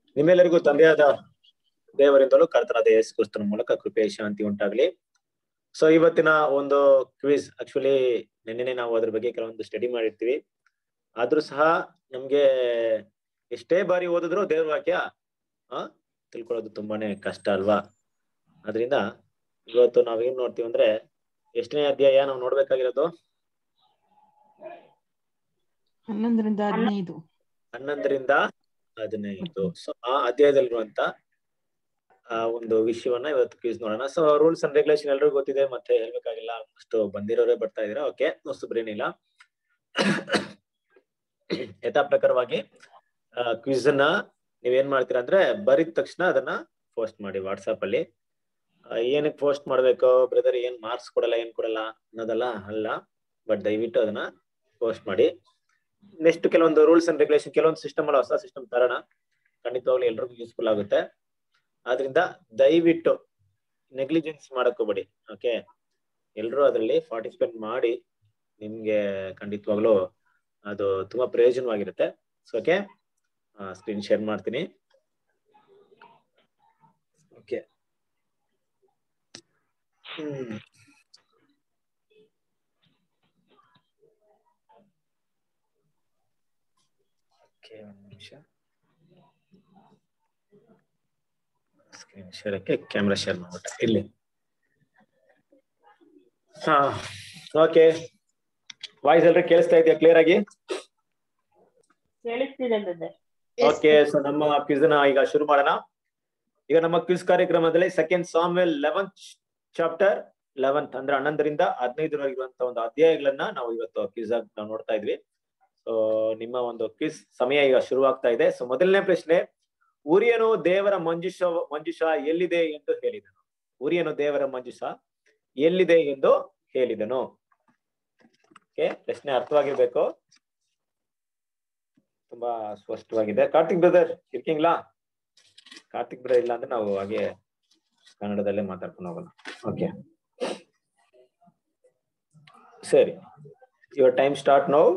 ನಿಮ್ಮೆಲ್ಲರಿಗೂ ತಂದೆಯಾದ ದೇವರಿಂದಲೂ ಕರ್ತನಾದ ಯೇಸು ಕ್ರಿಸ್ತನ ಮೂಲಕ ಕೃಪೆ ಶಾಂತಿ ಉಂಟಾಗ್ಲಿ ಸೊ ಇವತ್ತಿನ ಒಂದು ಕ್ವಿಜ್ ಆಕ್ಚುಲಿ ನಿನ್ನೆ ನಾವು ಅದ್ರ ಬಗ್ಗೆ ಕೆಲವೊಂದು ಸ್ಟಡಿ ಮಾಡಿರ್ತೀವಿ ಆದ್ರೂ ಸಹ ನಮ್ಗೆ ಎಷ್ಟೇ ಬಾರಿ ಓದಿದ್ರು ದೇವ್ರ ವಾಕ್ಯ ಆ ತಿಳ್ಕೊಳ್ಳೋದು ತುಂಬಾನೇ ಕಷ್ಟ ಅಲ್ವಾ ಅದರಿಂದ ಇವತ್ತು ನಾವೇನ್ ನೋಡ್ತೀವಿ ಅಂದ್ರೆ ಎಷ್ಟನೇ ಅಧ್ಯಾಯ ನಾವು ನೋಡ್ಬೇಕಾಗಿರೋದು ಹನ್ನೊಂದರಿಂದ ಹದಿನೈದು ಹನ್ನೊಂದರಿಂದ ಹದಿನೈದು ಸೊ ಆ ಅಧ್ಯಾಯದಲ್ಲಿರುವಂತ ಆ ಒಂದು ವಿಷಯವನ್ನ ಇವತ್ತು ಕ್ವಿಸ್ ನೋಡೋಣ ಸೊ ರೂಲ್ಸ್ ಅಂಡ್ ರೆಗ್ಯುಲೇಷನ್ ಎಲ್ರಿಗೂ ಗೊತ್ತಿದೆ ಮತ್ತೆ ಹೇಳ್ಬೇಕಾಗಿಲ್ಲ ಅಷ್ಟು ಬಂದಿರೋರೇ ಬರ್ತಾ ಇದೀರಾ ಓಕೆ ಹೊಸಬ್ರೇನಿಲ್ಲ ಯಥಾ ಪ್ರಕಾರವಾಗಿ ಕ್ವಿಸ್ ಅನ್ನ ನೀವೇನ್ ಮಾಡ್ತೀರಾ ಅಂದ್ರೆ ಬರಿದ ತಕ್ಷಣ ಅದನ್ನ ಪೋಸ್ಟ್ ಮಾಡಿ ವಾಟ್ಸಾಪ್ ಅಲ್ಲಿ ಆ, ಏನಕ್ಕೆ ಪೋಸ್ಟ್ ಮಾಡ್ಬೇಕು ಬ್ರದರ್ ಏನ್ ಮಾರ್ಕ್ಸ್ ಕೊಡಲ್ಲ ಏನ್ ಕೊಡಲ್ಲ ಅನ್ನೋದಲ್ಲ ಅಲ್ಲ ಬಟ್ ದಯವಿಟ್ಟು ಅದನ್ನ ಪೋಸ್ಟ್ ಮಾಡಿ ನೆಕ್ಸ್ಟ್ ಕೆಲವೊಂದು ರೂಲ್ಸ್ ಅಂಡ್ ರೆಗ್ಯುಲೇಷನ್ ಕೆಲವೊಂದು ಸಿಸ್ಟಮ್ ಅಲ್ಲ ಹೊಸ ಸಿಸ್ಟಮ್ ತರೋಣ ಖಂಡಿತವಾಗ್ಲೂ ಎಲ್ರಿಗೂ ಯೂಸ್ಫುಲ್ ಆಗುತ್ತೆ ಆದ್ರಿಂದ ದಯವಿಟ್ಟು ನೆಗ್ಲಿಜೆನ್ಸ್ ಮಾಡಕ್ ಹೋಗ್ಬೇಡಿ ಓಕೆ ಎಲ್ರು ಅದರಲ್ಲಿ ಪಾರ್ಟಿಸಿಪೇಟ್ ಮಾಡಿ ನಿಮ್ಗೆ ಖಂಡಿತವಾಗ್ಲೂ ಅದು ತುಂಬಾ ಪ್ರಯೋಜನವಾಗಿರುತ್ತೆ ಸೊ ಓಕೆ ಸ್ಕ್ರೀನ್ ಶೇರ್ ಮಾಡ್ತೀನಿ ಓಕೆ ಹ್ಮ್ ಓಕೆ ಒಂದು ನಿಮಿಷ ಸ್ಕ್ರೀನ್ ಶೇರಕ್ಕೆ ಕ್ಯಾಮ್ರಾ ಶೇರ್ ಮಾಡ್ಬಿಟ್ಟೆ ಇಲ್ಲಿ ಹಾ ಓಕೆ ವಾಯ್ಸ್ ಎಲ್ರು ಕೇಳಿಸ್ತಾ ಇದೆಯಾ ಕ್ಲಿಯರ್ ಆಗಿ ಕೇಳಿಸ್ತಿದೆ ಬ್ರದರ್ ಓಕೆ ಸೊ ನಮ್ಮ ಕ್ವಿಸ್ ನ ಈಗ ಶುರು ಮಾಡೋಣ ಈಗ ನಮ್ಮ ಕ್ವಿಸ್ ಕಾರ್ಯಕ್ರಮದಲ್ಲಿ second Samuel eleventh chapter eleventh ಅಂದ್ರೆ ಹನ್ನೊಂದರಿಂದ ಹದಿನೈದರವರೆಗಿರುವಂತ ಒಂದು ಅಧ್ಯಾಯಗಳನ್ನ ನಾವು ಇವತ್ತು ಕ್ವಿಸ್ ಆಗಿ ನಾವು ನೋಡ್ತಾ ಇದ್ವಿ ಸೊ ನಿಮ್ಮ ಒಂದು ಕ್ವಿಸ್ ಸಮಯ ಈಗ ಶುರುವಾಗ್ತಾ ಇದೆ ಸೊ ಮೊದಲನೇ ಪ್ರಶ್ನೆ ಉರಿಯನು ದೇವರ ಮಂಜುಷ ಮಂಜುಷ ಎಲ್ಲಿದೆ ಎಂದು ಹೇಳಿದನು ಉರಿಯನು ದೇವರ ಮಂಜುಷ ಎಲ್ಲಿದೆ ಎಂದು ಹೇಳಿದನು ಓಕೆ ಪ್ರಶ್ನೆ ಅರ್ಥವಾಗಿರ್ಬೇಕು ತುಂಬಾ ಸ್ಪಷ್ಟವಾಗಿದೆ ಕಾರ್ತಿಕ್ ಬ್ರದರ್ ಇರ್ಕಿಂಗ್ಲಾ ಕಾರ್ತಿಕ್ ಬ್ರದರ್ ಇಲ್ಲ ಅಂದ್ರೆ ನಾವು ಹಾಗೆ ಕನ್ನಡದಲ್ಲೇ ಮಾತಾಡ್ಕೊಂಡು ಹೋಗೋಣ ಓಕೆ ಸರಿ your time start now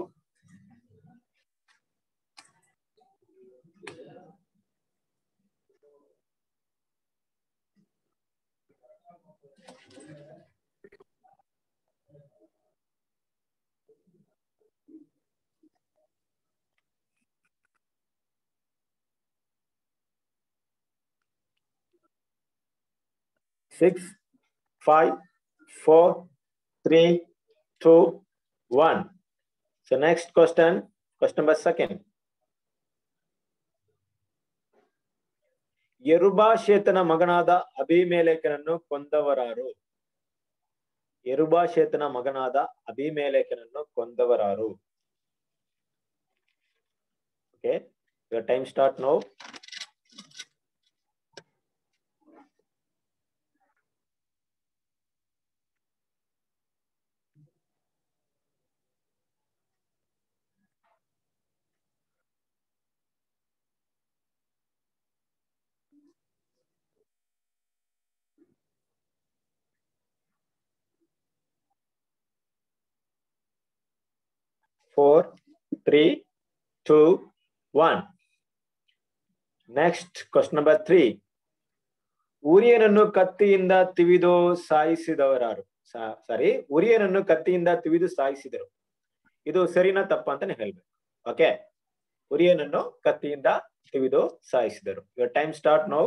six, five, four, three, two, one. So next question, question number second. ಯರುಬಾಶೇತನ ಮಗನಾದ ಅಭಿಮೇಲೇಖನನ್ನು ಕೊಂದವರಾರು ಯರುಬಾಶೇತನ ಮಗನಾದ ಅಭಿಮೇಲೇಖನನ್ನು ಕೊಂದವರಾರು okay your time start now four, three, two, one. Next, question number three. ಉರಿಯನನ್ನು ಕತ್ತಿಯಿಂದ ತಿವಿದು ಸಾಯಿಸಿದವರಾರು ಸಾರಿ ಉರಿಯನನ್ನು ಕತ್ತಿಯಿಂದ ತಿವಿದು ಸಾಯಿಸಿದರು ಇದು ಸರಿನಾ ತಪ್ಪ ಅಂತಾನೆ ಹೇಳ್ಬೇಕು ಓಕೆ ಉರಿಯನನ್ನು ಕತ್ತಿಯಿಂದ ತಿವಿದು ಸಾಯಿಸಿದರು your time start now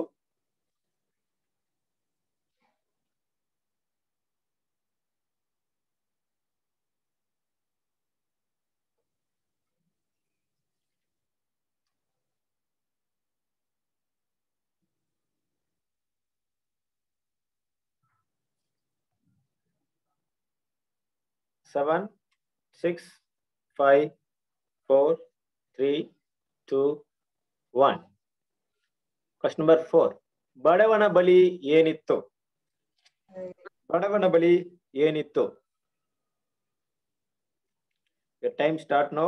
seven, six, five, four, three, two, one. Question number four. ಬಡವನ ಬಲಿ ಏನಿತ್ತು ಬಡವನ ಬಲಿ ಏನಿತ್ತು time start now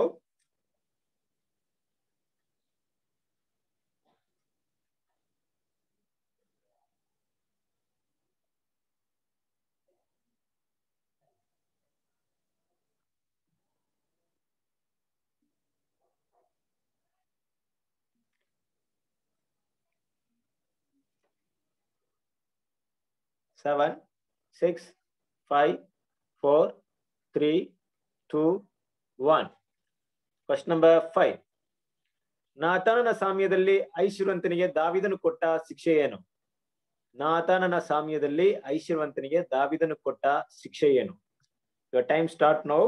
seven six five four three two one question number five ನಾತಾನನ ಸಾಮ್ಯದಲ್ಲಿ ಐಶ್ವರ್ವಂತನಿಗೆ ದಾವಿದನು ಕೊಟ್ಟ ಶಿಕ್ಷೆ ಏನು ನಾತಾನನ ಸಾಮ್ಯದಲ್ಲಿ ಐಶ್ವರ್ವಂತನಿಗೆ ದಾವಿದನು ಕೊಟ್ಟ ಶಿಕ್ಷೆ ಏನು time start now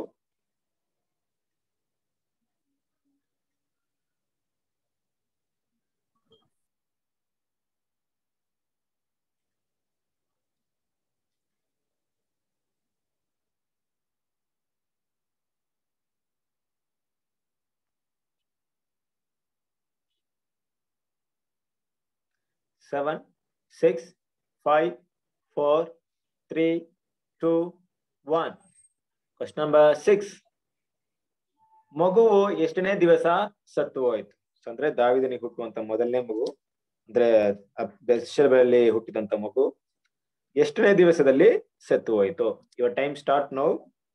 seven, six, five, four, three, two, one. Question number six. ಮಗುವು ಎಷ್ಟನೇ ದಿವಸ ಸತ್ತು ಹೋಯ್ತು ಅಂದ್ರೆ ದಾವಿದನಿಗೆ ಹುಟ್ಟುವಂತ ಮೊದಲನೇ ಮಗು ಅಂದ್ರೆ ಬೆಲ್ಲಿ ಹುಟ್ಟಿದಂತ ಮಗು ಎಷ್ಟನೇ ದಿವಸದಲ್ಲಿ ಸತ್ತು ಹೋಯ್ತು ಇವ time start now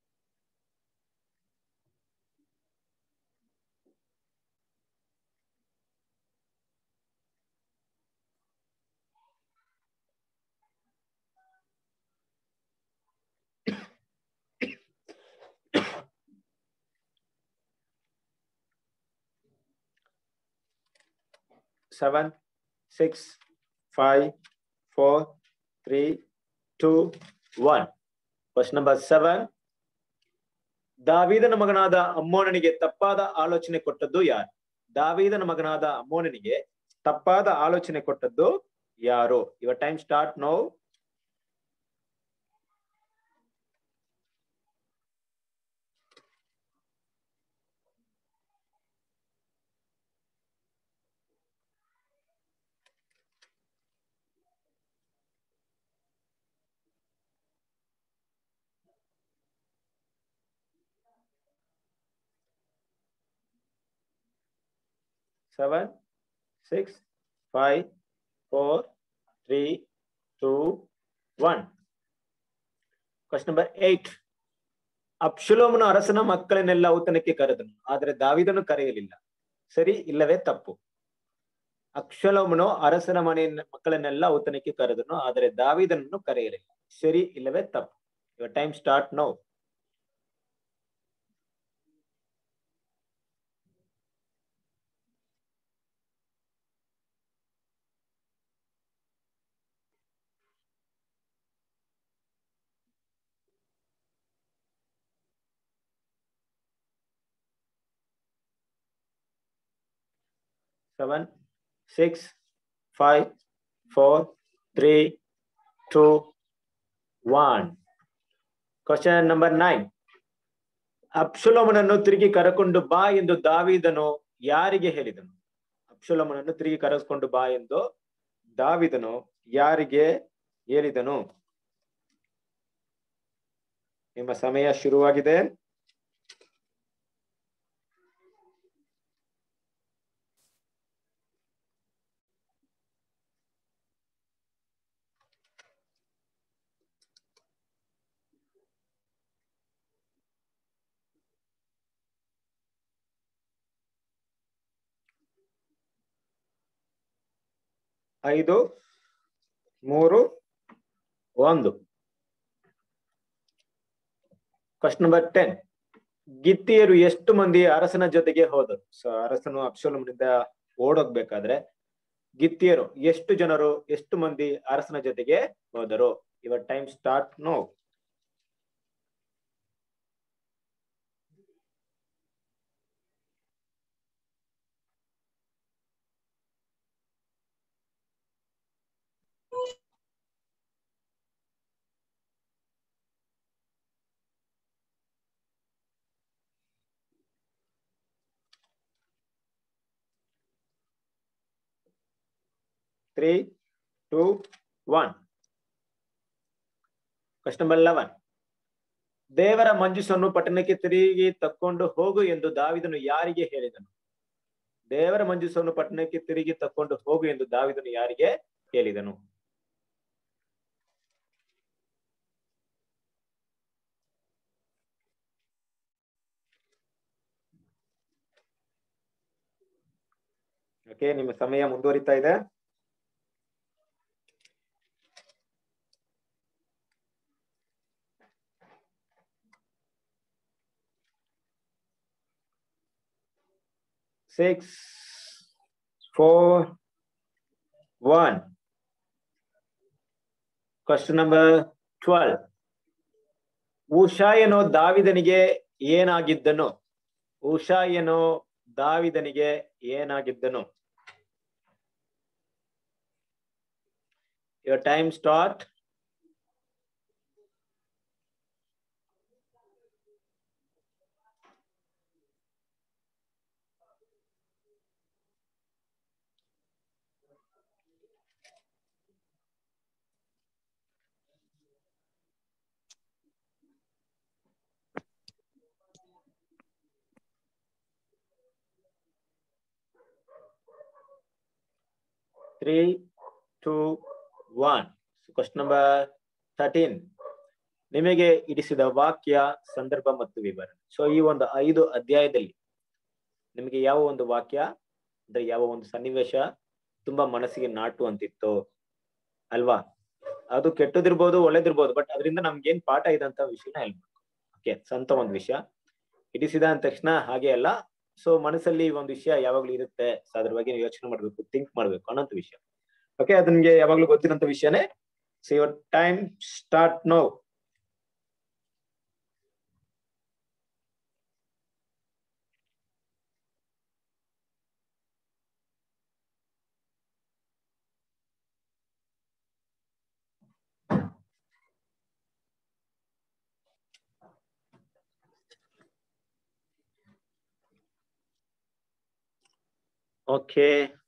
seven, six, five, four, three, two, one. Question number seven. ದಾವೀದನ ಮಗನಾದ ಅಮ್ಮೋನನಿಗೆ ತಪ್ಪಾದ ಆಲೋಚನೆ ಕೊಟ್ಟದ್ದು ಯಾರು ದಾವೀದನ ಮಗನಾದ ಅಮ್ಮೋನನಿಗೆ ತಪ್ಪಾದ ಆಲೋಚನೆ ಕೊಟ್ಟದ್ದು ಯಾರು ಇವ time start now seven, six, five, four, three, two, one. Question number eight. ಅಪ್ಶುಲೋಮನು ಅರಸನ ಮಕ್ಕಳನ್ನೆಲ್ಲ ಔತಣಕ್ಕೆ ಕರೆದನು ಆದರೆ ದಾವಿದನು ಕರೆಯಲಿಲ್ಲ ಸರಿ ಇಲ್ಲವೇ ತಪ್ಪು ಅಕ್ಷಲೋಮನು ಅರಸನ ಮನೆ ಮಕ್ಕಳನ್ನೆಲ್ಲ ಔತಣಕ್ಕೆ ಕರೆದನು ಆದರೆ ದಾವಿದನನ್ನು ಕರೆಯಲಿಲ್ಲ ಸರಿ ಇಲ್ಲವೇ ತಪ್ಪು ಇವ time start now seven, six, five, four, three, two, one. Question number nine. ಅಪ್ಸುಲೋಮನನ್ನು ತಿರುಗಿ ಕರಕೊಂಡು ಬಾ ಎಂದು ದಾವಿದನು ಯಾರಿಗೆ ಹೇಳಿದನು ಅಪ್ಸುಲೋಮನನ್ನು ತಿರುಗಿ ಕರೆಸ್ಕೊಂಡು ಬಾ ಎಂದು ದಾವಿದನು ಯಾರಿಗೆ ಹೇಳಿದನು ನಿಮ್ಮ ಸಮಯ ಶುರುವಾಗಿದೆ ಐದು ಮೂರು ಒಂದು ಕ್ವಶನ್ ನಂಬರ್ ಟೆನ್ ಗಿತ್ತಿಯರು ಎಷ್ಟು ಮಂದಿ ಅರಸನ ಜೊತೆಗೆ ಹೋದರು ಸೊ ಅರಸನು ಅಪ್ಸೋಲಮನಿಂದ ಓಡೋಗ್ಬೇಕಾದ್ರೆ ಗಿತ್ತಿಯರು ಎಷ್ಟು ಜನರು ಎಷ್ಟು ಮಂದಿ ಅರಸನ ಜೊತೆಗೆ ಹೋದರು ಇವ time start now three two one question number eleven ದೇವರ ಮಂಜುಸನ್ನು ಪಟ್ಟಣಕ್ಕೆ ತಿರುಗಿ ತಕ್ಕೊಂಡು ಹೋಗು ಎಂದು ದಾವಿದನು ಯಾರಿಗೆ ಹೇಳಿದನು ದೇವರ ಮಂಜುಸನ್ನು ಪಟ್ಟಣಕ್ಕೆ ತಿರುಗಿ ತಕ್ಕೊಂಡು ಹೋಗು ಎಂದು ದಾವಿದನು ಯಾರಿಗೆ ಹೇಳಿದನು ಓಕೆ ನಿಮ್ಮ ಸಮಯ ಮುಂದುವರಿತಾ ಇದೆ six four one question number twelve Hushai ಏನೋ ದಾವಿದನಿಗೆ ಏನಾಗಿದ್ದನು ಉಷಾ ಏನೋ ದಾವಿದನಿಗೆ ಏನಾಗಿದ್ದನು your time start three two one question number thirteen ನಿಮಗೆ ಇಡಿಸಿದ ವಾಕ್ಯ ಸಂದರ್ಭ ಮತ್ತು ವಿವರಣೆ ಸೊ ಈ ಒಂದು ಐದು ಅಧ್ಯಾಯದಲ್ಲಿ ನಿಮಗೆ ಯಾವ ಒಂದು ವಾಕ್ಯ ಅಂದ್ರೆ ಯಾವ ಒಂದು ಸನ್ನಿವೇಶ ತುಂಬಾ ಮನಸ್ಸಿಗೆ ನಾಟುವಂತಿತ್ತು ಅಲ್ವಾ ಅದು ಕೆಟ್ಟದಿರ್ಬೋದು ಒಳ್ಳೇದಿರ್ಬೋದು ಬಟ್ ಅದರಿಂದ ನಮ್ಗೆ ಏನ್ ಪಾಠ ಇದೆ ಅಂತ ವಿಷಯನ ಹೇಳ್ಬೇಕು ಓಕೆ ಸ್ವಂತ ಒಂದು ವಿಷಯ ಇಡಿಸಿದ ಅಂದ ತಕ್ಷಣ ಹಾಗೆ ಅಲ್ಲ ಸೊ ಮನಸ್ಸಲ್ಲಿ ಒಂದು ವಿಷಯ ಯಾವಾಗ್ಲೂ ಇರುತ್ತೆ ಸೊ ಅದ್ರ ಬಗ್ಗೆ ನೀವು ಯೋಚನೆ ಮಾಡ್ಬೇಕು ಥಿಂಕ್ ಮಾಡ್ಬೇಕು ಅನ್ನೋಂಥ ವಿಷಯ ಓಕೆ ಅದು ನಿಮ್ಗೆ ಯಾವಾಗ್ಲೂ ಗೊತ್ತಿರೋಂಥ ವಿಷಯನೇ so your time start now okay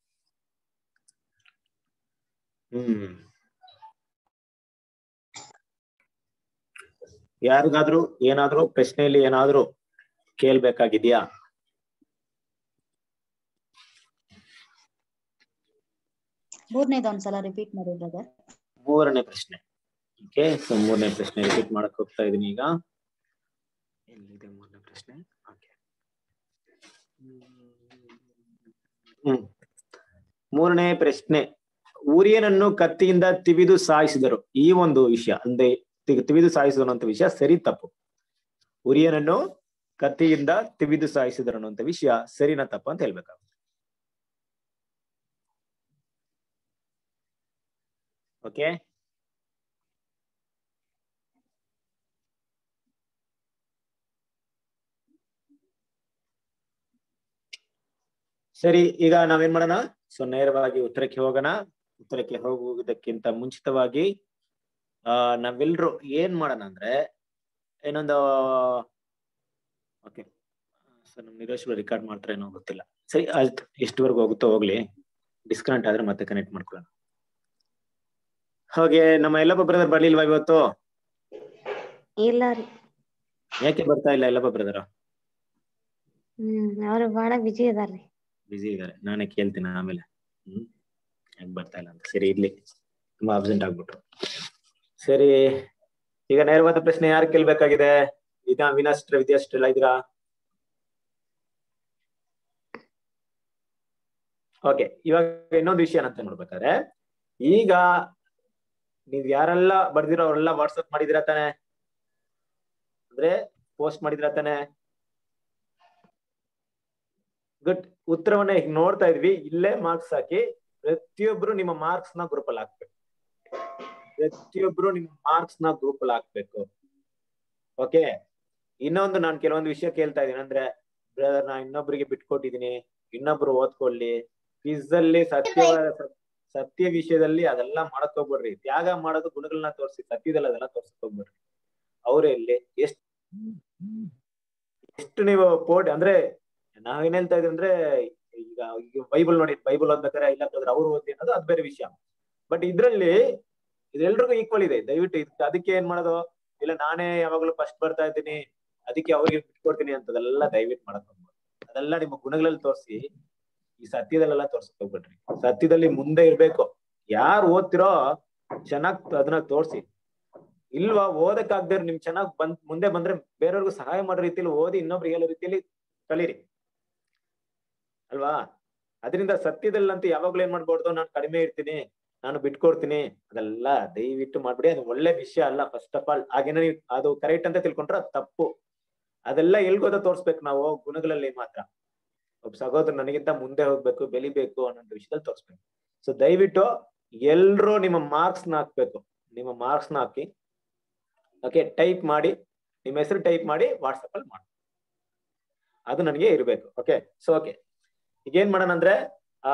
hmm ಯಾರಿಗಾದ್ರೂ ಏನಾದ್ರೂ ಪ್ರಶ್ನೆಯಲ್ಲಿ ಏನಾದ್ರೂ ಕೇಳ್ಬೇಕಾಗಿದ್ಯಾ ಮೂರನೇದು ಒಂದ್ಸಲ ರಿಪೀಟ್ ಮಾಡಿ ಬ್ರದರ್ ಮೂರನೇ ಪ್ರಶ್ನೆ ಓಕೆ ಸೊ ಮೂರನೇ ಪ್ರಶ್ನೆ ರಿಪೀಟ್ ಮಾಡಕ್ ಹೋಗ್ತಾ ಇದೀನಿ ಈಗ ಎಲ್ಲಿದೆ ಮೂರನೇ ಪ್ರಶ್ನೆ ಓಕೆ ಹ್ಮ್ ಮೂರನೇ ಪ್ರಶ್ನೆ ಉರಿಯನನ್ನು ಕತ್ತಿಯಿಂದ ತಿವಿದು ಸಾಯಿಸಿದರು ಈ ಒಂದು ವಿಷಯ ಅಂದ್ರೆ ತಿ- ತಿವಿದು ಸಾಯಿಸಿದರು ಅಂತ ವಿಷಯ ಸರಿ ತಪ್ಪು ಉರಿಯನನ್ನು ಕತ್ತಿಯಿಂದ ತಿವಿದು ಸಾಯಿಸಿದರು ಅನ್ನುವಂತ ವಿಷಯ ಸರಿನಾ ತಪ್ಪು ಅಂತ ಹೇಳ್ಬೇಕಾಗುತ್ತೆ ಓಕೆ ಸರಿ ಈಗ ನಾವೇನ್ ಮಾಡೋಣ ಸೊ ನೇರವಾಗಿ ಉತ್ತರಕ್ಕೆ ಹೋಗೋಣ ಉತ್ತರಕ್ಕೆ ಹೋಗುವುದಕ್ಕಿಂತ ಮುಂಚಿತವಾಗಿ ಆ ನಾವೆಲ್ರು ಏನ್ ಮಾಡೋಣ ಅಂದ್ರೆ ಏನೊಂದು ಓಕೆ ಸರ್ ನಮ್ ನಿರೇಶ್ ರೆಕಾರ್ಡ್ ಮಾಡ್ತಾರೆ ಏನೋ ಗೊತ್ತಿಲ್ಲ ಸರಿ ಆಯ್ತು ಎಷ್ಟುವರೆಗೂ ಹೋಗುತ್ತೋ ಹೋಗ್ಲಿ ಡಿಸ್ಕನೆಕ್ಟ್ ಆದ್ರೆ ಮತ್ತೆ ಕನೆಕ್ಟ್ ಮಾಡ್ಕೊಳ್ಳೋಣ ಹಾಗೆ ನಮ್ಮ ಎಲ್ಲಪ್ಪ ಬ್ರದರ್ ಬರ್ಲಿಲ್ವಾ ಇವತ್ತು ಇಲ್ಲ ರೀ ಯಾಕೆ ಬರ್ತಾ ಇಲ್ಲ ಎಲ್ಲಪ್ಪ ಬ್ರದರ್ ಹ್ಮ್ ಅವ್ರು ಬಹಳ ಬಿಜಿ ಅದಾರ್ರಿ ಬಿಸಿ ಇದಾರೆ ನಾನೇ ಕೇಳ್ತೀನಿ ಆಮೇಲೆ ಹ್ಮ್ ಯಾಕೆ ಬರ್ತಾ ಇಲ್ಲ ಅಂತ ಸರಿ ಇರ್ಲಿ ತುಂಬಾ ಅಬ್ಸೆಂಟ್ ಆಗ್ಬಿಟ್ರು ಸರಿ ಈಗ ನೇರವಾದ ಪ್ರಶ್ನೆ ಯಾರು ಕೇಳ್ಬೇಕಾಗಿದೆ ಈಗ ವಿನಾಸ್ಟ್ರ ವಿದ್ಯಾಸ್ಟ್ರ ಇದ್ದೀರಾ ಓಕೆ ಇವಾಗ ಇನ್ನೊಂದು ವಿಷಯ ಏನಂತ ನೋಡ್ಬೇಕಾದ್ರೆ ಈಗ ನೀವ್ ಯಾರೆಲ್ಲ ಬರ್ದಿರೋ ಅವರೆಲ್ಲ ವಾಟ್ಸಪ್ ಮಾಡಿದಿರ ತಾನೆ ಅಂದ್ರೆ ಪೋಸ್ಟ್ ಮಾಡಿದಿರ ತಾನೆ ಗುಡ್ ಉತ್ತರವನ್ನ ಈಗ ನೋಡ್ತಾ ಇದ್ವಿ ಇಲ್ಲೇ ಮಾರ್ಕ್ಸ್ ಹಾಕಿ ಪ್ರತಿಯೊಬ್ರು ನಿಮ್ಮ ಮಾರ್ಕ್ಸ್ ನ ಗ್ರೂಪ್ ಅಲ್ಲಿ ಹಾಕ್ಬೇಕು ಪ್ರತಿಯೊಬ್ರು ನಿಮ್ಮ ಮಾರ್ಕ್ಸ್ ನ ಗ್ರೂಪ್ ಅಲ್ಲಿ ಹಾಕ್ಬೇಕು ಓಕೆ ಇನ್ನೊಂದು ನಾನು ಕೆಲವೊಂದು ವಿಷಯ ಕೇಳ್ತಾ ಇದೀನಿ ಅಂದ್ರೆ ಬ್ರದರ್ ನಾ ಇನ್ನೊಬ್ರಿಗೆ ಬಿಟ್ಕೊಟ್ಟಿದೀನಿ ಇನ್ನೊಬ್ರು ಓದ್ಕೊಳ್ಳಿ ಕ್ವಿಸ್ ಅಲ್ಲಿ ಸತ್ಯವಾದ ಸತ್ಯ ವಿಷಯದಲ್ಲಿ ಅದೆಲ್ಲ ಮಾಡಕ್ ಹೋಗ್ಬೇಡ್ರಿ ತ್ಯಾಗ ಮಾಡೋದು ಗುಣಗಳನ್ನ ತೋರಿಸಿ ಸತ್ಯದಲ್ಲಿ ಅದೆಲ್ಲ ತೋರ್ಸಕ್ ಹೋಗ್ಬೇಡ್ರಿ ಅವ್ರೇ ಇಲ್ಲಿ ಎಷ್ಟು ಎಷ್ಟು ನೀವು ಪೋಡ್ ಅಂದ್ರೆ ನಾವೇನ್ ಹೇಳ್ತಾ ಇದೀವಿ ಅಂದ್ರೆ ಈಗ ಈಗ ಬೈಬಲ್ ನೋಡಿ ಬೈಬಲ್ ಓದ್ಬೇಕಾದ್ರೆ ಇಲ್ಲ ಬ್ರದರ್ ಅವ್ರು ಓದಿ ಅನ್ನೋದು ಅದು ಬೇರೆ ವಿಷಯ ಬಟ್ ಇದ್ರಲ್ಲಿ ಇದೆಲ್ರಿಗೂ ಈಕ್ವಲ್ ಇದೆ ದಯವಿಟ್ಟು ಇದ್- ಅದಕ್ಕೆ ಏನ್ ಮಾಡೋದು ಇಲ್ಲ ನಾನೇ ಯಾವಾಗ್ಲೂ ಫಸ್ಟ್ ಬರ್ತಾ ಇದ್ದೀನಿ ಅದಕ್ಕೆ ಅವ್ರಿಗೆ ಬಿಟ್ಕೊಡ್ತೀನಿ ಅಂತದೆಲ್ಲ ದಯವಿಟ್ಟು ಮಾಡಕ್ ಹೋಗ್ಬೇಡಿ ಅದೆಲ್ಲ ನಿಮ್ಮ ಗುಣಗಳಲ್ಲಿ ತೋರಿಸಿ ಈ ಸತ್ಯದಲ್ಲೆಲ್ಲ ತೋರ್ಸಕ್ ಹೋಗ್ಬೇಡ್ರಿ ಸತ್ಯದಲ್ಲಿ ಮುಂದೆ ಇರ್ಬೇಕು ಯಾರು ಓದ್ತಿರೋ ಚೆನ್ನಾಗ್ ಅದನ್ನ ತೋರ್ಸಿ ಇಲ್ವಾ ಓದಕ್ಕಾಗ್ದೇ ನಿಮ್ ಚೆನ್ನಾಗ್ ಬಂದ್ ಮುಂದೆ ಬಂದ್ರೆ ಬೇರೆಯವ್ರಿಗೂ ಸಹಾಯ ಮಾಡೋ ರೀತಿಯಲ್ಲಿ ಓದಿ ಇನ್ನೊಬ್ರಿಗೆ ಹೇಳೋ ರೀತಿಯಲ್ಲಿ ಕಲೀರಿ ಅಲ್ವಾ ಅದರಿಂದ ಸತ್ಯದಲ್ಲಂತೂ ಯಾವಾಗ್ಲೂ ಏನ್ ಮಾಡ್ಬಾರ್ದು ನಾನು ಕಡಿಮೆ ಇರ್ತೀನಿ ನಾನು ಬಿಟ್ಕೊಡ್ತೀನಿ ಅದೆಲ್ಲ ದಯವಿಟ್ಟು ಮಾಡ್ಬಿಡಿ ಅದು ಒಳ್ಳೆ ವಿಷಯ ಅಲ್ಲ ಫಸ್ಟ್ ಆಫ್ ಆಲ್ ಹಾಗೇನ ನೀವು ಅದು ಕರೆಕ್ಟ್ ಅಂತ ತಿಳ್ಕೊಂಡ್ರೆ ಅದು ತಪ್ಪು ಅದೆಲ್ಲ ಎಲ್ಗೋದ ತೋರ್ಸ್ಬೇಕು ನಾವು ಗುಣಗಳಲ್ಲಿ ಮಾತ್ರ ಒಬ್ಬ ಸಹೋದರ ನನಗಿಂತ ಮುಂದೆ ಹೋಗ್ಬೇಕು ಬೆಳಿಬೇಕು ಅನ್ನೋ ವಿಷಯದಲ್ಲಿ ತೋರಿಸ್ಬೇಕು ಸೊ ದಯವಿಟ್ಟು ಎಲ್ರೂ ನಿಮ್ಮ ಮಾರ್ಕ್ಸ್ ನ ಹಾಕ್ಬೇಕು ನಿಮ್ಮ ಮಾರ್ಕ್ಸ್ ನ ಹಾಕಿ ಓಕೆ ಟೈಪ್ ಮಾಡಿ ನಿಮ್ಮ ಹೆಸರು ಟೈಪ್ ಮಾಡಿ ವಾಟ್ಸಪ್ ಅಲ್ಲಿ ಮಾಡಿ ಅದು ನನಗೆ ಇರಬೇಕು ಓಕೆ ಸೊ ಓಕೆ ಈಗ ಏನ್ ಮಾಡೋಣ ಅಂದ್ರೆ ಆ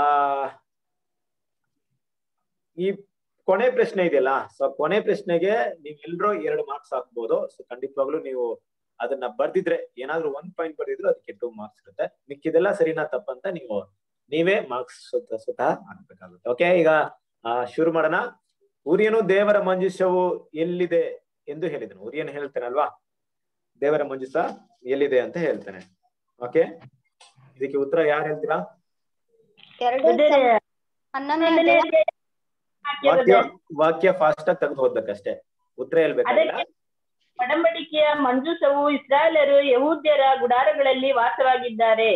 ಈ ಕೊನೆ ಪ್ರಶ್ನೆ ಇದೆಯಲ್ಲ ಸೊ ಕೊನೆ ಪ್ರಶ್ನೆಗೆ ನೀವ್ ಎಲ್ರೂ ಎರಡು ಮಾರ್ಕ್ಸ್ ಹಾಕ್ಬೋದು ಸೊ ಖಂಡಿತವಾಗ್ಲೂ ನೀವು ಅದನ್ನ ಬರ್ದಿದ್ರೆ ಏನಾದ್ರೂ ಒಂದ್ ಪಾಯಿಂಟ್ ಬರ್ದಿದ್ರು ಅದಕ್ಕೆ ಟೂ ಮಾರ್ಕ್ಸ್ ಇರುತ್ತೆ ಮಿಕ್ಕಿದೆಲ್ಲ ಸರಿನಾ ತಪ್ಪಂತ ನೀವು ನೀವೇ ಮಾರ್ಕ್ಸ್ ಸ್ವತಃ ಸ್ವತಃ ಹಾಕ್ಬೇಕಾಗುತ್ತೆ ಓಕೆ ಈಗ ಆ, ಶುರು ಮಾಡೋಣ ಉರಿಯನು ದೇವರ ಮಂಜುಷವು ಎಲ್ಲಿದೆ ಎಂದು ಹೇಳಿದನು ಉರಿಯನ್ ಹೇಳ್ತಾನಲ್ವಾ ದೇವರ ಮಂಜುಷ ಎಲ್ಲಿದೆ ಅಂತ ಹೇಳ್ತಾನೆ ಓಕೆ ಇದಕ್ಕೆ ಉತ್ತರ ಯಾರು ಹೇಳ್ತೀರಾ ಎರಡು ಹನ್ನೊಂದನೇ ಅಧ್ಯಾಯ ವಾಕ್ಯ ವಾಕ್ಯ ಫಾಸ್ಟ್ ಆಗಿ ತೆಗೆದು ಓದ್ಬೇಕಷ್ಟೇ ಉತ್ತರ ಹೇಳ್ಬೇಕಾಗಿಲ್ಲ ಅದಕ್ಕೆ ಒಡಂಬಡಿಕೆಯ ಮಂಜೂಷವು ಇಸ್ರಾಯೇಲರು ಯಹೂದ್ಯರ ಗುಡಾರಗಳಲ್ಲಿ ವಾಸವಾಗಿದ್ದಾರೆ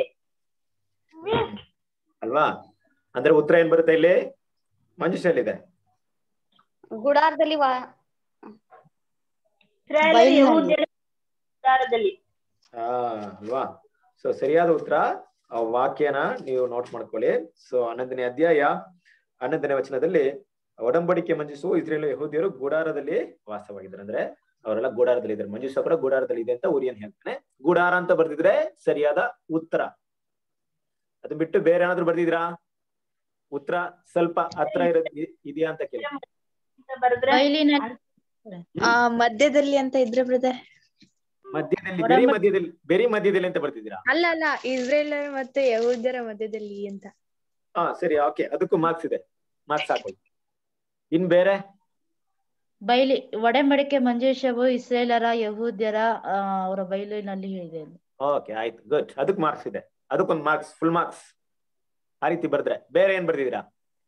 ಅಲ್ವಾ ಅಂದ್ರೆ ಉತ್ತರ ಏನ್ ಬರುತ್ತೆ ಇಲ್ಲಿ ಮಂಜುಷ ಎಲ್ಲಿದೆ ಗುಡಾರದಲ್ಲಿ ವಾ ಇಸ್ರಾಯೇಲರು ಬಯಲಿನಲ್ಲಿ. ಯಹೂದ್ಯರ ಗುಡಾರದಲ್ಲಿ ಆ ಅಲ್ವಾ ಸೊ ಸರಿಯಾದ ಉತ್ತರ ಆ ವಾಕ್ಯನ ನೀವು ನೋಟ್ ಮಾಡ್ಕೊಳ್ಳಿ ಸೊ ಹನ್ನೊಂದನೇ ಅಧ್ಯಾಯ ಹನ್ನೊಂದನೇ ವಚನದಲ್ಲಿ ಒಡಂಬಡಿಕೆ ಮಂಜುಸು ಇಸ್ರೇಲ್ ಯಹೂದಿಯರು ಗುಡಾರದಲ್ಲಿ ವಾಸವಾಗಿದ್ದಾರೆ ಅಂದ್ರೆ ಅವರೆಲ್ಲ ಗುಡಾರದಲ್ಲಿ ಇದ್ದಾರೆ ಮಂಜುಸ ಕೂಡ ಗುಡಾರದಲ್ಲಿ ಇದೆ ಅಂತ ಉರಿಯನ್ ಹೇಳ್ತಾನೆ ಗುಡಾರ ಅಂತ ಬರ್ದಿದ್ರೆ ಸರಿಯಾದ ಉತ್ತರ ಅದನ್ನ ಬಿಟ್ಟು ಬೇರೆ ಏನಾದ್ರು ಬರ್ದಿದ್ರಾ ಉತ್ತರ ಸ್ವಲ್ಪ ಹತ್ರ ಇರೋದ್ ಇ- ಇದೆಯಾ ಅಂತ ಕೇಳಿ ಅಂತ ಬರೆದ್ರೆ ಬಯಲಿನ ಆ ಮಧ್ಯದಲ್ಲಿ ಅಂತ ಇದ್ರೆ ಬ್ರದರ್ ಮಧ್ಯದಲ್ಲಿ ಬೇರೆ ಮಧ್ಯದಲ್ಲಿ ಬೇರೆ ಮಧ್ಯದಲ್ಲಿ ಅಂತ ಬರ್ತಿದ್ದೀರಾ ಅಲ್ಲ ಅಲ್ಲ ಇಸ್ರೇಲರ್ ಮತ್ತೆ ಯಹೂದ್ಯರ ಮಧ್ಯದಲ್ಲಿ ಅಂತ ಹಾ ಸರಿ ಓಕೆ ಅದಕ್ಕೂ ಮಾರ್ಕ್ಸ್ ಇದೆ ಮಾರ್ಕ್ಸ್ ಹಾಕೊಳ್ಳಿ ಇನ್ ಬೇರೆ ಬಯಲಿ ಒಡಂಬಡಿಕೆ ಮಂಜೂಷವು ಇಸ್ರೇಲರ ಯಹೂದ್ಯರ ಆ, ಅವರ ಬಯಲಿನಲ್ಲಿ ಇದೆ ಓಕೆ ಆಯ್ತು ಗುಡ್ ಅದಕ್ಕೆ ಮಾರ್ಕ್ಸ್ ಇದೆ ಅದಕ್ಕೊಂದು ಮಾರ್ಕ್ಸ್ ಫುಲ್ ಮಾರ್ಕ್ಸ್ ಆ ರೀತಿ ಬರ್ದ್ರೆ ಬೇರೆ ಏನ್ ಬರ್ದಿದ್ದೀರಾ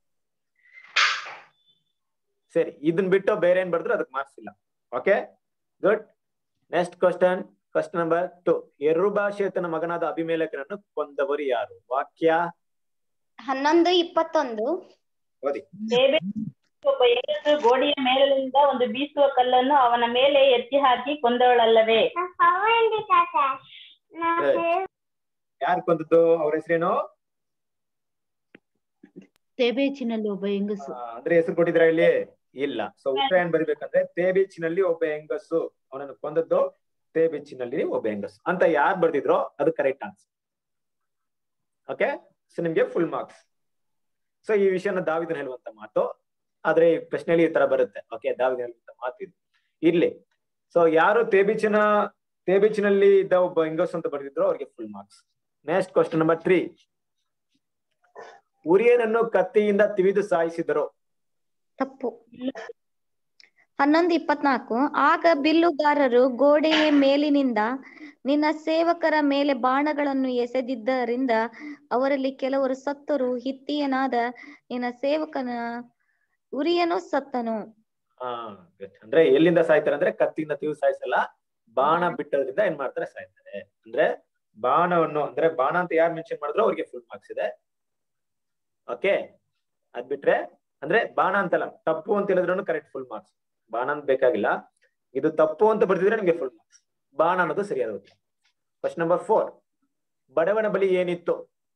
ಸರಿ ಇದನ್ ಬಿಟ್ಟು ಬೇರೆ ಏನ್ ಬರ್ದ್ರೆ ಅದಕ್ಕೆ ಮಾರ್ಕ್ಸ್ ಇಲ್ಲ okay good next question question number two ಎರುಬಾಶೇತನ ಮಗನಾದ ಅಭಿಮೇಲಕನನ್ನು ಕೊಂದವರು ಯಾರು ವಾಕ್ಯ ಹನ್ನೊಂದು ಇಪ್ಪತ್ತೊಂದು ಓದಿ ದೇವೆ ಒಬ್ಬ ಹೆಂಗಸು ಗೋಡೆಯ ಮೇಲಿನಿಂದ ಒಂದು ಬೀಸುವ ಕಲ್ಲನ್ನು ಅವನ ಮೇಲೆ ಎತ್ತಿ ಹಾಕಿ ಕೊಂದವಳಲ್ಲವೇ ಯಾರು ಕೊಂದದ್ದು ಅವ್ರ ಹೆಸರೇನು ತೇಬೇಚಿನಲ್ಲಿ ಒಬ್ಬ ಹೆಂಗಸು ಆ, ಅಂದ್ರೆ ಹೆಸರು ಕೊಟ್ಟಿದ್ರ ಇಲ್ಲಿ ಇಲ್ಲ ಸೊ ಉತ್ತರ ಏನ್ ಬರಿಬೇಕಂದ್ರೆ ತೇಬೀಚಿನಲ್ಲಿ ಒಬ್ಬ ಹೆಂಗಸು ಅವನನ್ನು ಕೊಂದದ್ದು ತೇಬೀಚಿನಲ್ಲಿ ಒಬ್ಬ ಹೆಂಗಸು ಅಂತ ಯಾರು ಬರ್ದಿದ್ರೋ ಅದು ಕರೆಕ್ಟ್ ಆನ್ಸರ್ ಓಕೆ ಸೊ ನಿಮ್ಗೆ ಫುಲ್ ಮಾರ್ಕ್ಸ್ ಸೊ ಈ ವಿಷಯನ ದಾವಿದನ್ ಹೇಳುವಂತ ಮಾತು ಆದ್ರೆ ಈ ಪ್ರಶ್ನೆಯಲ್ಲಿ ಈ ತರ ಬರುತ್ತೆ ಓಕೆ ದಾವಿದನ್ ಹೇಳುವಂತ ಮಾತು ಇದು ಇರ್ಲಿ ಸೊ ಯಾರು ತೇಬೀಚಿನ ತೇಬೀಚಿನಲ್ಲಿ ಇದ್ದ ಒಬ್ಬ ಹೆಂಗಸು ಅಂತ ಬರ್ದಿದ್ರು ಅವ್ರಿಗೆ full marks next question number three ಉರಿಯನನ್ನು ಕತ್ತಿಯಿಂದ ತಿವಿದು ಸಾಯಿಸಿದರು ತಪ್ಪು ಹನ್ನೊಂದು ಇಪ್ಪತ್ನಾಲ್ಕು ಆಗ ಬಿಲ್ಲುಗಾರರು ಗೋಡೆಯ ಮೇಲಿನಿಂದ ನಿನ್ನ ಸೇವಕರ ಮೇಲೆ ಬಾಣಗಳನ್ನು ಎಸೆದಿದ್ದರಿಂದ ಅವರಲ್ಲಿ ಕೆಲವರು ಸತ್ತರು ಹಿತ್ತಿಯನಾದ ನಿನ್ನ ಸೇವಕನ ಉರಿಯನು ಸತ್ತನು ಹಾ good. ಅಂದ್ರೆ ಎಲ್ಲಿಂದ ಸಾಯ್ತಾರೆ ಅಂದ್ರೆ ಕತ್ತಿಯಿಂದ ತಿವಿ ಸಾಯಿಸಲ್ಲ ಬಾಣ ಬಿಟ್ಟೋದ್ರಿಂದ ಏನ್ ಮಾಡ್ತಾರೆ ಸಾಯ್ತಾರೆ ಅಂದ್ರೆ ಬಾಣವನ್ನು ಅಂದ್ರೆ ಬಾಣ ಅಂತ ಯಾರು ಮೆನ್ಷನ್ ಮಾಡಿದ್ರು ಅವ್ರಿಗೆ ಫುಲ್ ಮಾರ್ಕ್ಸ್ ಇದೆ ಓಕೆ ಅದ್ ಬಿಟ್ರೆ ಅಂದ್ರೆ ಬಾಣ ಅಂತಲ್ಲ ತಪ್ಪು ಅಂತ ಹೇಳಿದ್ರು ಕರೆಕ್ಟ್ ಫುಲ್ ಮಾರ್ಕ್ಸ್ ಬಾಣ ಅಂತ ಬೇಕಾಗಿಲ್ಲ ಇದು ತಪ್ಪು ಅಂತ ಬರ್ತಿದ್ರೆ ನಿಮ್ಗೆ ಫುಲ್ ಮಾರ್ಕ್ಸ್ ಬಾಣ ಅನ್ನೋದು ಸರಿಯಾದ ಉತ್ತರ ಕ್ವಶನ್ ನಂಬರ್ ಫೋರ್ ಬಡವನ ಬಳಿ ಏನಿತ್ತು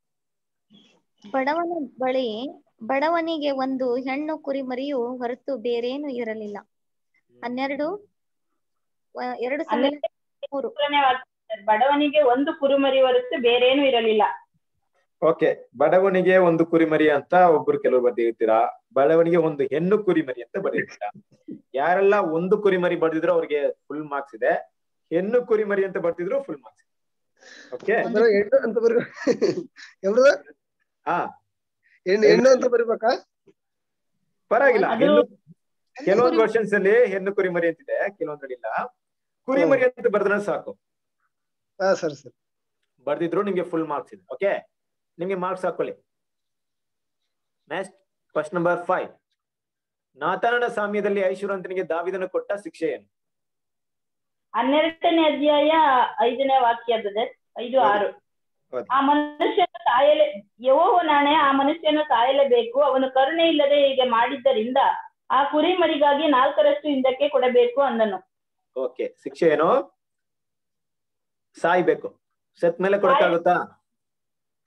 ಬಡವನ ಬಳಿ ಬಡವನಿಗೆ ಒಂದು ಹೆಣ್ಣು ಕುರಿಮರಿಯು ಹೊರತು ಬೇರೇನು ಇರಲಿಲ್ಲ ಹನ್ನೆರಡು ವ- ಎರಡು ಸಮಯ ಮೂರು ಮೂರನೇ ವಾಕ್ಯ. ಬಡವನಿಗೆ ಒಂದು ಕುರುಮರಿ ಹೊರತು ಬೇರೇನೂ ಇರಲಿಲ್ಲ ಓಕೆ ಬಡವನಿಗೆ ಒಂದು ಕುರಿಮರಿ ಅಂತ ಒಬ್ರು ಕೆಲವು ಬರ್ದಿರ್ತೀರಾ ಬಡವನಿಗೆ ಒಂದು ಹೆಣ್ಣು ಕುರಿಮರಿ ಅಂತ ಬರ್ದಿರ್ತೀರಾ ಯಾರೆಲ್ಲ ಒಂದು ಕುರಿಮರಿ ಬರ್ದಿದ್ರು ಅವ್ರಿಗೆ ಫುಲ್ ಮಾರ್ಕ್ಸ್ ಇದೆ ಹೆಣ್ಣು ಕುರಿಮರಿ ಅಂತ ಬರ್ತಿದ್ರು ಫುಲ್ ಮಾರ್ಕ್ಸ್ ಓಕೆ ಅಂದ್ರೆ ಹೆಣ್ಣು ಅಂತ ಬರಿ ಎವ್ರದ ಹಾ ಹೆಣ್ಣು ಹೆಣ್ಣು ಅಂತ ಬರಿಬೇಕಾ ಪರವಾಗಿಲ್ಲ ಅದು- ಹೆಣ್ಣು ಕೆಲವೊಂದು ವರ್ಷನ್ಸ್ ಅಲ್ಲಿ ಹೆಣ್ಣು ಕುರಿಮರಿ ಅಂತಿದೆ ಕೆಲವೊಂದ್ರಲ್ಲಿ ಇಲ್ಲ ಕುರಿಮರಿ ಅಂತ ಬರ್ದ್ರೆ ಸಾಕು ಹಾ ಸರಿ ಸರಿ ಬರ್ದಿದ್ರು ನಿಮ್ಗೆ ಫುಲ್ ಮಾರ್ಕ್ಸ್ ಇದೆ ಓಕೆ ನಿಮ್ಗೆ ಮಾರ್ಕ್ಸ್ ಹಾಕೊಳ್ಳಿ ನೆಕ್ಸ್ಟ್ ಕ್ವಶನ್ ನಂಬರ್ ಫೈವ್ ನಾತಾನನ ಸಾಮ್ಯದಲ್ಲಿ ಐಶ್ವರಂತನಿಗೆ ದಾವಿದನು ಕೊಟ್ಟ ಶಿಕ್ಷೆ ಏನು ಹನ್ನೆರಡನೇ ಅಧ್ಯಾಯ ಐದನೇ ವಾಕ್ಯ ಬ್ರದರ್ ಐದು ಹೌದು. ಆರು ಹೌದು. ಆ ಮನುಷ್ಯನು ಸಾಯಲೇ ಯಹೋವ ನಾಣೆ ಆ ಮನುಷ್ಯನು ಸಾಯಲೇಬೇಕು ಅವನು ಕರುಣೆ ಇಲ್ಲದೆ ಹೀಗೆ ಮಾಡಿದ್ದರಿಂದ ಆ ಕುರಿಮರಿಗಾಗಿ ನಾಲ್ಕರಷ್ಟು ಹಿಂದಕ್ಕೆ ಕೊಡಬೇಕು ಅಂದನು ಓಕೆ ಶಿಕ್ಷೆ ಏನು ಸಾಯ್ಬೇಕು ಸತ್ ಮೇಲೆ ಕೊಡಕ್ಕಾಗುತ್ತಾ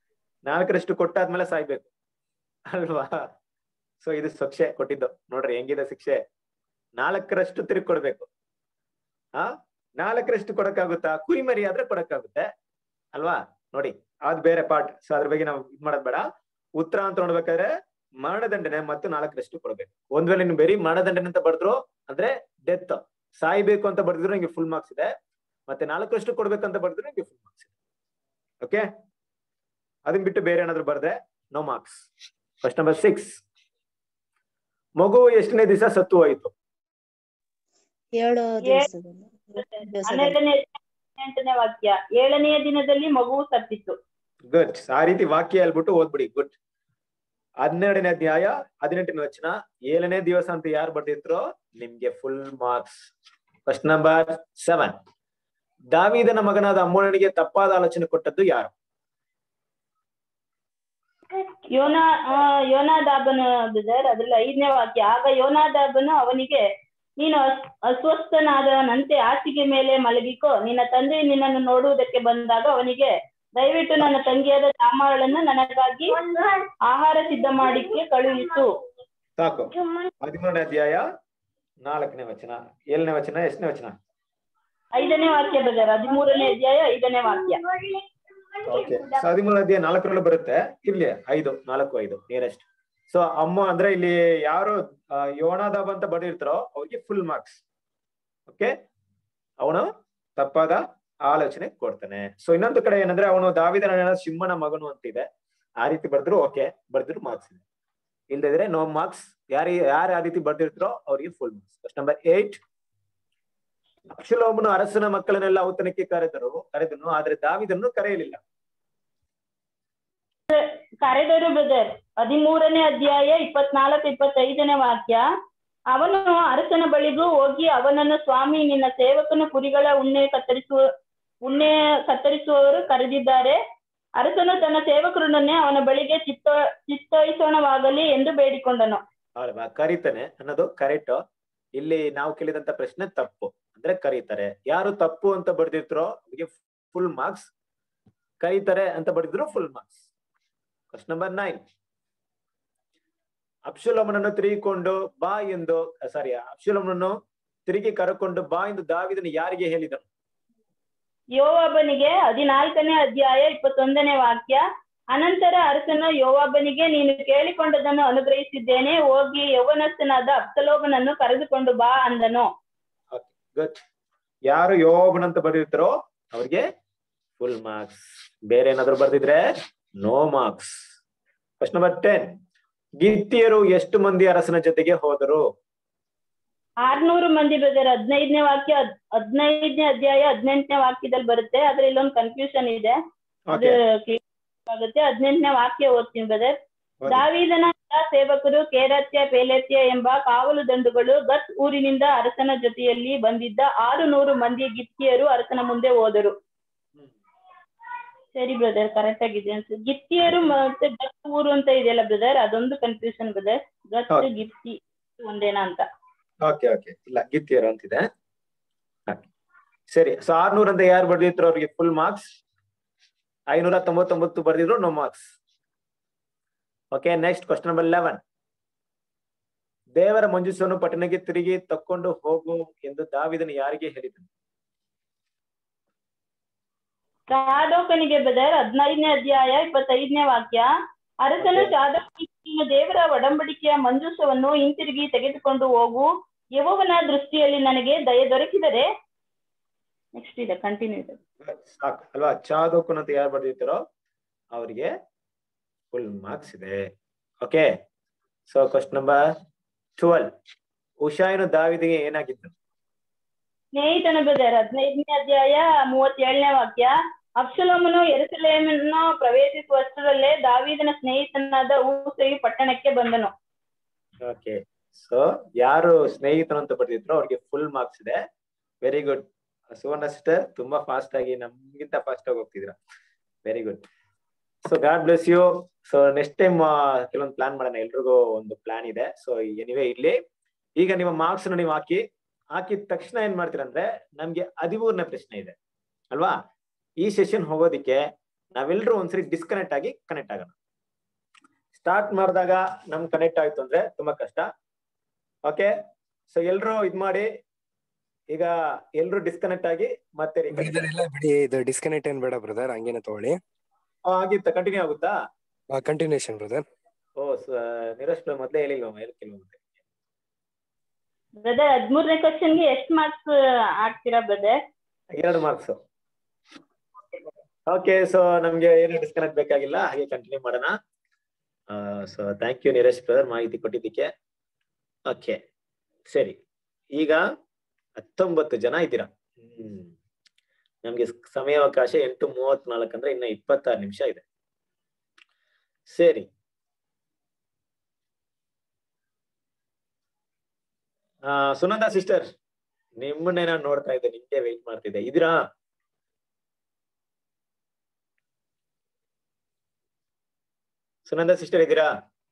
ನಾಲ್ಕರಷ್ಟು ಕೊಟ್ಟಾದ್ಮೇಲೆ ಸಾಯ್ಬೇಕು ಅಲ್ವಾ ಸೊ ಇದು ಶಿಕ್ಷೆ ಕೊಟ್ಟಿದ್ದು ನೋಡ್ರಿ ಹೆಂಗಿದೆ ಶಿಕ್ಷೆ ನಾಲ್ಕರಷ್ಟು ತಿರುಗಿ ಕೊಡ್ಬೇಕು ಆ ನಾಲ್ಕರಷ್ಟು ಕೊಡಕ್ಕಾಗುತ್ತಾ ಕುರಿಮರಿ ಆದ್ರೆ ಕೊಡಕ್ಕಾಗುತ್ತೆ ಅಲ್ವಾ ನೋಡಿ ಅದ್ ಬೇರೆ ಪಾರ್ಟ್ ಸೊ ಅದ್ರ ಬಗ್ಗೆ ನಾವು ಇದ್ ಮಾಡೋದ್ ಬೇಡ ಉತ್ತರ ಅಂತ ನೋಡ್ಬೇಕಾದ್ರೆ ಮರಣದಂಡನೆ ಮತ್ತು ನಾಲ್ಕರಷ್ಟು ಕೊಡ್ಬೇಕು ಒಂದ್ ವೇಳೆ ನೀವು ಬರೀ ಮರಣದಂಡನೆ ಅಂತ ಬರೆದ್ರು ಅಂದ್ರೆ ಡೆತ್ ಸಾಯ್ಬೇಕು ಅಂತ ಬರ್ದಿದ್ರು ನಿಮ್ಗೆ ಫುಲ್ ಮಾರ್ಕ್ಸ್ ಇದೆ ಮತ್ತೆ ನಾಲ್ಕರಷ್ಟು ಕೊಡ್ಬೇಕಂತ ಬರ್ದಿದ್ರು ನಿಮ್ಗೆ ಫುಲ್ ಮಾರ್ಕ್ಸ್ ಇದೆ ಓಕೆ ಅದನ್ ಬಿಟ್ಟು ಬೇರೆ ಏನಾದ್ರು ಬರ್ದೆ no marks first number six ಮಗು ಎಷ್ಟನೇ ದಿವಸ ಸತ್ತು ಹೋಯ್ತು ಏಳು ದಿವಸದಲ್ಲಿ ದಿವಸದಲ್ಲಿ ಹನ್ನೆರಡನೇ ಹದಿನೆಂಟನೇ ವಾಕ್ಯ ಏಳನೆಯ ದಿನದಲ್ಲಿ ಮಗುವು ಸತ್ತಿತ್ತು ಗುಡ್ ಆ ರೀತಿ ವಾಕ್ಯ ಹೇಳ್ಬಿಟ್ಟು ಓದ್ಬಿಡಿ ಗುಡ್ ಹನ್ನೆರಡನೇ ಅಧ್ಯಾಯ ಹದಿನೆಂಟನೇ ವಚನ ಏಳನೇ ದಿವಸ ಅಂತ ಯಾರು ಬರ್ದಿರ್ತಾರೋ ನಿಮ್ಗೆ full marks first number seven ದಾವಿದನ ಮಗನಾದ ಅಮ್ಮನಿಗೆ ತಪ್ಪಾದ ಆಲೋಚನೆ ಕೊಟ್ಟದ್ದು ಯಾರು ಯೋನಾ ಆ, ಯೋನಾದಾಬನ ಬ್ರದರ್ ಅದ್ರಲ್ಲಿ ಐದನೇ ವಾಕ್ಯ ಆಗ ಯೋನಾದಾಬನು ಅವನಿಗೆ ನೀನು ಅಸ್- ಅಸ್ವಸ್ಥನಾದವನಂತೆ ಹಾಸಿಗೆ ಮೇಲೆ ಮಲಗಿಕೋ ನಿನ್ನ ತಂದೆ ನಿನ್ನನ್ನು ನೋಡುವುದಕ್ಕೆ ಬಂದಾಗ ಅವನಿಗೆ ದಯವಿಟ್ಟು ನನ್ನ ತಂಗಿಯಾದ ತಾಮಾಳನ್ನು ನನಗಾಗಿ ಆಹಾರ ಸಿದ್ಧ ಮಾಡಿಕ್ಕೆ ಕಳುಹಿಸು ಸಾಕು ಹದಿಮೂರನೇ ಅಧ್ಯಾಯ ನಾಲ್ಕನೇ ವಚನ ಏಳನೇ ವಚನ ಎಷ್ಟನೇ ವಚನ ಐದನೇ ವಾಕ್ಯ ಬ್ರದರ್ ಹದಿಮೂರನೇ ಅಧ್ಯಾಯ ಐದನೇ ವಾಕ್ಯ ಓಕೆ ಸೊ ಹದಿಮೂರನೇ ಅಧ್ಯಾಯ ನಾಲ್ಕರಲ್ಲೂ ಬರುತ್ತೆ ಇರ್ಲಿ ಐದು ನಾಲ್ಕು ಐದು ನಿಯರೆಸ್ಟ್ ಸೊ ಅಮ್ಮ ಅಂದ್ರೆ ಇಲ್ಲಿ ಯಾರು ಆ, ಯೋನಾದಾಬ್ ಅಂತ ಬರೆದಿರ್ತಾರೋ ಅವ್ರಿಗೆ ಫುಲ್ ಮಾರ್ಕ್ಸ್ ಓಕೆ ಅವನು ತಪ್ಪಾದ ಆಲೋಚನೆ ಕೊಡ್ತಾನೆ ಸೊ ಇನ್ನೊಂದು ಕಡೆ ಏನಂದ್ರೆ ಅವನು ದಾವಿದನ ಸಿಂಹನ ಮಗನು ಅಂತ ಇದೆ ಆ ರೀತಿ ಬರ್ದ್ರು ಓಕೆ ಬರ್ದ್ರು ಮಾರ್ಕ್ಸ್ ಇದೆ ಇಲ್ದಿದ್ರೆ ನೋ ಮಾರ್ಕ್ಸ್ ಯಾರು ಯಾರು ಆ ರೀತಿ ಬರ್ದಿರ್ತಾರೋ ಅವ್ರಿಗೆ full marks first number eight ಅಕ್ಷಲೋಮನು ಅರಸನ ಮಕ್ಕಳನ್ನೆಲ್ಲ ಔತಣಕ್ಕೆ ಕರೆದರು ಕರೆದನು ಆದ್ರೆ ದಾವಿದನ್ನು ಕರೆಯಲಿಲ್ಲ ಕರೆದರು ಬ್ರದರ್ ಹದಿಮೂರನೇ ಅಧ್ಯಾಯ ಇಪ್ಪತ್ನಾಲ್ಕು ಇಪ್ಪತ್ತೈದನೇ ವಾಕ್ಯ ಅವನು ಅರಸನ ಬಳಿಗೂ ಹೋಗಿ ಅವನನ್ನು ಸ್ವಾಮಿ ನಿನ್ನ ಸೇವಕನ ಕುರಿಗಳ ಉಣ್ಣೆ ಕತ್ತರಿಸುವ ಉಣ್ಣೆ ಕತ್ತರಿಸುವವರು ಕರೆದಿದ್ದಾರೆ ಅರಸನು ತನ್ನ ಸೇವಕರನ್ನೇ ಅವನ ಬಳಿಗೆ ಚಿತ್ತ ಚಿತ್ತೈಸೋಣವಾಗಲಿ ಎಂದು ಬೇಡಿಕೊಂಡನು ಅಲ್ವಾ ಕರೀತಾನೆ ಅನ್ನೋದು ಕರೆಕ್ಟ್ ಇಲ್ಲಿ ನಾವು ಕೇಳಿದಂತ ಪ್ರಶ್ನೆ ತಪ್ಪು ಅಂದ್ರೆ ಕರೀತಾರೆ ಯಾರು ತಪ್ಪು ಅಂತ ಬರ್ದಿರ್ತಾರೋ ಅವ್ರಿಗೆ ಫುಲ್ ಮಾರ್ಕ್ಸ್ ಕರೀತಾರೆ ಅಂತ ಬರ್ದಿದ್ರು full marks question number nine ಅಪ್ಸುಲಮನನ್ನು ತಿರುಗಿಕೊಂಡು ಬಾ ಎಂದು ಸಾರಿ ಅಪ್ಸುಲಮನನ್ನು ತಿರುಗಿ ಕರಕೊಂಡು ಬಾ ಎಂದು ದಾವಿದನು ಯಾರಿಗೆ ಹೇಳಿದನು ಯೋವಾಬನಿಗೆ ಹದಿನಾಲ್ಕನೇ ಅಧ್ಯಾಯ ಇಪ್ಪತ್ತೊಂದನೇ ವಾಕ್ಯ ಅನಂತರ ಅರಸನು ಯೋವಾಬನಿಗೆ ನೀನು ಕೇಳಿಕೊಂಡದನ್ನು ಅನುಗ್ರಹಿಸಿದ್ದೇನೆ ಹೋಗಿ ಯೌವನಸ್ಥನಾದ ಅಬ್ಸಲೋಬನನ್ನು ಕರೆದುಕೊಂಡು ಬಾ ಅಂದನು ಗುಡ್ ಯಾರು ಯೋಬನ್ ಅಂತ ಬರ್ದಿರ್ತಾರೋ ಅವ್ರಿಗೆ ಫುಲ್ ಮಾರ್ಕ್ಸ್ ಬೇರೆ ಏನಾದ್ರು ಬರ್ದಿದ್ರೆ no marks question number ten ಗಿತ್ತಿಯರು ಎಷ್ಟು ಮಂದಿ ಅರಸನ ಜೊತೆಗೆ ಹೋದರು ಆರ್ನೂರು ಮಂದಿ ಬ್ರದರ್ ಹದಿನೈದನೇ ವಾಕ್ಯ ಹದ್- ಹದಿನೈದನೇ ಅಧ್ಯಾಯ ಹದಿನೆಂಟನೇ ವಾಕ್ಯದಲ್ಲಿ ಬರುತ್ತೆ ಆದ್ರೆ ಇಲ್ಲೊಂದು ಕನ್ಫ್ಯೂಷನ್ ಇದೆ ಅದು ಓಕೆ clear ಆಗುತ್ತೆ ಹದಿನೆಂಟನೇ ವಾಕ್ಯ ಓದ್ತೀನಿ ಬ್ರದರ್ ಓದಿ. ದಾವೀದನ ಎಲ್ಲಾ ಸೇವಕರು ಕೇರತ್ಯ ಪೇಲೆತ್ಯ ಎಂಬ ಕಾವಲು ದಂಡುಗಳು ಗತ್ ಊರಿನಿಂದ ಅರಸನ ಜೊತೆಯಲ್ಲಿ ಬಂದಿದ್ದ ಆರು ನೂರು ಮಂದಿ ಗಿತ್ತಿಯರು ಅರಸನ ಮುಂದೆ ಹೋದರು ಸರಿ ಬ್ರದರ್ ಕರೆಕ್ಟ್ ಆಗಿದೆ ಅನ್ಸುತ್ತೆ ಗಿತ್ತಿಯರು ಮತ್ತೆ ಗತ್ ಊರು ಅಂತ ಇದೆಯಲ್ಲ ಬ್ರದರ್ ಅದೊಂದು ಕನ್ಫ್ಯೂಷನ್ ಬ್ರದರ್ ಗತ್ ಹೌದು. ಗಿತ್ತಿ ಒಂದೇನಾ ಅಂತ ಓಕೆ ಓಕೆ ಇಲ್ಲ ಗಿತ್ತಿಯರು ಅಂತಿದೆ Okay. ಸರಿ ಸೊ ಆರ್ನೂರ ಅಂತ ಯಾರು ಬರ್ದಿದ್ರು ಅವ್ರಿಗೆ ಫುಲ್ ಮಾರ್ಕ್ಸ್ ಐನೂರ ತೊಂಬತ್ತೊಂಬತ್ತು ಬರ್ದಿದ್ರು no marks okay next question number eleven ದೇವರ ಮಂಜುಸನ್ನು ಪಟ್ಟಣಕ್ಕೆ ತಿರುಗಿ ತಕ್ಕೊಂಡು ಹೋಗು ಎಂದು ದಾವಿದನು ಯಾರಿಗೆ ಹೇಳಿದನು ಚಾದೋಕನಿಗೆ ಬ್ರದರ್ ಹದಿನೈದನೇ ಅಧ್ಯಾಯ ಇಪ್ಪತ್ತೈದನೇ ವಾಕ್ಯ ಅರಸನು Okay. ಚಾದೋಕನಿಗೆ ದೇವರ ಒಡಂಬಡಿಕೆಯ ಮಂಜೂಷವನ್ನು ಹಿಂತಿರುಗಿ ತೆಗೆದುಕೊಂಡು ಹೋಗು ಯೆಹೋವನ ದೃಷ್ಟಿಯಲ್ಲಿ ನನಗೆ ದಯೆ ದೊರಕಿದರೆ ನೆಕ್ಸ್ಟ್ ಇದೆ ಕಂಟಿನ್ಯೂ ಇದೆ ಸಾಕು ಅಲ್ವಾ ಚಾದೋಕನ್ ಅಂತ ಯಾರು ಬರ್ದಿರ್ತಾರೋ ಅವರಿಗೆ ಫುಲ್ ಮಾರ್ಕ್ಸ್ ಇದೆ okay so question number twelve ಉಷಾಯನು ದಾವಿದಿಗೆ ಏನಾಗಿದ್ದು ಸ್ನೇಹಿತನ ಬ್ರದರ್ ಹದಿನೈದನೇ ಅಧ್ಯಾಯ ಮೂವತ್ತೇಳನೇ ವಾಕ್ಯ ಅಬ್ಸಲೋಮನು ಎರುಸಲೇಮನ್ನು ಪ್ರವೇಶಿಸುವಷ್ಟರಲ್ಲೇ ದಾವೀದನ ಸ್ನೇಹಿತನಾದ ಊಸೆಯು ಪಟ್ಟಣಕ್ಕೆ ಬಂದನು ಓಕೆ ಸೊ ಯಾರು ಸ್ನೇಹಿತರು ಅಂತ ಬರ್ದಿದ್ರು ಅವ್ರಿಗೆ ಫುಲ್ ಮಾರ್ಕ್ಸ್ ಇದೆ ವೆರಿ ಗುಡ್ ಸುವರ್ಣ ಸಿಸ್ಟರ್ ತುಂಬಾ ಫಾಸ್ಟ್ ಆಗಿ ನಮ್ಗಿಂತ ಫಾಸ್ಟ್ ಆಗಿ ಹೋಗ್ತಿದ್ರ very good so God bless you so next time ಕೆಲವೊಂದು ಪ್ಲಾನ್ ಮಾಡೋಣ ಎಲ್ರಿಗೂ ಒಂದು ಪ್ಲಾನ್ ಇದೆ ಸೊ ಎನಿವೆ ಇಲ್ಲಿ ಈಗ ನಿಮ್ಮ ಮಾರ್ಕ್ಸ್ ನೀವು ಹಾಕಿ ಹಾಕಿದ ತಕ್ಷಣ ಏನ್ ಮಾಡ್ತೀರಾ ಅಂದ್ರೆ ನಮ್ಗೆ ಹದಿಮೂರನೇ ಪ್ರಶ್ನೆ ಇದೆ ಅಲ್ವಾ ಈ ಸೆಷನ್ ಹೋಗೋದಿಕ್ಕೆ ನಾವೆಲ್ಲರೂ ಒಂದ್ಸರಿ ಡಿಸ್ಕನೆಕ್ಟ್ ಆಗಿ ಕನೆಕ್ಟ್ ಆಗೋಣ ಸ್ಟಾರ್ಟ್ ಮಾಡಿದಾಗ ನಮ್ ಕನೆಕ್ಟ್ ಆಯ್ತು ಅಂದ್ರೆ ತುಂಬಾ ಕಷ್ಟ ಓಕೆ ಸೊ ಎಲ್ರು ಇದ್ ಮಾಡಿ ಈಗ ಎಲ್ರು ಡಿಸ್ಕನೆಕ್ಟ್ ಆಗಿ ಮತ್ತೆ reconnect ಬ್ರದರ್ ಇಲ್ಲ ಬಿಡಿ ಇದು ಡಿಸ್ಕನೆಕ್ಟ್ ಏನ್ ಬೇಡ ಬ್ರದರ್ ಹಂಗೇನೆ ತಗೊಳ್ಳಿ ಆ, ಆಗಿತ್ತ ಕಂಟಿನ್ಯೂ ಆಗುತ್ತಾ ಕಂಟಿನ್ಯೂಷನ್ ಬ್ರದರ್ ಓ ನಿರೋಶ್ ಮೊದ್ಲೇ ಹೇಳಿಲ್ವ ಹೇಳ್ತಿಲ್ವ ಮತ್ತೆ ಬ್ರದರ್ ಹದ್ಮೂರನೇ ಕ್ವಶನ್ಗೆ ಎಷ್ಟ್ ಮಾರ್ಕ್ಸ್ ಹಾಕ್ತೀರಾ ಬ್ರದರ್ ಎರಡು ಮಾರ್ಕ್ಸ್ ಓಕೆ ಸೊ ನಮ್ಗೆ ಏನು ಡಿಸ್ಕನೆಕ್ಟ್ ಬೇಕಾಗಿಲ್ಲ ಹಾಗೆ ಕಂಟಿನ್ಯೂ ಮಾಡೋಣ so thank you Niresh brother ಮಾಹಿತಿ ಕೊಟ್ಟಿದ್ದಕ್ಕೆ ಓಕೆ ಸರಿ ಈಗ ಹತ್ತೊಂಬತ್ತು ಜನ ಇದ್ದೀರಾ ಹ್ಮ್ ನಮ್ಗೆ ಸಮಯಾವಕಾಶ ಎಂಟು ಮೂವತ್ನಾಲ್ಕು ಅಂದ್ರೆ ಇನ್ನ ಇಪ್ಪತ್ತಾರು ನಿಮಿಷ ಇದೆ ಸರಿ ಆ ಸುನಂದಾ ಸಿಸ್ಟರ್ ನಿಮ್ಮನ್ನೇ ನಾನು ನೋಡ್ತಾ ಇದ್ದೆ ನಿಮ್ಗೆ ವೆಯ್ಟ್ ಮಾಡ್ತಿದ್ದೆ ಇದ್ದೀರಾ ಸುನಂದಾ ಸಿಸ್ಟರ್ ಇದ್ದೀರಾ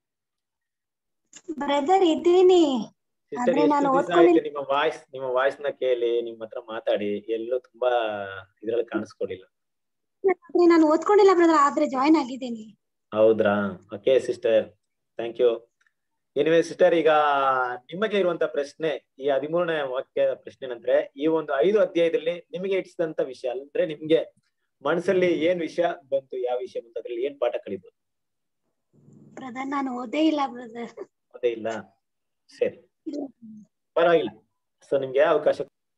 ಬ್ರದರ್ ಇದ್ದೀನಿ ಸಿಸ್ಟರ್ ಆದ್ರೆ ನಾನು ಎಷ್ಟು ದಿವಸ ಓದ್ಕೊಂಡಿಲ್ಲ. ಆಯ್ತು ನಿಮ್ಮ ವಾಯ್ಸ್ ನಿಮ್ಮ ವಾಯ್ಸ್ ನ ಕೇಳಿ ನಿಮ್ಮ ಹತ್ರ ಮಾತಾಡಿ ಎಲ್ಲೂ ತುಂಬಾ ಇದ್ರಲ್ಲಿ ಕಾಣಿಸ್ಕೊಳಿಲ್ಲ ಆದ್ರೆ ನಾನು ಓದ್ಕೊಂಡಿಲ್ಲ ಬ್ರದರ್ ಆದ್ರೆ ಜಾಯ್ನ್ ಆಗಿದ್ದೀನಿ ಹೌದ್ರಾ okay sister thank you anyway sister ಈಗ ನಿಮಗೆ ಇರುವಂತ ಪ್ರಶ್ನೆ ಈ ಹದಿಮೂರನೇ ವಾಕ್ಯ ಪ್ರಶ್ನೆ ಏನಂದ್ರೆ ಈ ಒಂದು ಐದು ಅಧ್ಯಾಯದಲ್ಲಿ ನಿಮಗೆ ಇಟ್ಟಿಸಿದಂತ ವಿಷಯ ಅಂದ್ರೆ ನಿಮ್ಗೆ ಮನಸ್ಸಲ್ಲಿ ಏನ್ ವಿಷಯ ಬಂತು ಯಾವ ವಿಷಯ ಬಂತು ಅದ್ರಲ್ಲಿ ಏನ್ ಪಾಠ ಕಲಿಬೋದು ಬ್ರದರ್ ನಾನು ಓದೇ ಇಲ್ಲ ಬ್ರದರ್ ಅದೇ ಇಲ್ಲ ಸರಿ ಪರವಾಗಿಲ್ಲ ಸೊ ನಿಮ್ಗೆ ಅವಕಾಶ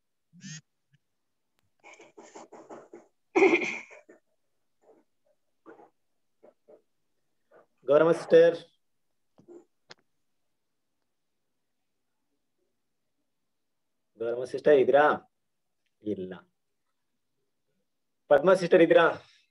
ಗೌರವ ಸಿಸ್ಟರ್ ಗೌರವ ಸಿಸ್ಟರ್ ಇದ್ದೀರಾ ಇಲ್ಲ ಪದ್ಮ ಸಿಸ್ಟರ್ ಇದ್ದೀರಾ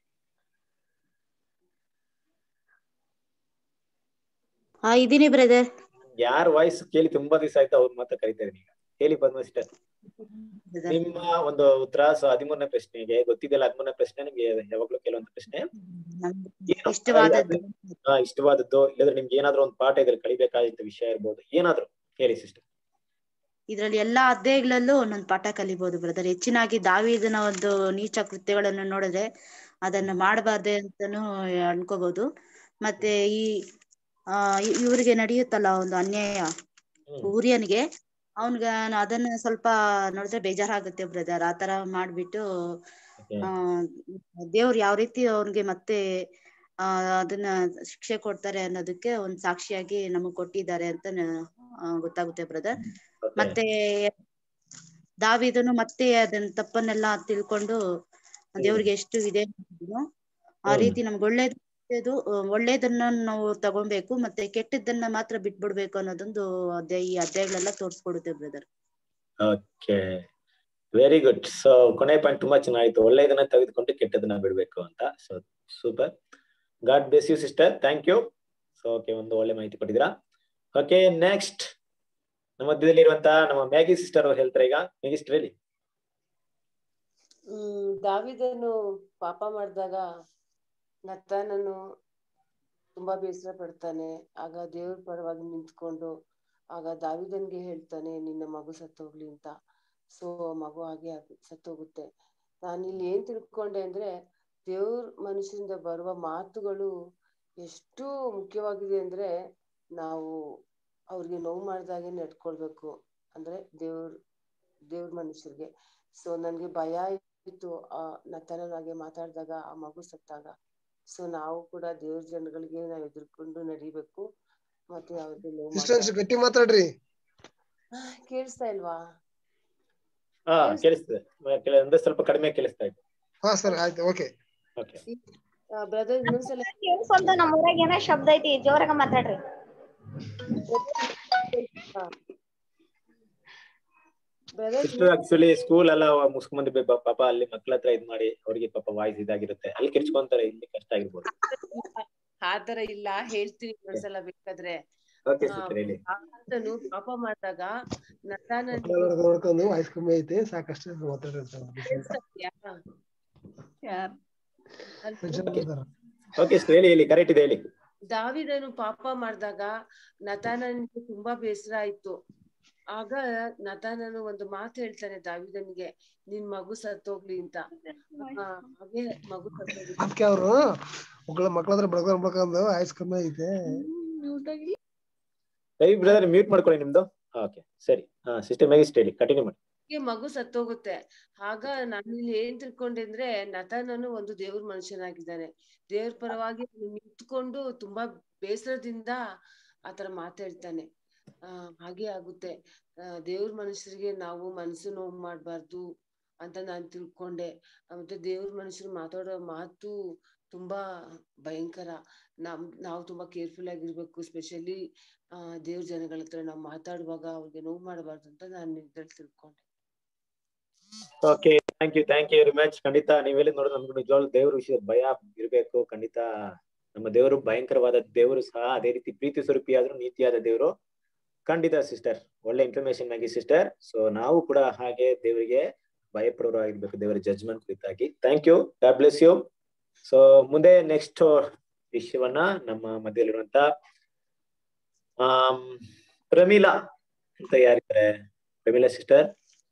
ಹಾ ಇದೀನಿ ಬ್ರದರ್ ಯಾರ ವಾಯ್ಸ್ ಕೇಳಿ ತುಂಬಾ ದಿವಸ ಆಯ್ತು ಅವ್ರ ಮಾತ್ರ ಕರಿತಾ ಇದೀನಿ ಈಗ ಹೇಳಿ ಪದ್ಮ ಸಿಸ್ಟರ್ ನಿಮ್ಮ ಒಂದು ಉತ್ತರ ಸೊ ಹದಿಮೂರನೇ ಪ್ರಶ್ನೆಗೆ ಗೊತ್ತಿದೆಯಲ್ಲ ಹದಿಮೂರನೇ ಪ್ರಶ್ನೆ ನಿಮ್ಗೆ ಯಾವಾಗ್ಲೂ ಕೆಲವೊಂದು ಪ್ರಶ್ನೆ ಏನು? ಇಷ್ಟವಾದದ್ದು ಹಾ, ಇಷ್ಟವಾದದ್ದು ಇಲ್ಲದ್ರೆ ನಿಮ್ಗೆ ಏನಾದ್ರೂ ಒಂದು ಪಾಠ ಇದ್ರೆ ಕಲಿಬೇಕಾಗಿದ್ದ ವಿಷಯ ಇರ್ಬೋದು ಏನಾದ್ರು ಹೇಳಿ ಸಿಸ್ಟರ್ ಇದ್ರಲ್ಲಿ ಎಲ್ಲಾ ಅಧ್ಯಾಯಗಳಲ್ಲೂ ಒಂದೊಂದು ಪಾಠ ಕಲಿಬಹುದು ಬ್ರದರ್ ಹೆಚ್ಚಿನಾಗಿ ದಾವಿದನ ಒಂದು ನೀಚ ಕೃತ್ಯಗಳನ್ನು ನೋಡಿದ್ರೆ ಅದನ್ನ ಮಾಡಬಾರ್ದೆ ಅಂತಾನು ಅನ್ಕೋಬಹುದು ಮತ್ತೆ ಈ ಆ ಇ- ಇವ್ರಿಗೆ ನಡೆಯುತ್ತಲ್ಲ ಒಂದು ಅನ್ಯಾಯ ಊರಿಯನಿಗೆ ಅವನ್ಗ ಅದನ್ನ ಸ್ವಲ್ಪ ನೋಡಿದ್ರೆ ಬೇಜಾರಾಗುತ್ತೆ ಬ್ರದರ್ ಆತರ ಮಾಡ್ಬಿಟ್ಟು ಆ ದೇವ್ರು ಯಾವ ರೀತಿ ಅವ್ನಿಗೆ ಮತ್ತೆ ಆ ಅದನ್ನ ಶಿಕ್ಷೆ ಕೊಡ್ತಾರೆ ಅನ್ನೋದಕ್ಕೆ ಒಂದ್ ಸಾಕ್ಷಿಯಾಗಿ ನಮಗ್ ಕೊಟ್ಟಿದ್ದಾರೆ ಅಂತ ನ- ಆ, ಗೊತ್ತಾಗುತ್ತೆ ಬ್ರದರ್ ಮತ್ತೆ ದಾವಿದನು ಮತ್ತೆ ಅದನ್ನ ತಪ್ಪನ್ನೆಲ್ಲ ತಿಳ್ಕೊಂಡು ದೇವ್ರಿಗೆ ಎಷ್ಟು ಇದೆ ಅನ್ನೋದನ್ನು ಆ ಹ್ಮ್. ರೀತಿ ನಮ್ಗೆ ಒಳ್ಳೇದು ಒಳ್ಳೇದು, ಆ, ಒಳ್ಳೇದನ್ನ ನಾವು ತಗೊಬೇಕು ಮತ್ತೆ ಕೆಟ್ಟದ್ದನ್ನ ಮಾತ್ರ ಬಿಟ್ಬಿಡ್ಬೇಕು ಅನ್ನೋದೊಂದು ಅಧ್ಯಾಯ ಈ ಅಧ್ಯಾಯಗಳೆಲ್ಲ ತೋರ್ಸ್ಕೊಡುತ್ತೆ brother okay very good so ಕೊನೆ ಪಾಯಿಂಟ್ ತುಂಬಾ ಚೆನ್ನಾಗಿತ್ತು ಒಳ್ಳೆಯದನ್ನ ತೆಗೆದುಕೊಂಡು ಕೆಟ್ಟದನ್ನ ಬಿಡ್ಬೇಕು ಅಂತ so super God bless you sister thank you so okay ಒಂದು ಒಳ್ಳೆ ಮಾಹಿತಿ ಕೊಟ್ಟಿದ್ದೀರಾ ಓಕೆ ನೆಕ್ಸ್ಟ್ ನಮ್ಮ ಮಧ್ಯದಲ್ಲಿ ಇರುವಂತಹ ನಮ್ಮ ಮ್ಯಾಗಿ ಸಿಸ್ಟರ್ ಅವ್ರು ಹೇಳ್ತಾರೆ ಈಗ ಮ್ಯಾಗಿ ಸಿಸ್ಟರ್ ಹೇಳಿ ಹ್ಮ್ ದಾವಿದನು ಪಾಪ ಮಾಡಿದಾಗ ನತ್ತಾನನು ತುಂಬಾ ಬೇಸರ ಪಡ್ತಾನೆ ಆಗ ದೇವ್ರ ಪರವಾಗಿ ನಿಂತ್ಕೊಂಡು ಆಗ ದಾವಿದನ್ಗೆ ಹೇಳ್ತಾನೆ ನಿನ್ನ ಮಗು ಸತ್ತೋಗ್ಲಿ ಅಂತ ಸೊ ಮಗು ಹಾಗೆ ಆಗ್- ಸತ್ತೋಗುತ್ತೆ ನಾನು ಇಲ್ಲಿ ಏನ್ ತಿಳ್ಕೊಂಡೆ ಅಂದ್ರೆ ದೇವ್ರ ಮನುಷ್ಯರಿಂದ ಬರುವ ಮಾತುಗಳು ಎಷ್ಟು ಮುಖ್ಯವಾಗಿದೆ ಅಂದ್ರೆ ನಾವು ಅವ್ರಿಗೆ ನೋವು ಮಾಡ್ದಾಗೆ ನಡ್ಕೊಳ್ಬೇಕು ಅಂದ್ರೆ ದೇವ್ರ ದೇವ್ರ ಮನುಷ್ಯರಿಗೆ ಸೊ ನನ್ಗೆ ಭಯ ಇತ್ತು ಆ ನತನನಾಗೆ ಮಾತಾಡಿದಾಗ ಆ ಮಗು ಸತ್ತಾಗ ಸೊ ನಾವು ಕೂಡ ದೇವ್ರ ಜನಗಳಿಗೆ ನಾವು ಎದುರ್ಕೊಂಡು ನಡಿಬೇಕು ಮತ್ತೆ ಅವ್ರಿಗೆ ನೋವು ಸಿಸ್ಟರ್ ಮಾಡ್ಬಾರ್ದು. ಗಟ್ಟಿ ಮಾತಾಡ್ರಿ ಕೇಳಿಸ್ತಾ ಇಲ್ವಾ ಹಾ ಕೇಳಿಸ್ತದೆ ಕೆಲವೊಂದು ಸ್ವಲ್ಪ ಕಡಿಮೆ ಕೇಳಿಸ್ತಾ ಇತ್ತು ಹಾ ಸರ್ ಆಯ್ತು ಓಕೆ ಓಕೆ ಬ್ರದರ್ ಇನ್ನೊಂದ್ಸಲ ಕೇಳಿಸ್ಕೊಂತ ನಮ್ಮ ಊರಾಗ ಏನೋ ಶಬ್ದ ಐತಿ ಜೋರಾಗ ಮಾತಾಡ್ರಿ ಬ್ರದರ್ ಸಿಸ್ಟರ್ ಆಕ್ಚುಲಿ ಸ್ಕೂಲ್ ಎಲ್ಲ ಮುಗಿಸ್ಕೊಂಡ್ ಬಂದು ಬ- ಪಾಪ ಅಲ್ಲಿ ಮಕ್ಳ ಹತ್ರ ಇದ್ ಮಾಡಿ ಅವ್ರಿಗೆ ಪಾಪ ವಾಯ್ಸ್ ಇದಾಗಿರುತ್ತೆ ಅಲ್ಲಿ ಕಿರ್ಚ್ಕೊಂತಾರೆ ಇಲ್ಲಿ ಕಷ್ಟ ಆಗಿರ್ಬೋದು ಆತರ ಇಲ್ಲ ಹೇಳ್ತೀನಿ ಇನ್ನೊಂದ್ಸಲ ಬೇಕಾದ್ರೆ ಓಕೆ ಆ, ಸಿಸ್ಟರ್ ಹೇಳಿ ಆತನು ಪಾಪ ಮಾಡಿದಾಗ ನತಾನನಿಗೆ ನೋಡ್ಕೊಂಡು ನೋಡ್ಕೊಂಡು ವಾಯ್ಸ್ ಕಮ್ಮಿ ಐತೆ ಸಾಕಷ್ಟು ಮಾತಾಡ್ರಿ ಅಂತ ಕೇಳಿಸ್ತಾ ಇದ್ಯಾ? ಓಕೆ ಸಿಸ್ಟರ್ ಹೇಳಿ ಹೇಳಿ ಕರೆಕ್ಟ್ ಇದೆ ಹೇಳಿ ದಾವಿದನು ಪಾಪ ಮಾಡಿದಾಗ ನತಾನನಿಗೆ ತುಂಬಾ ಬೇಸರ ಆಯ್ತು ಆಗ ನತಾನನು ಒಂದು ಮಾತು ಹೇಳ್ತಾನೆ ದಾವಿದನಿಗೆ ನಿನ್ ಮಗು ಸತ್ತೋಗ್ಲಿ ಅಂತ ಆ, ಹಾಗೆ ಮಗು ಸತ್ತೋಗುತ್ತೆ ಅದಕ್ಕೆ ಅವರು ಮಕ್ಕಳ ಮಕ್ಕಳ ಹತ್ರ ಬಡ್ಕೊಂಡ್ ಬಡ್ಕೊಂಡು ಆಯ್ಸ್ ಕಮ್ಮಿ ಐತೆ ರವಿ ಬ್ರದರ್ ಮ್ಯೂಟ್ ಮಾಡ್ಕೊಳ್ಳಿ ನಿಮ್ದು ಓಕೆ ಸರಿ ಹಾ ಸಿಸ್ಟರ್ ಮ್ಯಾಗಿಸ್ಟ್ ಹೇಳಿ ಕಂಟಿನ್ಯೂ ಮಾಡಿ ಹೀಗೆ ಮಗು ಸತ್ತೋಗುತ್ತೆ ಆಗ ನಾನಿಲ್ಲಿ ಏನ್ ತಿಳ್ಕೊಂಡೆ ಅಂದ್ರೆ ನತಾನನು ಒಂದು ದೇವ್ರ ಮನುಷ್ಯನಾಗಿದ್ದಾನೆ ದೇವ್ರ ಪರವಾಗಿ ಅವ್ನು ನಿಂತ್ಕೊಂಡು ತುಂಬಾ ಬೇಸರದಿಂದ ಆತರ ಮಾತಾಡ್ತಾನೆ ಆ ಹಾಗೆ ಆಗುತ್ತೆ ಆ ದೇವ್ರ ಮನುಷ್ಯರಿಗೆ ನಾವು ಮನಸ್ಸು ನೋವು ಮಾಡ್ಬಾರ್ದು ಅಂತ ನಾನ್ ತಿಳ್ಕೊಂಡೆ ಆ, ಮತ್ತೆ ದೇವ್ರ ಮನುಷ್ಯರು ಮಾತಾಡೋ ಮಾತು ತುಂಬಾ ಭಯಂಕರ ನಮ್ ನಾವು ತುಂಬಾ ಕೇರ್ಫುಲ್ ಆಗಿರ್ಬೇಕು ಸ್ಪೆಷಲಿ ಆ ದೇವ್ರ ಜನಗಳ ಹತ್ರ ನಾವು ಮಾತಾಡುವಾಗ ಅವ್ರಿಗೆ ನೋವು ಮಾಡಬಾರ್ದು ಅಂತ ನಾನು ಇದ್ರಲ್ಲಿ ತಿಳ್ಕೊಂಡೆ okay thank you thank you very much ಖಂಡಿತ ನೀವೆಲ್ಲ ನೋಡಿದ್ರೆ ನಮ್ಗೆ ನಿಜವಾಗ್ಲೂ ದೇವ್ರ ವಿಷಯದ ಭಯ ಇರಬೇಕು ಖಂಡಿತ ನಮ್ಮ ದೇವರು ಭಯಂಕರವಾದ ದೇವರು ಸಹ ಅದೇ ರೀತಿ ಪ್ರೀತಿ ಸ್ವರೂಪಿಯಾದ್ರೂ ನೀತಿಯಾದ ದೇವರು ಖಂಡಿತ ಸಿಸ್ಟರ್ ಒಳ್ಳೆ ಇನ್ಫಾರ್ಮೇಶನ್ ಆಗಿ ಸಿಸ್ಟರ್ ಸೊ ನಾವು ಕೂಡ ಹಾಗೆ ದೇವರಿಗೆ ಭಯಪಡೋರು ಆಗಿರ್ಬೇಕು ದೇವರ ಜಜ್ಮೆಂಟ್ ಕುರಿತಾಗಿ thank you God bless you so ಮುಂದೆ ನೆಕ್ಸ್ಟ್ ವಿಷಯವನ್ನ ನಮ್ಮ ಮಧ್ಯದಲ್ಲಿರುವಂತ ಆಮ್, ಪ್ರಮೀಳಾ ಅಂತ ಯಾರಿದ್ದಾರೆ ಪ್ರಮೀಳಾ ಸಿಸ್ಟರ್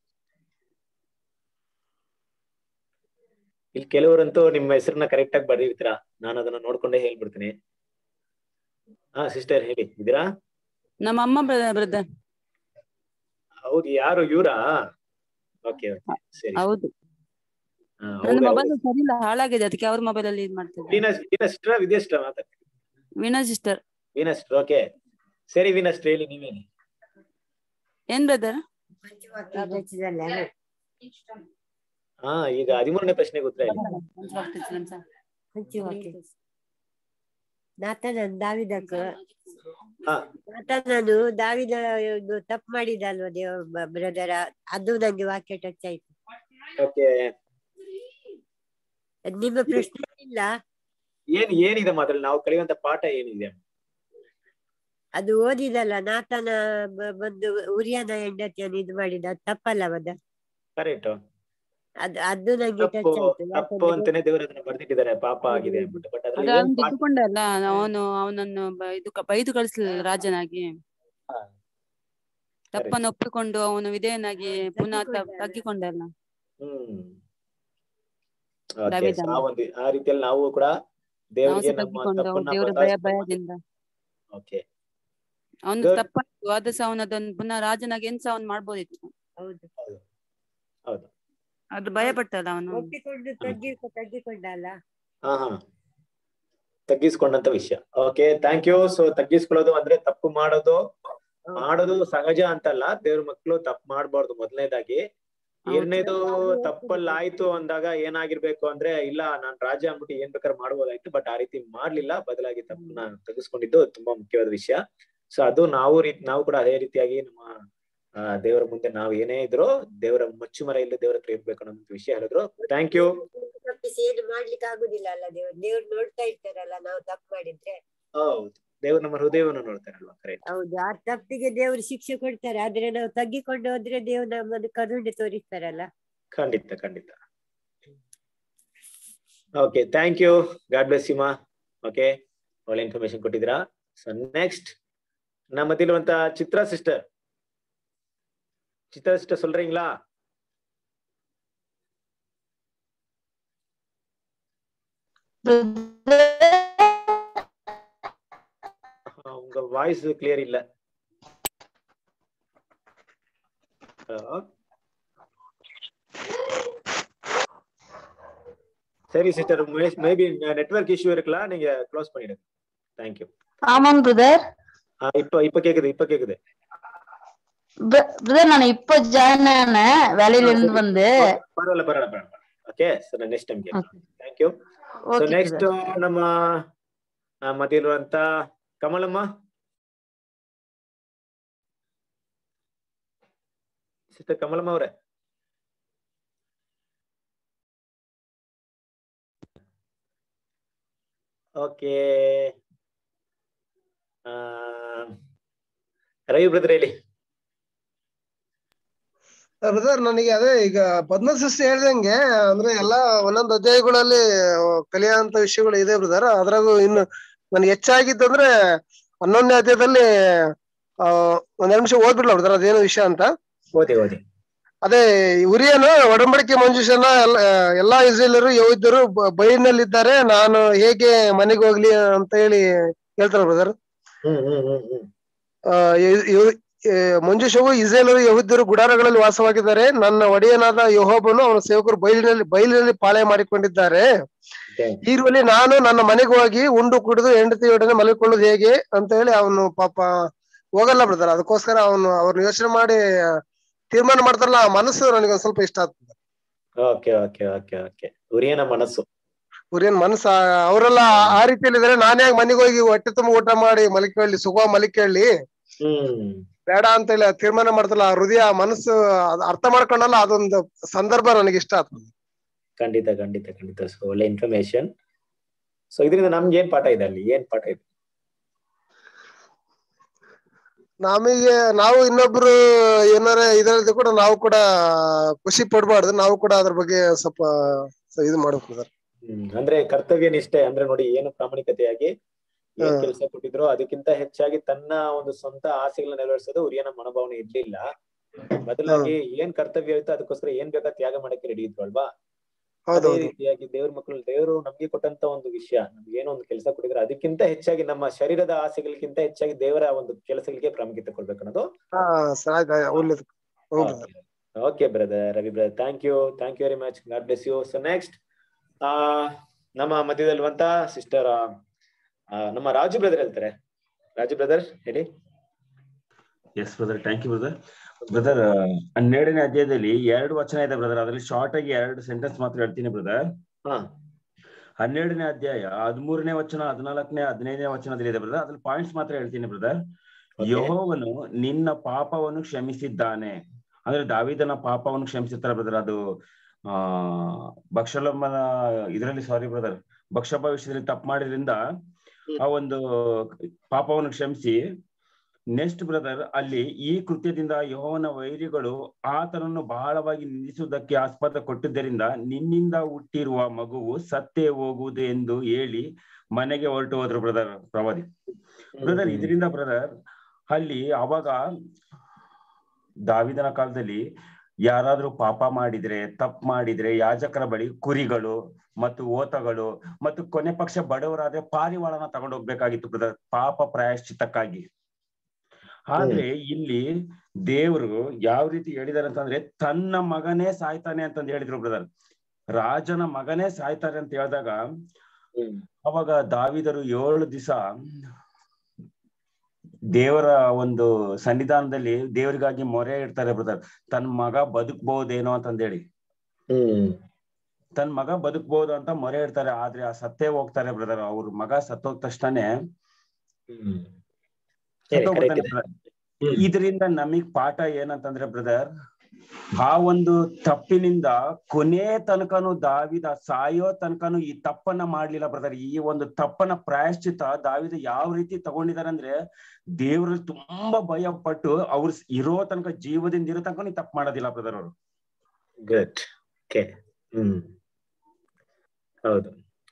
ಇಲ್ಲಿ ಕೆಲವರಂತೂ ನಿಮ್ಮ ಹೆಸರನ್ನ ಕರೆಕ್ಟ್ ಆಗಿ ಬರ್ದಿರ್ತೀರಾ ನಾನು ಅದನ್ನ ನೋಡ್ಕೊಂಡೇ ಹೇಳ್ಬಿಡ್ತೀನಿ ಹಾ ಸಿಸ್ಟರ್ ಹೇಳಿ ಇದೀರಾ ನಮ್ಮ ಅಮ್ಮ ಬ್ರದರ್ ಹೌದು ಯಾರು ಇವ್ರಾ ಓಕೆ ಓಕೆ ಸರಿ ಹೌದು ಹಾ, ನನ್ನ ಹೌದಾ ಮೊಬೈಲ್ ಸರಿ ಇಲ್ಲ ಹಾಳಾಗಿದೆ ಅದಕ್ಕೆ ಅವ್ರ ಮೊಬೈಲ್ ಅಲ್ಲಿ ಇದ್ ಮಾಡ್ತಿದ್ದೆ ವೀನಾ ವೀನಾ ಸಿಸ್ಟರ್ ವಿದ್ಯಾ ಸಿಸ್ಟರ್ ಮಾತಾಡಿ Veena sister Veena sister okay ಸರಿ ವೀನಾ ಸಿಸ್ಟರ್ ಹೇಳಿ ನೀವೇನಿ ಏನ್ ಬ್ರದರ್ ಹಾ ಈಗ ಹದಿಮೂರನೇ ಪ್ರಶ್ನೆಗೆ ಉತ್ತರ ಹೇಳಿ ನಾತನನ್ ದಾವಿದಕ್ಕ ಹಾ ನಾತನನು ದಾವಿದ ಇದು ತಪ್ಪು ಮಾಡಿದಲ್ವ ದೇವ ಬ್ರದರ ಅದು ನಂಗೆ ವಾಕ್ಯ ಟಚ್ ಆಯ್ತು ಓಕೆ ಅದ್ ನಿಮ್ಮ ಪ್ರಶ್ನೆ ಇಲ್ಲ ಏನ್ ಏನಿದೆ ಮಾತ್ರ ನಾವು ಕಲಿಯುವಂತ ಪಾಠ ಏನಿದೆ ಅದು ಓದಿದಲ್ಲ ನಾತನ ಬ- ಬಂದು ಉರಿಯನ ಹೆಂಡತಿಯನ್ನು ಇದು ಮಾಡಿದ ಅದ್ ತಪ್ಪಲ್ಲ ಮದ ಕರೆಕ್ಟ್ ಅದು ಅದು ನಂಗೆ ತಪ್ಪು ಟಚ್ ಆಯ್ತು ತಪ್ಪು ಯಾಕಂದ್ರೆ ಅಂತಾನೆ ದೇವರು ಅದನ್ನ ಬರ್ದಿಟ್ಟಿದ್ದಾರೆ ಪಾಪ ಆಗಿದೆ ಅಂದ್ಬಿಟ್ಟು ಬಟ್ ಅದು ಅದ್ರಲ್ಲಿ ಏನ್ ಅವನು ಪಾಠ ತಿದ್ದುಕೊಂಡ ಅಲ್ಲ ಅವನು ಅವನನ್ನು ಬ- ಇದು ಕ- ಬೈದು ಕಳಿಸ್ಲಿಲ್ಲ ರಾಜನಾಗಿ ತಪ್ಪನ್ನು ಒಪ್ಪಿಕೊಂಡು ಅವನು ವಿಧೇಯನಾಗಿ ಪುನಃ ತ- ತಗ್ಗಿಕೊಂಡ ಅಲ್ಲ ಹ್ಮ್ ಓಕೆ ದಾವೀದನ. ಆ ಒಂದು ಆ ರೀತಿಯಲ್ಲಿ ನಾವು ಕೂಡ ನಾವು ದೇವರಿಗೆ ಸಹ ನಮ್ಮ ತಗ್ಗಿಕೊಂಡು ತಪ್ಪನ್ನ ದೇವರ ಭಯ ಬದಲಾಯಿಸ್ಬೇಕು ಭಯದಿಂದ ಓಕೆ ಅವನು Good. ತಪ್ಪಾಯ್ತು ಆದ್ರೆ ಸಹ ಅವನು ಅದನ್ನು ಪುನಃ ರಾಜನಾಗಿ ಏನ್ ಸಹ ಅವನು ಮಾಡ್ಬೋದಿತ್ತು ಹೌದು ಹೌದು ಅದು ಭಯ ಪಟ್ಟಲ್ಲ ಅವನು ಒಪ್ಪಿಕೊಂಡು ತಗ್ಗಿ ತಗ್ಗಿಕೊಂಡಲ್ಲ ಹಾ ಹಾ ತಗ್ಗಿಸ್ಕೊಂಡಂತ ವಿಷಯ ಓಕೆ ಥ್ಯಾಂಕ್ ಯು ಸೊ ತಗ್ಗಿಸ್ಕೊಳ್ಳೋದು ಅಂದ್ರೆ ತಪ್ಪು ಮಾಡೋದು ಮಾಡೋದು ಸಹಜ ಅಂತಲ್ಲ ದೇವ್ರ ಮಕ್ಕಳು ತಪ್ಪು ಮಾಡ್ಬಾರ್ದು ಮೊದಲನೇದಾಗಿ ಎರಡನೇದು ತಪ್ಪಲ್ಲ ಆಯ್ತು ಅಂದಾಗ ಏನಾಗಿರ್ಬೇಕು ಅಂದ್ರೆ ಇಲ್ಲ ನಾನ್ ರಾಜ ಅಂದ್ಬಿಟ್ಟು ಏನ್ ಬೇಕಾದ್ರೆ ಮಾಡ್ಬೋದಾಯ್ತು ಬಟ್ ಆ ರೀತಿ ಮಾಡ್ಲಿಲ್ಲ ಬದಲಾಗಿ ತಪ್ಪನ್ನ ತೆಗೆಸ್ಕೊಂಡಿದ್ದು ತುಂಬಾ ಮುಖ್ಯವಾದ ವಿಷಯ ಸೊ ಅದು ನಾವು ರೀತಿ ನಾವು ಕೂಡ ಅದೇ ರೀತಿಯಾಗಿ ನಮ್ಮ ಆ, ದೇವರ ಮುಂದೆ ನಾವು ಏನೇ ಇದ್ರು ದೇವರ ಮುಚ್ಚುಮರ ಇಲ್ಲ ದೇವರ ಹತ್ರ ಇರ್ಬೇಕು ಅನ್ನೋ ವಿಷಯ ಹೇಳಿದ್ರು ಥ್ಯಾಂಕ್ ಯು ತಪ್ಪಿಸಿ ಏನು ಮಾಡ್ಲಿಕ್ಕೆ ಆಗುದಿಲ್ಲ ಅಲ್ಲ ದೇವ್ರು ದೇವ್ರು ನೋಡ್ತಾ ಇರ್ತಾರಲ್ಲ ನಾವು ತಪ್ಪು ಮಾಡಿದ್ರೆ ಹೌದು ದೇವ್ರು ನಮ್ಮ ಹೃದಯವನ್ನು ನೋಡ್ತಾರಲ್ವಾ ಕರೆಕ್ಟ್ ಹೌದು ಆ ತಪ್ಪಿಗೆ ದೇವ್ರು ಶಿಕ್ಷೆ ಕೊಡ್ತಾರೆ ಆದ್ರೆ ನಾವು ತಗ್ಗಿಕೊಂಡು ಹೋದ್ರೆ ದೇವ್ರು ನಮ್ಮನ್ನು ಕರುಣೆ ತೋರಿಸ್ತಾರಲ್ಲ ಖಂಡಿತ ಖಂಡಿತ okay thank you God bless Seema okay ಒಳ್ಳೆ ಇನ್ಫಾರ್ಮೇಶನ್ ಕೊಟ್ಟಿದ್ದೀರಾ ಸೊ ನೆಕ್ಸ್ಟ್ ನಮ್ಮದಿರುವಂತ ಚಿತ್ರ ಸಿಸ್ಟರ್ ಚಿತ್ರ ಸಿಸ್ಟರ್ சொல்றீங்களா ஆஹ், உங்க வாய்ஸ் கிளியர் இல்ல Hello? சரி சிஸ்டர் மேபி நெட்வொர்க் இஷ்யூ இருக்கலாம் நீங்க க்ளோஸ் பண்ணிடுங்க தேங்க்யூ ஆமாங்க பிரதர் இப்ப இப்ப கேக்குது இப்ப கேக்குது பிரதர் நான் இப்போ ஜாயின் ஆனேன் வேலையில இருந்து வந்து பரவாயில்ல பரவாயில்ல பரவாயில்ல okay sir next time thank you so Okay, next ನಮ್ಮ ಆ, ಮತ್ತೆ ಇರುವಂತ ಕಮಲಮ್ಮ ಸಿಸ್ಟರ್ ಕಮಲಮ್ಮ ಅವರೇ ಓಕೆ ರವಿ ಬ್ರದರ್ ಹೇಳಿ ಬ್ರದರ್ ನನಗೆ ಅದೇ ಈಗ ಪದ್ಮಸೃಷ್ಟಿ ಹೇಳ್ದಂಗೆ ಅಂದ್ರೆ ಎಲ್ಲಾ ಒಂದೊಂದು ಅಧ್ಯಾಯಗಳಲ್ಲಿ ಕಲಿಯುವಂತ ವಿಷಯಗಳು ಇದೆ ಬ್ರದರ್ ಅದ್ರಾಗೂ ಇನ್ನು ನನಗೆ ಹೆಚ್ಚಾಗಿದ್ದಂದ್ರೆ ಹನ್ನೊಂದನೇ ಅಧ್ಯಾಯದಲ್ಲಿ ಆ ಒಂದ್ ನಿಮಿಷ ಓದ್ಬಿಡ್ಲ ಬ್ರದರ್ ಅದೇನು ವಿಷಯ ಅಂತ ಓದಿ ಓದಿ ಅದೇ ಉರಿಯನು ಒಡಂಬಡಿಕೆ ಮಂಜುಷನ ಎಲ್ಲ ಎಲ್ಲಾ ಇಸ್ರೇಲರು ಯಹೂದ್ಯರು ಬ- ಬೈಲಿನಲ್ಲಿದ್ದಾರೆ ನಾನು ಹೇಗೆ ಮನೆಗೆ ಹೋಗ್ಲಿ ಅಂತ ಹೇಳಿ ಹೇಳ್ತಾರೆ ಬ್ರದರ್ ಹ್ಮ್ ಹ್ಮ್ ಹ್ಮ್ ಹ್ಮ್ ಆ, ಇ- ಇವ್- ಏ, ಮಂಜುಷವು ಇಸ್ರೇಲರು ಯಹೂದ್ಯರು ಗುಡಾರಗಳಲ್ಲಿ ವಾಸವಾಗಿದ್ದಾರೆ ನನ್ನ ಒಡೆಯನಾದ ಯಹೋಬನು ಅವನ ಸೇವಕರು ಬಯಲಿನಲ್ಲಿ ಬಯಲಿನಲ್ಲಿ ಪಾಳೆ ಮಾಡಿಕೊಂಡಿದ್ದಾರೆ ಈರುವಲ್ಲಿ ನಾನು ನನ್ನ ಮನೆಗೆ ಹೋಗಿ ಉಂಡು ಕುಡಿದು ಹೆಂಡತಿಯೊಡನೆ ಮಲಗಿಕೊಳ್ಳೋದು ಹೇಗೆ ಅಂತ ಹೇಳಿ ಅವನು ಪಾಪ ಹೋಗಲ್ಲ ಬ್ರದರ್ ಅದಕ್ಕೋಸ್ಕರ ಅವನು ಅವ್ರನ್ನ ಯೋಚನೆ ಮಾಡಿ ತೀರ್ಮಾನ ಮಾಡ್ತಾರಲ್ಲ ಆ ಮನಸ್ಸು ನನಗೆ ಒಂದ್ ಸ್ವಲ್ಪ ಇಷ್ಟ ಆಗ್ತದೆ ಓಕೆ ಓಕೆ ಓಕೆ ಓಕೆ ಉರಿಯನ ಮನಸ್ಸು ಉರಿಯನ್ ಮನಸ್ಸು ಆ- ಅವರೆಲ್ಲ ಆ ರೀತಿಯಲ್ಲಿ ಇದಾರೆ ನಾನೇ ಮನೆಗೆ ಹೋಗಿ ಹೊಟ್ಟೆ ತುಂಬ ಊಟ ಮಾಡಿ ಮಲಿಕೊಳ್ಳಿ ಸುಖ ಮಲಿಕೊಳ್ಳಿ ಹ್ಮ್ ಬೇಡ ಅಂತ ಹೇಳಿ ತೀರ್ಮಾನ ಮಾಡ್ತಾರಲ್ಲ ಆ ಹೃದಯ ಆ ಮನಸ್ಸು ಅದ್ ಅರ್ಥ ಮಾಡ್ಕೊಂಡಲ್ಲ ಅದೊಂದು ಸಂದರ್ಭ ನನಗೆ ಇಷ್ಟ ಆಗ್ತದೆ ಖಂಡಿತ ಖಂಡಿತ ಖಂಡಿತ ಸೊ ಒಳ್ಳೆ ಇನ್ಫಾರ್ಮೇಶನ್ ಸೊ ಇದರಿಂದ ನಮ್ಗೆ ಏನ್ ಪಾಠ ಇದೆ ಅಲ್ಲಿ ಏನ್ ಪಾಠ ಇದೆ ನಮಗೆ ನಾವು ಇನ್ನೊಬ್ರು ಏನಾರ ಇದರಲ್ಲಿ ಕೂಡ ನಾವು ಕೂಡ ಖುಷಿ ಪಡ್ಬಾರ್ದು ನಾವು ಕೂಡ ಅದ್ರ ಬಗ್ಗೆ ಸ್ವಲ್ಪ ಸ- ಇದು ಮಾಡ್ಬೇಕು ಸರ್ ಹ್ಮ್ ಅಂದ್ರೆ ಕರ್ತವ್ಯ ನಿಷ್ಠೆ ಅಂದ್ರೆ ನೋಡಿ ಏನು ಪ್ರಾಮಾಣಿಕತೆಯಾಗಿ ಏನ್ ಹಾ. ಕೆಲಸ ಕೊಟ್ಟಿದ್ರು ಅದಕ್ಕಿಂತ ಹೆಚ್ಚಾಗಿ ತನ್ನ ಒಂದು ಸ್ವಂತ ಆಸೆಗಳನ್ನ ನೆರವೇರಿಸೋದು ಉರಿಯನ ಮನೋಭಾವನೆ ಇರ್ಲಿಲ್ಲ ಬದಲಾಗಿ ಏನ್ ಕರ್ತವ್ಯ ಇತ್ತು ಅದಕ್ಕೋಸ್ಕರ ಏನ್ ಬೇಕಾ ತ್ಯಾಗ ಮಾಡಕ್ಕೆ ರೆಡಿ ಇದ್ರು ಅಲ್ವಾ ಅದೇ ಹೌದೌದು ರೀತಿಯಾಗಿ ದೇವ್ರ ಮಕ್ಕಳು ದೇವರು ನಮ್ಗೆ ಕೊಟ್ಟಂತ ಒಂದು ವಿಷಯ ನಮ್ಗೆ ಏನೋ ಒಂದು ಕೆಲಸ ಕೊಟ್ಟಿದ್ರೆ ಅದಕ್ಕಿಂತ ಹೆಚ್ಚಾಗಿ ನಮ್ಮ ಶರೀರದ ಆಸೆಗಳಿಗಿಂತ ಹೆಚ್ಚಾಗಿ ದೇವರ ಒಂದು ಕೆಲಸಗಳಿಗೆ ಪ್ರಾಮುಖ್ಯತೆ ಕೊಡ್ಬೇಕು ಅನ್ನೋದು ಹಾ ಸರ್ ಆಯ್ತು ಆಯ್ತು ಒಳ್ಳೇದು ಹ್ಞೂ brother. Okay brother Ravi brother thank you thank you very much God bless you so next ಆ ನಮ್ಮ ಮಧ್ಯದಲ್ಲಿರುವಂತ ಸಿಸ್ಟರ್ ನಮ್ಮ ರಾಜು ಬ್ರದರ್ ಹೇಳ್ತಾರೆ ರಾಜು ಬ್ರದರ್ ಹೇಳಿ yes brother thank you brother brother ಹನ್ನೆರಡನೇ ಅಧ್ಯಾಯದಲ್ಲಿ ಎರಡು ವಚನ ಇದೆ ಬ್ರದರ್ ಅದರಲ್ಲಿ ಶಾರ್ಟ್ ಆಗಿ ಎರಡು ಸೆಂಟೆನ್ಸ್ ಮಾತ್ರ ಹೇಳ್ತೀನಿ ಬ್ರದರ್ ಹಾ ಹನ್ನೆರಡನೇ ಅಧ್ಯಾಯ ಹದಿಮೂರನೇ ವಚನ ಹದಿನಾಲ್ಕನೇ ಹದಿನೈದನೇ ವಚನದಲ್ಲಿ ಇದೆ ಬ್ರದರ್ ಅದ್ರಲ್ಲಿ ಪಾಯಿಂಟ್ಸ್ ಮಾತ್ರ ಹೇಳ್ತೀನಿ ಬ್ರದರ್ ಯಹೋವನು ನಿನ್ನ ಪಾಪವನ್ನು ಕ್ಷಮಿಸಿದ್ದಾನೆ ಅಂದ್ರೆ ದಾವಿದನ ಪಾಪವನ್ನು ಕ್ಷಮಿಸುತ್ತಾರೆ ಬ್ರದರ್ ಅದು ಆ ಭಕ್ಷಲಮ್ಮನ ಇದರಲ್ಲಿ ಸಾರಿ ಬ್ರದರ್ ಭಕ್ಷಪ ವಿಷಯದಲ್ಲಿ ತಪ್ಪು ಮಾಡಿದ್ರಿಂದ ಆ ಒಂದು ಪಾಪವನ್ನು ಕ್ಷಮಿಸಿ ನೆಕ್ಸ್ಟ್ ಬ್ರದರ್ ಅಲ್ಲಿ ಈ ಕೃತ್ಯದಿಂದ ಯಹೋವನ ವೈರಿಗಳು ಆತನನ್ನು ಬಹಳವಾಗಿ ನಿಂದಿಸುವುದಕ್ಕೆ ಆಸ್ಪದ ಕೊಟ್ಟಿದ್ದರಿಂದ ನಿನ್ನಿಂದ ಹುಟ್ಟಿರುವ ಮಗುವು ಸತ್ತೇ ಹೋಗುವುದು ಎಂದು ಹೇಳಿ ಮನೆಗೆ ಹೊರಟು ಹೋದ್ರು ಬ್ರದರ್ ಪ್ರವಾದಿ ಬ್ರದರ್ ಇದರಿಂದ ಬ್ರದರ್ ಅಲ್ಲಿ ಅವಾಗ ದಾವಿದನ ಕಾಲದಲ್ಲಿ ಯಾರಾದ್ರೂ ಪಾಪ ಮಾಡಿದ್ರೆ ತಪ್ಪು ಮಾಡಿದ್ರೆ ಯಾಜಕರ ಬಳಿ ಕುರಿಗಳು ಮತ್ತು ಓತಗಳು ಮತ್ತು ಕೊನೆ ಪಕ್ಷ ಬಡವರಾದ್ರೆ ಪಾರಿವಾಳನ ತಗೊಂಡು ಹೋಗ್ಬೇಕಾಗಿತ್ತು ಬ್ರದರ್ ಪಾಪ ಪ್ರಾಯಶ್ಚಿತ್ತಕ್ಕಾಗಿ ಆದ್ರೆ ಇಲ್ಲಿ ದೇವರು ಯಾವ ರೀತಿ ಹೇಳಿದಾರೆ ಅಂತಂದ್ರೆ ತನ್ನ ಮಗನೇ ಸಾಯ್ತಾನೆ ಅಂತಂದು ಹೇಳಿದ್ರು ಬ್ರದರ್ ರಾಜನ ಮಗನೇ ಸಾಯ್ತಾರೆ ಅಂತ ಹೇಳಿದಾಗ ಅವಾಗ ದಾವಿದರು ಏಳು ದಿವಸ ದೇವರ ಒಂದು ಸನ್ನಿಧಾನದಲ್ಲಿ ದೇವರಿಗಾಗಿ ಮೊರೆ ಇಡ್ತಾರೆ ಬ್ರದರ್ ತನ್ನ ಮಗ ಬದುಕ್ಬಹುದೇನೋ ಅಂತಂದೇಳಿ ಹ್ಮ್ ತನ್ನ ಮಗ ಬದುಕ್ಬಹುದು ಅಂತ ಮೊರೆ ಇಡ್ತಾರೆ ಆದ್ರೆ ಆ ಸತ್ತೇ ಹೋಗ್ತಾರೆ ಬ್ರದರ್ ಅವ್ರ ಮಗ ಸತ್ತೋದ ತಕ್ಷಣನೇ ಸತ್ತೋಗ್ಬಿಡ್ತಾನೆ brother. ಇದರಿಂದ ನಮಗ್ ಪಾಠ ಏನಂತಂದ್ರೆ ಬ್ರದರ್ ಆ ಒಂದು ತಪ್ಪಿನಿಂದ ಕೊನೆ ತನಕನು ದಾವಿದ ಸಾಯೋ ತನಕನು ಈ ತಪ್ಪನ್ನ ಮಾಡ್ಲಿಲ್ಲ ಬ್ರದರ್ ಈ ಒಂದು ತಪ್ಪನ ಪ್ರಾಯಶ್ಚಿತ ದಾವಿದ ಯಾವ ರೀತಿ ತಗೊಂಡಿದಾರೆ ಅಂದ್ರೆ ದೇವ್ರಲ್ಲಿ ತುಂಬಾ ಭಯ ಪಟ್ಟು ಅವ್ರು ಇರೋ ತನಕ ಜೀವದಿಂದ ಇರೋ ತನಕ ತಪ್ಪು ಮಾಡೋದಿಲ್ಲ ಬ್ರದರ್ ಅವರು ಗುಡ್ ಓಕೆ ಹ್ಮ್ ಹೌದು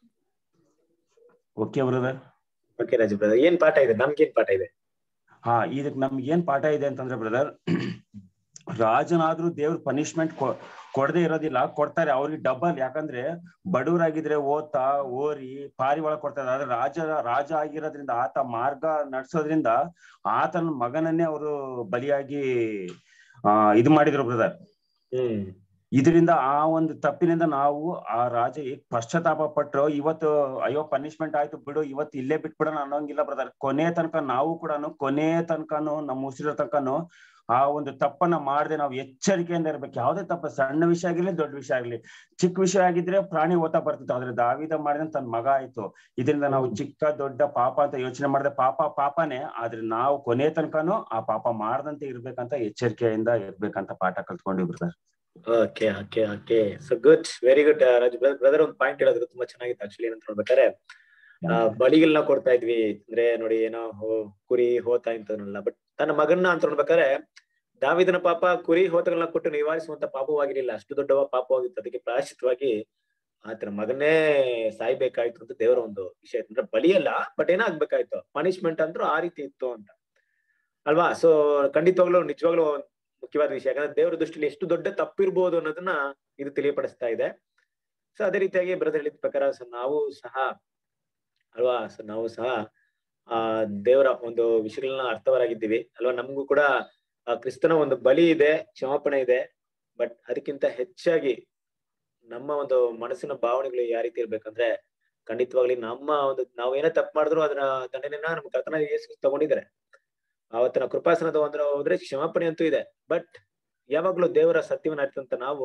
okay brother okay Raju brother ಏನ್ ಪಾಠ ಇದೆ ನಮ್ಗೇನ್ ಪಾಠ ಇದೆ ಹಾ ಇದಕ್ ನಮ್ಗೆ ಏನ್ ಪಾಠ ಇದೆ ಅಂತಂದ್ರೆ ಬ್ರದರ್ ರಾಜನಾದ್ರೂ ದೇವ್ರ ಪನಿಷ್ಮೆಂಟ್ ಕೊಡದೆ ಇರೋದಿಲ್ಲ ಕೊಡ್ತಾರೆ ಅವ್ರಿಗೆ ಡಬಲ್ ಯಾಕಂದ್ರೆ ಬಡವರಾಗಿದ್ರೆ ಓತ ಓರಿ ಪಾರಿವಾಳ ಕೊಡ್ತಾರೆ ಆದ್ರೆ ರಾಜ ರಾಜ ಆಗಿರೋದ್ರಿಂದ ಆತ ಮಾರ್ಗ ನಡ್ಸೋದ್ರಿಂದ ಆತನ ಮಗನನ್ನೇ ಅವರು ಬಲಿಯಾಗಿ ಆ ಇದು ಮಾಡಿದ್ರು ಬ್ರದರ್ ಹ್ಮ್ ಇದರಿಂದ ಆ ಒಂದು ತಪ್ಪಿನಿಂದ ನಾವು ಆ ರಾಜ ಹೇಗ್ ಪಶ್ಚಾತ್ತಾಪ ಪಟ್ರು ಇವತ್ತು ಅಯ್ಯೋ ಪನಿಷ್ಮೆಂಟ್ ಆಯ್ತು ಬಿಡು ಇವತ್ತು ಇಲ್ಲೇ ಬಿಟ್ಬಿಡೋಣ ಅನ್ನೋಂಗಿಲ್ಲ ಬ್ರದರ್ ಕೊನೆ ತನಕ ನಾವು ಕೂಡ ಕೊನೆ ತನಕನು ನಮ್ಮ ಉಸಿರೋ ತನಕನು ಆ ಒಂದು ತಪ್ಪನ್ನ ಮಾಡದೆ ನಾವು ಎಚ್ಚರಿಕೆಯಿಂದ ಇರ್ಬೇಕು ಯಾವ್ದೇ ತಪ್ಪ ಸಣ್ಣ ವಿಷಯ ಆಗಿರ್ಲಿ ದೊಡ್ಡ ವಿಷಯ ಆಗ್ಲಿ ಚಿಕ್ಕ ವಿಷಯ ಆಗಿದ್ರೆ ಪ್ರಾಣಿ ಓತ ಬರ್ತಿತ್ತು ಆದ್ರೆ ದಾವಿದ ಮಾಡಿದ ತನ್ನ ಮಗ ಆಯ್ತು ಇದರಿಂದ ನಾವು ಚಿಕ್ಕ ದೊಡ್ಡ ಪಾಪ ಅಂತ ಯೋಚನೆ ಮಾಡಿದ್ರೆ ಪಾಪ ಪಾಪನೇ ಆದ್ರೆ ನಾವು ಕೊನೆ ತನಕನು ಆ ಪಾಪ ಮಾಡದಂತೆ ಇರ್ಬೇಕಂತ ಎಚ್ಚರಿಕೆಯಿಂದ ಇರ್ಬೇಕಂತ ಪಾಠ ಕಲ್ತ್ಕೊಂಡ್ವಿ brother okay okay okay so good very good Raju brother ಒಂದು ಪಾಯಿಂಟ್ ಹೇಳಿದ್ರು ತುಂಬಾ ಚೆನ್ನಾಗಿತ್ತು ಆಕ್ಚುಲಿ ಏನಂತ ನೋಡ್ಬೇಕಾರೆ ಆ, ಬಲಿಗಳನ್ನ ಕೊಡ್ತಾ ಇದ್ವಿ ಅಂದ್ರೆ ನೋಡಿ ಏನೋ ಹೋ- ಕುರಿ ಹೋತ ಇಂಥವನ್ನೆಲ್ಲ ಬಟ್ ತನ್ನ ಮಗನ್ನ ಅಂತ ನೋಡ್ಬೇಕಾದ್ರೆ ದಾವಿದನ ಪಾಪ ಕುರಿ ಹೋತಗಳನ್ನ ಕೊಟ್ಟು ನಿವಾರಿಸುವಂತ ಪಾಪವಾಗಿರ್ಲಿಲ್ಲ ಅಷ್ಟು ದೊಡ್ಡ ಪಾಪವಾಗಿತ್ತು ಅದಕ್ಕೆ ಪ್ರಾಯಶ್ಚಿತವಾಗಿ ಆತನ ಮಗನೇ ಸಾಯ್ಬೇಕಾಯ್ತು ಅಂತ ದೇವರ ಒಂದು ವಿಷಯ ಇತ್ತು ಅಂದ್ರೆ ಬಲಿಯಲ್ಲ ಬಟ್ ಏನಾಗ್ಬೇಕಾಯ್ತು ಪನಿಷ್ಮೆಂಟ್ ಅಂದ್ರೂ ಆ ರೀತಿ ಇತ್ತು ಅಂತ ಅಲ್ವಾ ಸೊ ಖಂಡಿತವಾಗ್ಲೂ ನಿಜವಾಗ್ಲೂ ಒಂದ್ ಮುಖ್ಯವಾದ ವಿಷಯ ಯಾಕಂದ್ರೆ ದೇವರ ದೃಷ್ಟಿಲಿ ಎಷ್ಟು ದೊಡ್ಡ ತಪ್ಪಿರ್ಬೋದು ಅನ್ನೋದನ್ನ ಇದು ತಿಳಿಯಪಡಿಸ್ತಾ ಇದೆ ಸೊ ಅದೇ ರೀತಿಯಾಗಿ ಬ್ರದರ್ ಹೇಳಿದ ಪ್ರಕಾರ ಸೊ ನಾವು ಸಹ ಅಲ್ವಾ ಸೊ ನಾವು ಸಹ ಆ ದೇವರ ಒಂದು ವಿಷಯಗಳನ್ನ ಅರ್ಥವರಾಗಿದ್ದೀವಿ ಅಲ್ವಾ ನಮಗೂ ಕೂಡ ಆ ಕ್ರಿಸ್ತನ ಒಂದು ಬಲಿ ಇದೆ ಕ್ಷಮಾಪಣೆ ಇದೆ ಬಟ್ ಅದಕ್ಕಿಂತ ಹೆಚ್ಚಾಗಿ ನಮ್ಮ ಒಂದು ಮನಸ್ಸಿನ ಭಾವನೆಗಳು ಯಾವ ರೀತಿ ಇರ್ಬೇಕಂದ್ರೆ ಖಂಡಿತವಾಗ್ಲಿ ನಮ್ಮ ಒಂದು ನಾವು ಏನೇ ತಪ್ಪು ಮಾಡಿದ್ರು ಅದರ ದಂಡನೆನ ನಮ್ಮ ಕರ್ತನ ಯೇಸು ತಗೊಂಡಿದ್ದಾರೆ ಆವತ್ತಿನ ಕೃಪಾಸನದ ಒಂದು ಹೋದ್ರೆ ಕ್ಷಮಾಪಣೆ ಅಂತೂ ಇದೆ ಬಟ್ ಯಾವಾಗ್ಲೂ ದೇವರ ಸತ್ಯವನ್ನ ಅರ್ಥಂತ ನಾವು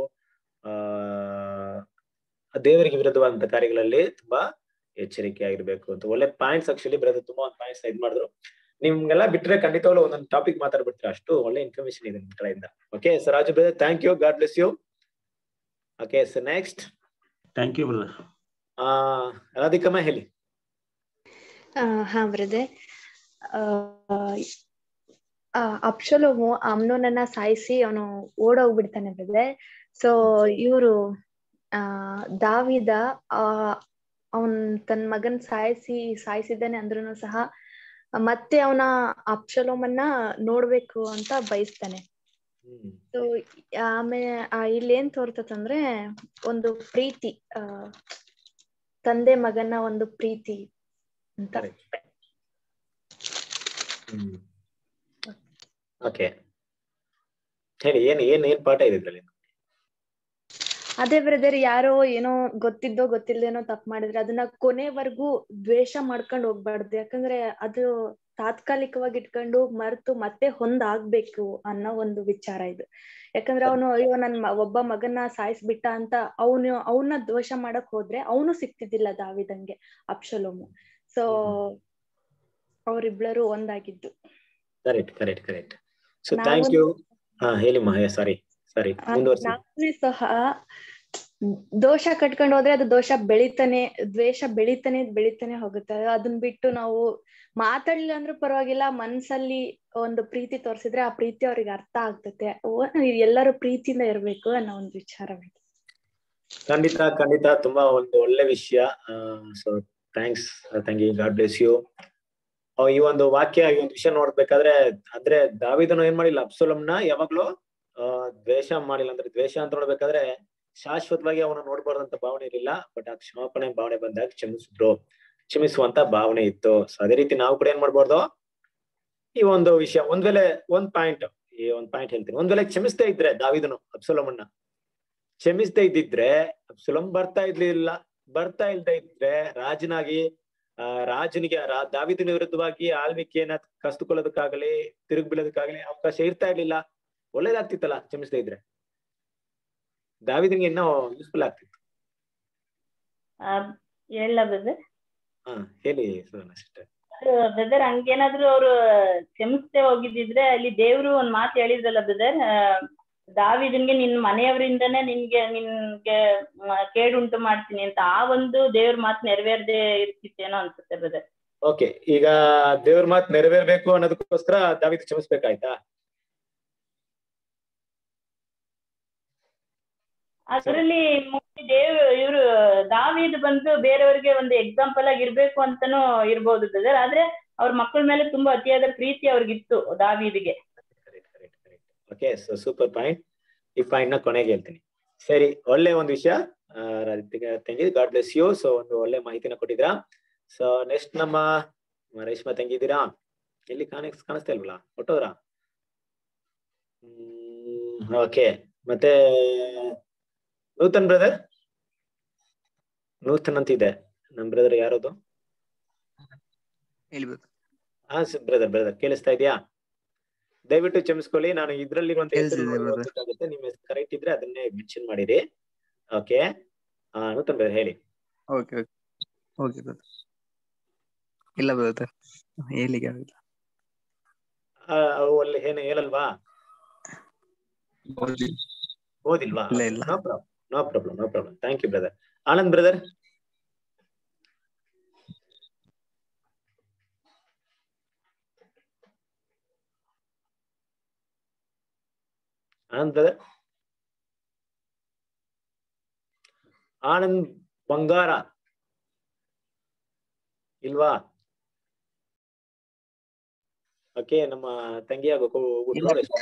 ಆ ದೇವರಿಗೆ ವಿರುದ್ಧವಾದಂತ ಕಾರ್ಯಗಳಲ್ಲಿ ತುಂಬಾ ಎಚ್ಚರಿಕೆ ಆಗಿರ್ಬೇಕು ಅಂತ ಒಳ್ಳೆ ಪಾಯಿಂಟ್ಸ್ ಆಕ್ಚುಲಿ ಬ್ರದರ್ ತುಂಬಾ ಒಂದು ಪಾಯಿಂಟ್ಸ್ ಇದ್ ಮಾಡಿದ್ರು ನಿಮ್ಗೆಲ್ಲ ಬಿಟ್ರೆ ಖಂಡಿತವಾಗ್ಲೂ ಒಂದೊಂದು ಟಾಪಿಕ್ ಮಾತಾಡ್ಬಿಡ್ತೀರಾ ಅಷ್ಟು ಒಳ್ಳೆ ಇನ್ಫಾರ್ಮೇಶನ್ ಇದೆ ನಿಮ್ ಕಡೆಯಿಂದ okay sir Raju brother thank you God bless you okay sir next thank you brother ಆ ರಾಧಿಕಮ್ಮ ಹೇಳಿ ಆ, ಹಾ ಬ್ರದರ್ ಅಪ್ಶಲೋಮು ಅಮ್ನೋನನ್ನ ಸಾಯಿಸಿ ಅವನು ಓಡೋಗ್ಬಿಡ್ತಾನೆ ಬ್ರದರ್ ಸೊ ಇವರು ಆ ದಾವಿದ ಆ ಅವನ್ ತನ್ನ ಮಗನ್ ಸಾಯಿಸಿ ಸಾಯಿಸಿದ್ದಾನೆ ಅಂದ್ರೂ ಸಹ ಮತ್ತೆ ಅವನ ಅಪ್ಶಲೋಮನ್ನ ನೋಡ್ಬೇಕು ಅಂತ ಬಯಸ್ತಾನೆ ಸೊ ಆಮೇಲೆ ಆ ಇಲ್ಲಿ ಏನ್ ತೋರ್ತತಂದ್ರೆ ಒಂದು ಪ್ರೀತಿ ಆ ತಂದೆ ಮಗನ ಒಂದು ಪ್ರೀತಿ ಅಂತ ಓಕೆ ಹೇಳಿ ಏನ್ ಏನ್ ಏನ್ ಪಾಠ ಇದೆ ಇದ್ರಲ್ಲಿ ಅದೇ ಬ್ರದರ್ ಯಾರೋ ಏನೋ ಗೊತ್ತಿದ್ದೋ ಗೊತ್ತಿಲ್ದೇನೋ ತಪ್ಪು ಮಾಡಿದ್ರೆ ಅದನ್ನ ಕೊನೆವರೆಗೂ ದ್ವೇಷ ಮಾಡ್ಕೊಂಡು ಹೋಗ್ಬಾರ್ದು ಯಾಕಂದ್ರೆ ಅದು ತಾತ್ಕಾಲಿಕವಾಗಿ ಇಟ್ಕೊಂಡು ಮರ್ತು ಮತ್ತೆ ಹೊಂದಾಗ್ಬೇಕು ಅನ್ನೋ ಒಂದು ವಿಚಾರ ಇದು ಯಾಕಂದ್ರೆ ಅವನು ಅಯ್ಯೋ ನನ್ ಮ- ಒಬ್ಬ ಮಗನ್ನ ಸಾಯಿಸ್ಬಿಟ್ಟ ಅಂತ ಅವನು ಅವನ್ನ ದ್ವೇಷ ಮಾಡಕ್ ಹೋದ್ರೆ ಅವನು ಸಿಕ್ತಿದ್ದಿಲ್ಲ ದಾವಿದಂಗೆ ಅಪ್ಶಲೋಮು ಸೊ ಅವರಿಬ್ಳರು ಒಂದಾಗಿದ್ದು ಕರೆಕ್ಟ್ ಕರೆಕ್ಟ್ ಕರೆಕ್ಟ್ ಸೊ ನಾವು- ಥ್ಯಾಂಕ್ ಯು ಹಾ ಹೇಳಿ ಮಹೇಶ್ ಸಾರಿ ಸಾರಿ ಮುಂದುವರ್ಸಿ ನಾವೇ ಸಹ ದೋಷ ಕಟ್ಕೊಂಡು ಹೋದ್ರೆ ಅದು ದೋಷ ಬೆಳಿತಾನೆ ದ್ವೇಷ ಬೆಳಿತಾನೆ ಬೆಳಿತಾನೆ ಹೋಗುತ್ತೆ ಅದನ್ನ ಬಿಟ್ಟು ನಾವು ಮಾತಾಡ್ಲಿಲ್ಲ ಅಂದ್ರೂ ಪರವಾಗಿಲ್ಲ ಮನ್ಸಲ್ಲಿ ಒಂದು ಪ್ರೀತಿ ತೋರಿಸಿದ್ರೆ ಆ ಪ್ರೀತಿ ಅವ್ರಿಗೆ ಅರ್ಥ ಆಗ್ತತೆ ಓ ಎಲ್ಲರೂ ಪ್ರೀತಿಯಿಂದ ಇರ್ಬೇಕು ಅನ್ನೋ ಒಂದು ವಿಚಾರ ಖಂಡಿತ ಖಂಡಿತ ತುಂಬಾ ಒಂದು ಒಳ್ಳೆ ವಿಷಯ so thanks thank you God bless you ಈ ಒಂದು ವಾಕ್ಯ ಈ ಒಂದು ವಿಷಯ ನೋಡ್ಬೇಕಾದ್ರೆ ಅಂದ್ರೆ ದಾವಿದನು ಏನ್ ಮಾಡಿಲ್ಲ ಅಬ್ಸೋಲಂನ ಯಾವಾಗ್ಲೂ ಆ ದ್ವೇಷ ಮಾಡಿಲ್ಲ ಅಂದ್ರೆ ದ್ವೇಷ ಅಂತ ನೋಡ್ಬೇಕಾದ್ರೆ ಶಾಶ್ವತವಾಗಿ ಅವನ ನೋಡ್ಬಾರ್ದಂತ ಭಾವನೆ ಇರಲಿಲ್ಲ ಬಟ್ ಆ ಕ್ಷಮಾಪಣೆ ಭಾವನೆ ಬಂದಾಗ ಕ್ಷಮಿಸಿದ್ರು ಕ್ಷಮಿಸುವಂತ ಭಾವನೆ ಇತ್ತು ಸೊ ಅದೇ ರೀತಿ ನಾವು ಕೂಡ ಏನ್ ಮಾಡ್ಬಾರ್ದು ಈ ಒಂದು ವಿಷಯ ಒಂದ್ ವೇಳೆ ಒಂದ್ ಪಾಯಿಂಟ್ ಈ ಒಂದ್ ಪಾಯಿಂಟ್ ಹೇಳ್ತೀನಿ ಒಂದ್ ವೇಳೆ ಕ್ಷಮಿಸ್ತಾ ಇದ್ರೆ ದಾವಿದನು ಅಬ್ಸೋಲಮನ್ನ ಕ್ಷಮಿಸ್ತಾ ಇದ್ದಿದ್ರೆ ಅಬ್ಸಲಂ ಬರ್ತಾ ಇರ್ಲಿಲ್ಲ ಬರ್ತಾ ಇಲ್ದೇ ಇದ್ರೆ ರಾಜನಾಗಿ ಆ ರಾಜನಿಗೆ ರಾ- ದಾವಿದನ ವಿರುದ್ಧವಾಗಿ ಆಳ್ವಿಕೆಯನ್ನ ಕಸ್ತುಕೊಳ್ಳೋದಕ್ಕಾಗಲಿ ತಿರುಗಿ ಬೀಳೋದಕ್ಕಾಗಲಿ ಅವಕಾಶ ಇರ್ತಾ ಇರ್ಲಿಲ್ಲ ಒಳ್ಳೇದಾಗ್ತಿತ್ತಲ್ಲ ಕ್ಷಮಿಸ್ತಾ ಇದ್ರೆ ದಾವಿದನಿಗೆ ಇನ್ನೂ ಯೂಸ್ಫುಲ್ ಆಗ್ತಿತ್ತು ಹೇಳ ಬ್ರದರ್ ಹಾ ಹೇಳಿ ಸುವರ್ಣ ಸಿಸ್ಟರ್ ಬ್ರದರ್ ಹಂಗೇನಾದ್ರು ಅವ್ರು ಕ್ಷಮಿಸದೆ ಹೋಗಿದ್ದಿದ್ರೆ ಅಲ್ಲಿ ದೇವ್ರು ಒಂದ್ ಮಾತು ಹೇಳಿದ್ರಲ್ಲ ಬ್ರದರ್ ದಾವಿದನ್ಗೆ ನಿನ್ ಮನೆಯವರಿಂದನೇ ನಿನ್ಗೆ ನಿನ್ಗೆ ಮ- ಕೇಡುಂಟು ಮಾಡ್ತೀನಿ ಅಂತ ಆ ಒಂದು ದೇವ್ರ ಮಾತು ನೆರವೇರದೆ ಇರ್ತಿತ್ತೇನೋ ಅನ್ಸುತ್ತೆ ಬ್ರದರ್ ಓಕೆ ಈಗ ದೇವ್ರ ಮಾತ್ ನೆರವೇರ್ಬೇಕು ಅನ್ನೋದಕ್ಕೋಸ್ಕರ ದಾವಿದ ಕ್ಷಮಿಸ್ಬೇಕಾಯ್ತಾ ಅದರಲ್ಲಿ ದೇವ್ ಇವ್ರು ದಾವಿದ್ ಬಂದು ಬೇರೆಯವ್ರಿಗೆ ಒಂದು ಎಕ್ಸಾಂಪಲ್ ಆಗಿ ಇರ್ಬೇಕು ಅಂತಾನು ಇರ್ಬೋದು ಬ್ರದರ್ ಆದ್ರೆ ಅವ್ರ ಮಕ್ಕಳ ಮೇಲೆ ತುಂಬಾ ಅತಿಯಾದ ಪ್ರೀತಿ ಅವ್ರಿಗಿತ್ತು ದಾವಿದಿಗೆ ಓಕೆ ಸೊ ಸೂಪರ್ ಪಾಯಿಂಟ್ ಈ ಪಾಯಿಂಟ್ ನ ಕೊನೆಗೆ ಹೇಳ್ತೀನಿ ಸರಿ ಒಳ್ಳೆ ಒಂದು ವಿಷಯ ತಂಗಿ ಗಾಡ್ ಬ್ಲೆಸ್ ಯು ಸೊ ಒಂದು ಒಳ್ಳೆ ಮಾಹಿತಿನ ಕೊಟ್ಟಿದ್ರಾ ಸೊ ನೆಕ್ಸ್ಟ್ ನಮ್ಮ ರೇಷ್ಮಾ ತಂಗಿದ್ದೀರಾ ಎಲ್ಲಿ ಕಾಣ ಕಾಣಿಸ್ತಾ ಇಲ್ವಲ್ಲ ಹೊಟ್ಟೋದ್ರಾ ಓಕೆ ಮತ್ತೆ ನೂತನ್ ಬ್ರದರ್ ನೂತನ್ ಅಂತ ಇದೆ ನಮ್ ಬ್ರದರ್ ಯಾರದು ಹೇಳ್ಬೋದು ಹಾ ಬ್ರದರ್ ಬ್ರದರ್ ಕೇಳಿಸ್ತಾ ಇದೆಯಾ ದಯವಿಟ್ಟು ಕ್ಷಮಿಸ್ಕೊಳ್ಳಿ ನಾನು ಇದ್ರಲ್ಲಿ ಒಂದು ಕೇಳಿಸ್ತಿದೆ brother. ಹೆಸರು ನಿಮ್ಮ ಹೆಸರು ಕರೆಕ್ಟ್ ಇದ್ರೆ ಅದನ್ನೇ ಮೆನ್ಷನ್ ಮಾಡಿರಿ ಓಕೆ ಹಾ ನೂತನ್ ಬ್ರದರ್ ಹೇಳಿ ಓಕೆ ಓಕೆ ಓಕೆ ಬ್ರದರ್ ಇಲ್ಲ ಬ್ರದರ್ ಹೇಳಿಕ್ಕೆ ಆಗಿಲ್ಲ ಆ, ಅವು ಅಲ್ಲಿ ಏನು ಹೇಳಲ್ವಾ ಓದಿಲ್ಲ ಓದಿಲ್ವಾ ಇಲ್ಲ, ಇಲ್ಲ. No problem no problem no problem thank you brother Anand brother Anand brother Anand ಬಂಗಾರ ಇಲ್ವಾ ಓಕೆ ನಮ್ಮ ತಂಗಿ ಆಗಬೇಕು ಹೋಗ್ಬಿಟ್ರು rest.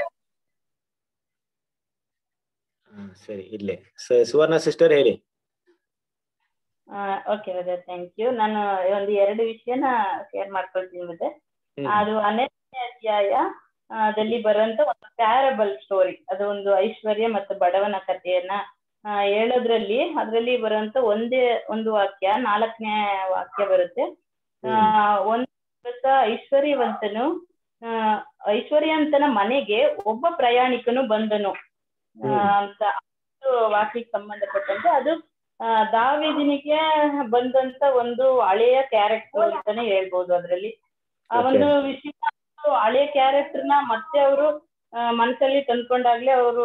ಹಾ ಸರಿ ಇರ್ಲಿ ಸ- ಸುವರ್ಣ ಸಿಸ್ಟರ್ ಹೇಳಿ ಓಕೆ ಬ್ರದರ್ ಥ್ಯಾಂಕ್ ಯು ನಾನು ಒಂದು ಎರಡು ವಿಷಯನ ಶೇರ್ ಮಾಡ್ಕೊಳ್ತೀನಿ ಬ್ರದರ್ ಹ್ಮ್. ಅದು ಹನ್ನೆರಡನೇ ಅಧ್ಯಾಯ ಆ, ದಲ್ಲಿ ಬರುವಂತ ಒಂದು ಪ್ಯಾರಬಲ್ ಸ್ಟೋರಿ ಅದು ಒಂದು ಐಶ್ವರ್ಯ ಮತ್ತು ಬಡವನ ಕಥೆಯನ್ನ ಆ, ಹೇಳೋದ್ರಲ್ಲಿ ಅದ್ರಲ್ಲಿ ಬರುವಂತ ಒಂದೇ ಒಂದು ವಾಕ್ಯ ನಾಲ್ಕನೇ ವಾಕ್ಯ ಬರುತ್ತೆ ಆ ಒಂದು ದಿವಸ ಐಶ್ವರ್ಯವಂತನು ಆ, ಐಶ್ವರ್ಯವಂತನ ಮನೆಗೆ ಒಬ್ಬ ಪ್ರಯಾಣಿಕನು ಬಂದನು ಆ, ಅಂತ ಅದು ವಾಕ್ಯಕ್ಕೆ ಸಂಬಂಧಪಟ್ಟಂತೆ ಅದು ಆ, ದಾವೀದನಿಗೆ ಬಂದಂತ ಒಂದು ಹಳೆಯ ಕ್ಯಾರೆಕ್ಟರ್ ಅಂತಾನೆ ಹೇಳ್ಬೋದು ಅದ್ರಲ್ಲಿ ಆ ಒಂದು ವಿಷಯ ಒಂದು ಹಳೆಯ ಕ್ಯಾರೆಕ್ಟರ್ ನ ಮತ್ತೆ ಅವರು ಮನಸ್ಸಲ್ಲಿ ತಂದ್ಕೊಂಡಾಗ್ಲೇ ಅವರು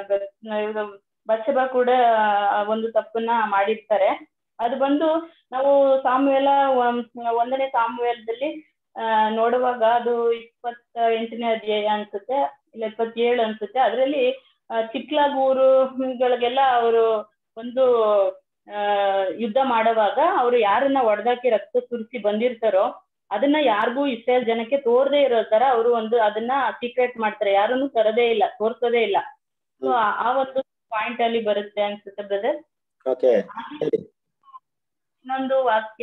ಬಚ್ಚಬ ಕೂಡ ಆ ಒಂದು ತಪ್ಪನ್ನ ಮಾಡಿರ್ತಾರೆ ಅದು ಬಂದು ನಾವು ಸಾಮುವೇಲ ಒಂದ್- ಒಂದನೇ ಸಾಮುವೇಲದಲ್ಲಿ ಆ ನೋಡುವಾಗ ಅದು ಇಪ್ಪತ್ತ ಎಂಟನೇ ಅಧ್ಯಾಯ ಅನ್ಸುತ್ತೆ ಇಲ್ಲ ಇಪ್ಪತ್ತೇಳು ಅನ್ಸುತ್ತೆ ಅದರಲ್ಲಿ ಚಿಕ್ಲಾಗ್ ಊರುಗಳಿಗೆಲ್ಲ ಅವರು ಒಂದು ಆ ಯುದ್ಧ ಮಾಡುವಾಗ ಅವರು ಯಾರನ್ನ ಹೊಡೆದಾಕಿ ರಕ್ತ ಸುರಿಸಿ ಬಂದಿರ್ತಾರೋ ಅದನ್ನ ಯಾರಿಗೂ ಇಸ್ರೇಲ್ ಜನಕ್ಕೆ ತೋರದೇ ಇರೋ ತರ ಅವರು ಒಂದು ಅದನ್ನ ಸೀಕ್ರೆಟ್ ಮಾಡ್ತಾರೆ ಯಾರನ್ನು ತರದೇ ಇಲ್ಲ ತೋರ್ಸೋದೇ ಇಲ್ಲ ಸೊ ಆ ಒಂದು ಪಾಯಿಂಟ್ ಅಲ್ಲಿ ಬರುತ್ತೆ ಅನ್ಸುತ್ತೆ ಬ್ರದರ್ ಓಕೆ ಇನ್ನೊಂದು ವಾಕ್ಯ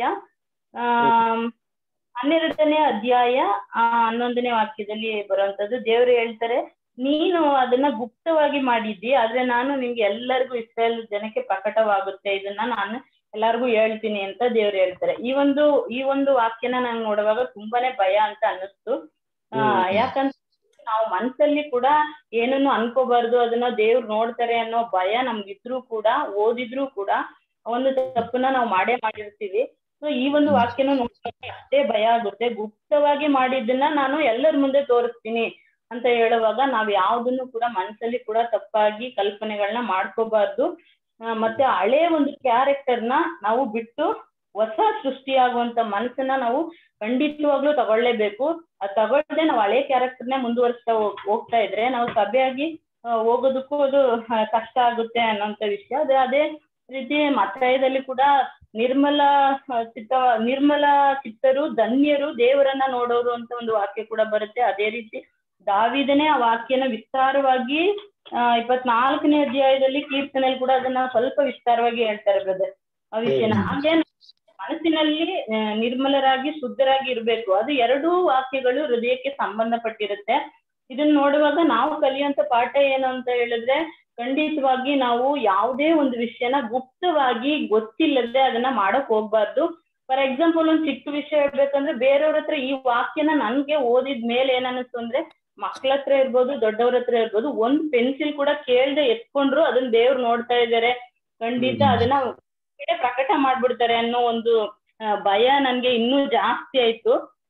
ಆಮ್, ಹನ್ನೆರಡನೇ ಅಧ್ಯಾಯ ಆ, ಹನ್ನೊಂದನೇ ವಾಕ್ಯದಲ್ಲಿ ಬರುವಂತದ್ದು ದೇವರು ಹೇಳ್ತಾರೆ ನೀನು ಅದನ್ನ ಗುಪ್ತವಾಗಿ ಮಾಡಿದ್ದಿ ಆದ್ರೆ ನಾನು ನಿಮ್ಗೆ ಎಲ್ಲರಿಗೂ ಇಸ್ರೇಲ್ ಜನಕ್ಕೆ ಪ್ರಕಟವಾಗುತ್ತೆ ಇದನ್ನ ನಾನು ಎಲ್ಲಾರ್ಗು ಹೇಳ್ತೀನಿ ಅಂತ ದೇವ್ರು ಹೇಳ್ತಾರೆ ಈ ಒಂದು ಈ ಒಂದು ವಾಕ್ಯನ ನಂಗೆ ನೋಡುವಾಗ ತುಂಬಾನೇ ಭಯ ಅಂತ ಅನ್ನಿಸ್ತು ಆ ಯಾಕಂದ್ರೆ ನಾವು ಮನ್ಸಲ್ಲಿ ಕೂಡ ಏನನ್ನು ಅನ್ಕೋಬಾರ್ದು ಅದನ್ನ ದೇವ್ರು ನೋಡ್ತಾರೆ ಅನ್ನೋ ಭಯ ನಮ್ಗಿದ್ರು ಕೂಡ ಓದಿದ್ರು ಕೂಡ ಒಂದು ತಪ್ಪನ್ನ ನಾವು ಮಾಡೇ ಮಾಡಿರ್ತೀವಿ ಸೊ ಈ ಒಂದು ವಾಕ್ಯನ ನೋಡ್ಬೇಕು ಅಷ್ಟೇ ಭಯ ಆಗುತ್ತೆ ಗುಪ್ತವಾಗಿ ಮಾಡಿದ್ದನ್ನ ನಾನು ಎಲ್ಲರ ಮುಂದೆ ತೋರಿಸ್ತೀನಿ ಅಂತ ಹೇಳುವಾಗ ನಾವ್ ಯಾವ್ದನ್ನು ಕೂಡ ಮನ್ಸಲ್ಲಿ ಕೂಡ ತಪ್ಪಾಗಿ ಕಲ್ಪನೆಗಳನ್ನ ಮಾಡ್ಕೋಬಾರ್ದು ಆ, ಮತ್ತೆ ಹಳೆ ಒಂದು ಕ್ಯಾರೆಕ್ಟರ್ನ ನಾವು ಬಿಟ್ಟು ಹೊಸ ಸೃಷ್ಟಿಯಾಗುವಂತ ಮನಸ್ಸನ್ನ ನಾವು ಖಂಡಿತವಾಗ್ಲೂ ತಗೊಳ್ಳೇಬೇಕು ಅದ್ ತಗೊಳ್ದೆ ನಾವು ಹಳೆ ಕ್ಯಾರೆಕ್ಟರ್ನೇ ಮುಂದುವರಿಸ್ತಾ ಹೋಗ್- ಹೋಗ್ತಾ ಇದ್ರೆ ನಾವು ಸಭೆಯಾಗಿ ಆ, ಹೋಗೋದಕ್ಕೂ ಅದು ಆ, ಕಷ್ಟ ಆಗುತ್ತೆ ಅನ್ನೋಂತ ವಿಷಯ ಅದೇ ಅದೇ ರೀತಿ ಮತ್ತಾಯದಲ್ಲಿ ಕೂಡ ನಿರ್ಮಲ ಆ, ಚಿತ್ತ ನಿರ್ಮಲ ಚಿತ್ತರು ಧನ್ಯರು ದೇವರನ್ನ ನೋಡೋರು ಅಂತ ಒಂದು ವಾಕ್ಯ ಕೂಡ ಬರುತ್ತೆ ಅದೇ ರೀತಿ ದಾವಿದನೇ ಆ ವಾಕ್ಯನ ವಿಸ್ತಾರವಾಗಿ ಆ ಇಪ್ಪತ್ನಾಲ್ಕನೇ ಅಧ್ಯಾಯದಲ್ಲಿ ಕೀರ್ತನೆಯಲ್ಲಿ ಕೂಡ ಅದನ್ನ ಸ್ವಲ್ಪ ವಿಸ್ತಾರವಾಗಿ ಹೇಳ್ತಾರೆ ಬ್ರದರ್ ಆ ವಿಷಯನ ಹಾಗೆ ಮನಸ್ಸಿನಲ್ಲಿ ಆ, ನಿರ್ಮಲರಾಗಿ ಶುದ್ಧರಾಗಿ ಇರ್ಬೇಕು ಅದು ಎರಡೂ ವಾಕ್ಯಗಳು ಹೃದಯಕ್ಕೆ ಸಂಬಂಧಪಟ್ಟಿರುತ್ತೆ ಇದನ್ನ ನೋಡುವಾಗ ನಾವು ಕಲಿಯುವಂತ ಪಾಠ ಏನು ಅಂತ ಹೇಳಿದ್ರೆ ಖಂಡಿತವಾಗಿ ನಾವು ಯಾವುದೇ ಒಂದು ವಿಷಯನ ಗುಪ್ತವಾಗಿ ಗೊತ್ತಿಲ್ಲದೆ ಅದನ್ನ ಮಾಡಕ್ ಹೋಗ್ಬಾರ್ದು ಫಾರ್ ಎಕ್ಸಾಂಪಲ್ ಒಂದ್ ಚಿಕ್ಕ ವಿಷಯ ಹೇಳ್ಬೇಕಂದ್ರೆ ಬೇರೆಯವ್ರ ಹತ್ರ ಈ ವಾಕ್ಯನ ನನ್ಗೆ ಓದಿದ ಮೇಲೆ ಏನನ್ನಿಸ್ತು ಅಂದ್ರೆ ಮಕ್ಳ ಹತ್ರ ಇರ್ಬೋದು ದೊಡ್ಡವ್ರ ಹತ್ರ ಇರ್ಬೋದು ಒಂದ್ ಪೆನ್ಸಿಲ್ ಕೂಡ ಕೇಳ್ದೆ ಎತ್ಕೊಂಡ್ರು ಅದನ್ನ ದೇವ್ರು ನೋಡ್ತಾ ಇದಾರೆ ಖಂಡಿತ ಅದನ್ನ ಹೊರಗಡೆ ಪ್ರಕಟ ಮಾಡ್ಬಿಡ್ತಾರೆ ಅನ್ನೋ ಒಂದು ಆ, ಭಯ ನನ್ಗೆ ಇನ್ನೂ ಜಾಸ್ತಿ ಆಯ್ತು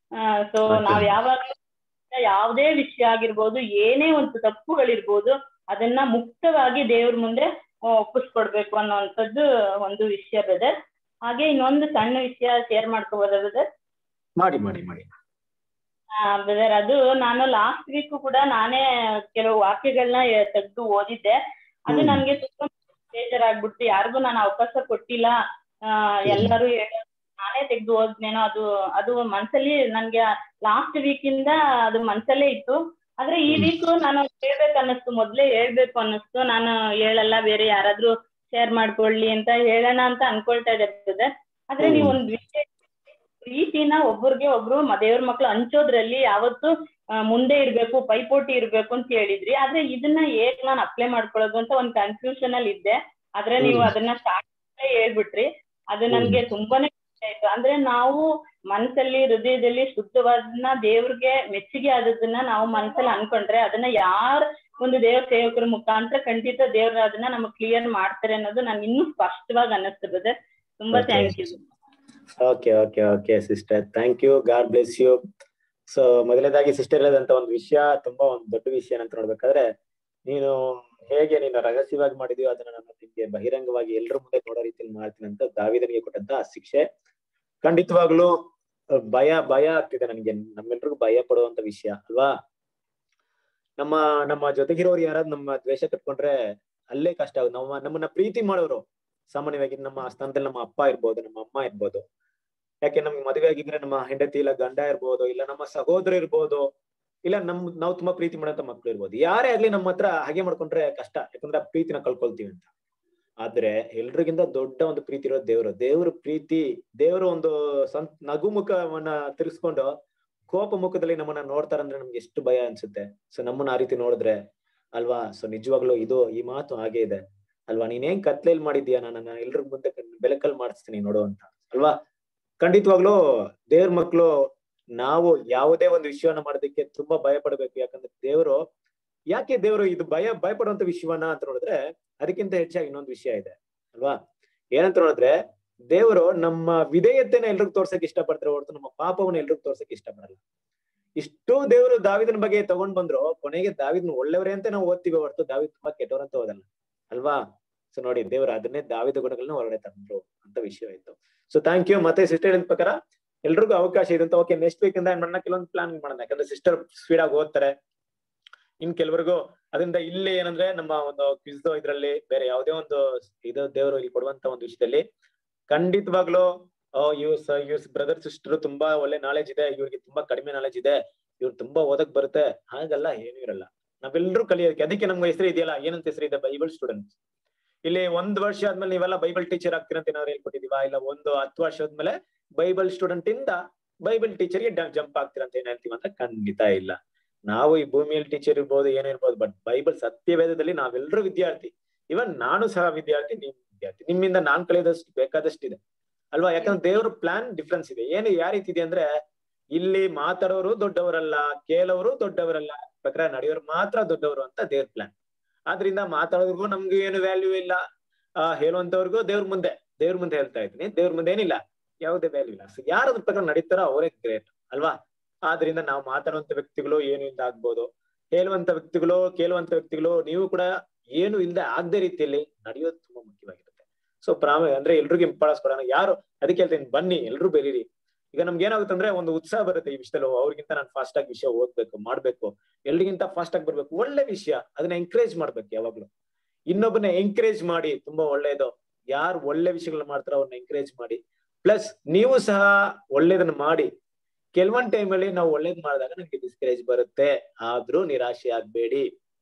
ಸೊ ನಾವ್ ಯಾವಾಗ ಯಾವುದೇ ವಿಷಯ ಆಗಿರ್ಬೋದು ಏನೇ ಒಂದು ತಪ್ಪುಗಳಿರ್ಬೋದು ಅದನ್ನ ಮುಕ್ತವಾಗಿ ದೇವ್ರ ಮುಂದೆ ಆ, ಒಪ್ಪಿಸ್ಕೊಡ್ಬೇಕು ಅನ್ನೋಂಥದ್ದು ಒಂದು ವಿಷಯ ಬ್ರದರ್ ಹಾಗೆ ಇನ್ನೊಂದು ಸಣ್ಣ ವಿಷಯ ಶೇರ್ ಮಾಡ್ಕೋಬೋದಾ ಬ್ರದರ್ ಮಾಡಿ ಮಾಡಿ ಮಾಡಿ ಬ್ರದರ್ ಅದು ನಾನು ಲಾಸ್ಟ್ ವೀಕ್ ಕೂಡ ನಾನೇ ಕೆಲವು ವಾಕ್ಯಗಳನ್ನ ತೆಗೆದು ಓದಿದ್ದೆ ಅದು ಹ್ಮ್. ನನ್ಗೆ ತುಂಬಾ ಬೇಜಾರಾಗ್ಬಿಡ್ತು ಯಾರಿಗೂ ನಾನು ಅವಕಾಶ ಕೊಟ್ಟಿಲ್ಲ ಆ, ಎಲ್ಲರೂ ಹೇಳೋ ನಾನೇ ತೆಗೆದು ಓದ್ನೇನೋ ಅದು ಅದು ಮನ್ಸಲ್ಲಿ ನನ್ಗೆ ಲಾಸ್ಟ್ ವೀಕ್ ಇಂದ ಅದು ಮನ್ಸಲ್ಲೇ ಇತ್ತು ಆದ್ರೆ ಈ ವೀಕ್ ನಾನು ಹೇಳ್ಬೇಕು ಅನ್ನಿಸ್ತು ಮೊದ್ಲೇ ಹೇಳ್ಬೇಕು ಅನ್ನಿಸ್ತು ನಾನು ಹೇಳಲ್ಲ ಬೇರೆ ಯಾರಾದ್ರೂ ಶೇರ್ ಮಾಡ್ಕೊಳ್ಳಿ ಅಂತ ಹೇಳೋಣ ಅಂತ ಅನ್ಕೊಳ್ತಾ ಇದ್ದೆ brother. ಆದ್ರೆ ನೀವು ಒಂದ್ ವಿಷಯ ಪ್ರೀತಿನ ಒಬ್ರಿಗೆ ಒಬ್ರು ಮ- ದೇವ್ರ ಮಕ್ಳು ಹಂಚೋದ್ರಲ್ಲಿ ಯಾವತ್ತು ಆ, ಮುಂದೆ ಇರ್ಬೇಕು ಪೈಪೋಟಿ ಇರ್ಬೇಕು ಅಂತ ಹೇಳಿದ್ರಿ ಆದ್ರೆ ಇದನ್ನ ಹೇಗ್ ನಾನು ಅಪ್ಲೈ ಮಾಡ್ಕೊಳ್ಳೋದು ಅಂತ ಒಂದ್ ಕನ್ಫ್ಯೂಷನ್ ಅಲ್ಲಿ ಇದ್ದೆ ಆದ್ರೆ ನೀವು ಹ್ಮ್. ಅದನ್ನ ಸ್ಟಾರ್ಟ್ ಹೇಳ್ಬಿಟ್ರಿ ಅದು ನನ್ಗೆ ತುಂಬಾನೇ ಖುಷಿ ಆಯ್ತು ಅಂದ್ರೆ ನಾವು ಮನಸ್ಸಲ್ಲಿ ಹೃದಯದಲ್ಲಿ ಶುದ್ಧವಾದನ್ನ ದೇವ್ರಿಗೆ ಮೆಚ್ಚುಗೆ ಆದದನ್ನ ನಾವು ಮನಸ್ಸಲ್ಲಿ ಅನ್ಕೊಂಡ್ರೆ ಅದನ್ನ ಯಾರ ಒಂದು ದೇವ್ರ ಸೇವಕರ ಮುಖಾಂತರ ಖಂಡಿತ ದೇವ್ರ ಅದನ್ನ ನಮಗ್ ಕ್ಲಿಯರ್ ಮಾಡ್ತಾರೆ ಅನ್ನೋದು ನನ್ಗೆ ಇನ್ನೂ ಸ್ಪಷ್ಟವಾಗಿ ಅನ್ನಿಸ್ತದೆ ತುಂಬಾ Okay. Thank you okay okay okay sister thank you God bless you so ಮೊದಲನೇದಾಗಿ ಸಿಸ್ಟರ್ ಹೇಳಿದಂತ ಒಂದು ವಿಷಯ ತುಂಬಾ ಒಂದು ದೊಡ್ಡ ವಿಷಯ ಅಂತ ನೋಡ್ಬೇಕಾದ್ರೆ ನೀನು ಹೇಗೆ ನೀನು ರಹಸ್ಯವಾಗಿ ಮಾಡಿದ್ಯೋ ಅದನ್ನ ನಾನು ನಿಮ್ಗೆ ಬಹಿರಂಗವಾಗಿ ಎಲ್ಲರ ಮುಂದೆ ನೋಡೋ ರೀತಿಯಲ್ಲಿ ಮಾಡ್ತೀನಿ ಅಂತ ದಾವಿದನಿಗೆ ಕೊಟ್ಟಂತ ಆ ಶಿಕ್ಷೆ ಖಂಡಿತವಾಗ್ಲೂ ಅಹ್, ಭಯ ಭಯ ಆಗ್ತಿದೆ ನನಗೆ ನಮ್ಮೆಲ್ರಿಗೂ ಭಯ ಪಡುವಂತ ವಿಷಯ ಅಲ್ವಾ ನಮ್ಮ ನಮ್ಮ ಜೊತೆಗಿರೋರು ಯಾರಾದ್ರು ನಮ್ಮ ದ್ವೇಷ ಕಟ್ಕೊಂಡ್ರೆ ಅಲ್ಲೇ ಕಷ್ಟ ಆಗುತ್ತೆ ನಮ್ಮ ನಮ್ಮನ್ನ ಪ್ರೀತಿ ಮಾಡೋರು ಸಾಮಾನ್ಯವಾಗಿ ನಮ್ಮ ಸ್ಥಾನದಲ್ಲಿ ನಮ್ಮ ಅಪ್ಪ ಇರ್ಬೋದು ನಮ್ಮ ಅಮ್ಮ ಇರ್ಬೋದು ಯಾಕೆ ನಮ್ಗೆ ಮದುವೆ ಆಗಿದ್ರೆ ನಮ್ಮ ಹೆಂಡತಿ ಇಲ್ಲ ಗಂಡ ಇರ್ಬೋದು ಇಲ್ಲ ನಮ್ಮ ಸಹೋದರ ಇರ್ಬೋದು ಇಲ್ಲ ನಮ್ ನಾವು ತುಂಬಾ ಪ್ರೀತಿ ಮಾಡೋಂತ ಮಕ್ಳು ಇರ್ಬೋದು ಯಾರೇ ಆಗ್ಲಿ ನಮ್ಮ ಹತ್ರ ಹಾಗೆ ಮಾಡ್ಕೊಂಡ್ರೆ ಕಷ್ಟ ಯಾಕಂದ್ರೆ ಆ ಪ್ರೀತಿನ ಕಳ್ಕೊಳ್ತೀವಿ ಅಂತ ಆದ್ರೆ ಎಲ್ರಿಗಿಂತ ದೊಡ್ಡ ಒಂದು ಪ್ರೀತಿ ಇರೋದು ದೇವ್ರು ದೇವ್ರ ಪ್ರೀತಿ ದೇವ್ರ ಒಂದು ಸಂತ್ ನಗುಮುಖವನ್ನ ತಿರ್ಸ್ಕೊಂಡು ಕೋಪ ಮುಖದಲ್ಲಿ ನಮ್ಮನ್ನ ನೋಡ್ತಾರಂದ್ರೆ ನಮ್ಗೆ ಎಷ್ಟು ಭಯ ಅನ್ಸುತ್ತೆ ಸೊ ನಮ್ಮನ್ನ ಆ ರೀತಿ ನೋಡಿದ್ರೆ ಅಲ್ವಾ ಸೊ ನಿಜವಾಗ್ಲೂ ಇದು ಈ ಮಾತು ಹಾಗೆ ಇದೆ ಅಲ್ವಾ ನೀನ್ ಏನ್ ಕತ್ಲೇಲ್ ಮಾಡಿದ್ಯಾ ನನ್ನ ಎಲ್ರ ಮುಂದೆ ಬೆಳಕಲ್ ಮಾಡಿಸ್ತೀನಿ ನೋಡು ಅಂತ ಅಲ್ವಾ ಖಂಡಿತವಾಗ್ಲೂ ದೇವ್ರ ಮಕ್ಳು ನಾವು ಯಾವುದೇ ಒಂದು ವಿಷಯವನ್ನ ಮಾಡೋದಕ್ಕೆ ತುಂಬಾ ಭಯ ಪಡ್ಬೇಕು ಯಾಕಂದ್ರೆ ದೇವರು ಯಾಕೆ ದೇವರು ಇದು ಭಯ ಭಯಪಡುವಂತ ವಿಷಯವನ್ನ ಅಂತ ನೋಡಿದ್ರೆ ಅದಕ್ಕಿಂತ ಹೆಚ್ಚಾಗಿ ಇನ್ನೊಂದು ವಿಷಯ ಇದೆ ಅಲ್ವಾ ಏನಂತ ನೋಡಿದ್ರೆ ದೇವರು ನಮ್ಮ ವಿಧೇಯತೆನ ಎಲ್ರಿಗೂ ತೋರ್ಸಕ್ ಇಷ್ಟಪಡ್ತಾರೆ ಹೊರತು ನಮ್ಮ ಪಾಪವನ್ನ ಎಲ್ರಿಗೂ ತೋರ್ಸಕ್ ಇಷ್ಟಪಡಲ್ಲ ಇಷ್ಟು ದೇವರು ದಾವಿದನ ಬಗ್ಗೆ ತಗೊಂಡ್ ಬಂದ್ರು ಕೊನೆಗೆ ದಾವಿದ್ನ ಒಳ್ಳೆಯವರೇ ಅಂತ ನಾವು ಓದ್ತೀವಿ ಹೊರತು ದಾವಿದ್ ತುಂಬಾ ಕೆಟ್ಟವರಂತ ಓದಲ್ಲ ಅಲ್ವಾ ಸೊ ನೋಡಿ ದೇವರು ಅದನ್ನೇ ದಾವಿದ ಗುಣಗಳನ್ನ ಹೊರಗಡೆ ತಂದ್ರು ಅಂತ ವಿಷಯ ಆಯ್ತು ಸೊ ಥ್ಯಾಂಕ್ ಯು ಮತ್ತೆ ಸಿಸ್ಟರ್ ಹೇಳಿದ ಪ್ರಕಾರ ಎಲ್ರಿಗೂ ಅವಕಾಶ ಇದೆ ಅಂತ ಓಕೆ ನೆಕ್ಸ್ಟ್ ವೀಕ್ ಇಂದ ಏನ್ ಮಾಡೋಣ ಕೆಲವೊಂದು ಪ್ಲಾನ್ ಮಾಡೋಣ ಯಾಕಂದ್ರೆ ಸಿಸ್ಟರ್ ಸ್ಪೀಡ್ ಆಗಿ ಓದ್ತಾರೆ ಇನ್ ಕೆಲವರಿಗೂ ಅದರಿಂದ ಇಲ್ಲಿ ಏನಂದ್ರೆ ನಮ್ಮ ಒಂದು ಕ್ವಿಜ್ ಇದ್ರಲ್ಲಿ ಬೇರೆ ಯಾವುದೇ ಒಂದು ಇದು ದೇವರು ಇಲ್ಲಿ ಕೊಡುವಂತ ಒಂದು ವಿಷಯದಲ್ಲಿ ಖಂಡಿತವಾಗ್ಲೂ ಯೂಸ್ ಯೂಸ್ ಬ್ರದರ್ ಸಿಸ್ಟರ್ ತುಂಬಾ ಒಳ್ಳೆ ನಾಲೆಜ್ ಇದೆ ಇವ್ರಿಗೆ ತುಂಬಾ ಕಡಿಮೆ ನಾಲೆಜ್ ಇದೆ ಇವ್ರು ತುಂಬಾ ಓದಕ್ ಬರುತ್ತೆ ಹಾಗಲ್ಲ ಏನೂ ಇರಲ್ಲ ನಾವೆಲ್ಲರೂ ಕಲಿಯೋದಕ್ಕೆ ಅದಕ್ಕೆ ನಮ್ಗೆ ಹೆಸರು ಇದೆಯಲ್ಲ ಏನಂತ ಹೆಸರು ಇದೆ ಬೈಬಲ್ ಸ್ಟೂಡೆಂಟ್ ಇಲ್ಲಿ ಒಂದ್ ವರ್ಷ ಆದ್ಮೇಲೆ ನೀವೆಲ್ಲ ಬೈಬಲ್ ಟೀಚರ್ ಆಗ್ತೀರ ಅಂತ ಏನಾದ್ರು ಹೇಳ್ಕೊಟ್ಟಿದೀವಾ ಇಲ್ಲ ಒಂದು ಹತ್ತು ವರ್ಷ ಆದ್ಮೇಲೆ ಬೈಬಲ್ ಸ್ಟೂಡೆಂಟ್ ಇಂದ ಬೈಬಲ್ ಟೀಚರ್ಗೆ ಜಂಪ್ ಆಗ್ತೀರ ಅಂತ ಏನ್ ಹೇಳ್ತೀವಿ ಅಂತ ಖಂಡಿತ ಇಲ್ಲ ನಾವು ಈ ಭೂಮಿಯಲ್ಲಿ ಟೀಚರ್ ಇರ್ಬೋದು ಏನೋ ಇರ್ಬೋದು ಬಟ್ ಬೈಬಲ್ ಸತ್ಯವೇದದಲ್ಲಿ ನಾವೆಲ್ಲರೂ ವಿದ್ಯಾರ್ಥಿ ಇವನ್ ನಾನು ಸಹ ವಿದ್ಯಾರ್ಥಿ ನೀವು ವಿದ್ಯಾರ್ಥಿ ನಿಮ್ಮಿಂದ ನಾನ್ ಕಲಿಯೋದಷ್ಟು ಬೇಕಾದಷ್ಟಿದೆ ಅಲ್ವಾ ಯಾಕಂದ್ರೆ ದೇವ್ರ ಪ್ಲಾನ್ ಡಿಫ್ರೆನ್ಸ್ ಇದೆ ಏನು ಯಾವ ರೀತಿ ಇದೆ ಅಂದ್ರೆ ಇಲ್ಲಿ ಮಾತಾಡೋರು ದೊಡ್ಡವರಲ್ಲ ಕೇಳೋರು ದೊಡ್ಡವರಲ್ಲ ಪ್ರಕಾರ ನಡೆಯೋರು ಮಾತ್ರ ದೊಡ್ಡವರು ಅಂತ ದೇವ್ರ ಪ್ಲಾನ್ ಆದ್ರಿಂದ ಮಾತಾಡೋರ್ಗು ನಮ್ಗೆ ಏನು ವ್ಯಾಲ್ಯೂ ಇಲ್ಲ ಆ ಹೇಳುವಂತವ್ರಿಗೂ ದೇವ್ರ ಮುಂದೆ ದೇವ್ರ ಮುಂದೆ ಹೇಳ್ತಾ ಇದ್ದೀನಿ ದೇವ್ರ ಮುಂದೆ ಏನಿಲ್ಲ ಯಾವುದೇ ವ್ಯಾಲ್ಯೂ ಇಲ್ಲ ಸೊ ಯಾರ ಪ್ರಕಾರ ನಡೀತಾರೋ ಅವರೇ ಗ್ರೇಟ್ ಅಲ್ವಾ ಆದ್ರಿಂದ ನಾವು ಮಾತಾಡುವಂತ ವ್ಯಕ್ತಿಗಳು ಏನು ಇಲ್ದ ಆಗ್ಬೋದು ಹೇಳುವಂತ ವ್ಯಕ್ತಿಗಳು ಕೇಳುವಂತ ವ್ಯಕ್ತಿಗಳು ನೀವು ಕೂಡ ಏನು ಇಲ್ದೆ ಆಗದೆ ರೀತಿಯಲ್ಲಿ ನಡೆಯೋದು ತುಂಬಾ ಮುಖ್ಯವಾಗಿರುತ್ತೆ ಸೊ ಪ್ರಾಮ ಅಂದ್ರೆ ಎಲ್ರಿಗೂ ಇಂಪಾರ್ಟೆನ್ಸ್ ಕೊಡೋಣ ಯಾರು ಅದಕ್ಕೆ ಹೇಳ್ತೀನಿ ಬನ್ನಿ ಎಲ್ರು ಬೆರೀರಿ ಈಗ ನಮ್ಗೆ ಏನಾಗುತ್ತೆ ಅಂದ್ರೆ ಒಂದು ಉತ್ಸಾಹ ಬರುತ್ತೆ ಈ ವಿಷಯದಲ್ಲಿ ಅವ್ರಿಗಿಂತ ನಾನು ಫಾಸ್ಟ್ ಆಗಿ ವಿಷಯ ಓದ್ಬೇಕು ಮಾಡ್ಬೇಕು ಎಲ್ರಿಗಿಂತ ಫಾಸ್ಟ್ ಆಗಿ ಬರ್ಬೇಕು ಒಳ್ಳೆ ವಿಷಯ ಅದನ್ನ ಎಂಕರೇಜ್ ಮಾಡ್ಬೇಕು ಯಾವಾಗ್ಲೂ ಇನ್ನೊಬ್ಬನ ಎಂಕರೇಜ್ ಮಾಡಿ ತುಂಬಾ ಒಳ್ಳೇದು ಯಾರು ಒಳ್ಳೆ ವಿಷಯಗಳನ್ನ ಮಾಡ್ತಾರೋ ಅವ್ರನ್ನ ಎಂಕರೇಜ್ ಮಾಡಿ ಪ್ಲಸ್ ನೀವು ಸಹ ಒಳ್ಳೇದನ್ನ ಮಾಡಿ ಕೆಲವೊಂದ್ ಟೈಮಲ್ಲಿ ನಾವು ಒಳ್ಳೇದ್ ಮಾಡಿದಾಗ ನಮ್ಗೆ ಡಿಸ್ಕರೇಜ್ ಬರುತ್ತೆ ಆದ್ರೂ ನಿರಾಶೆ ಆಗ್ಬೇಡಿ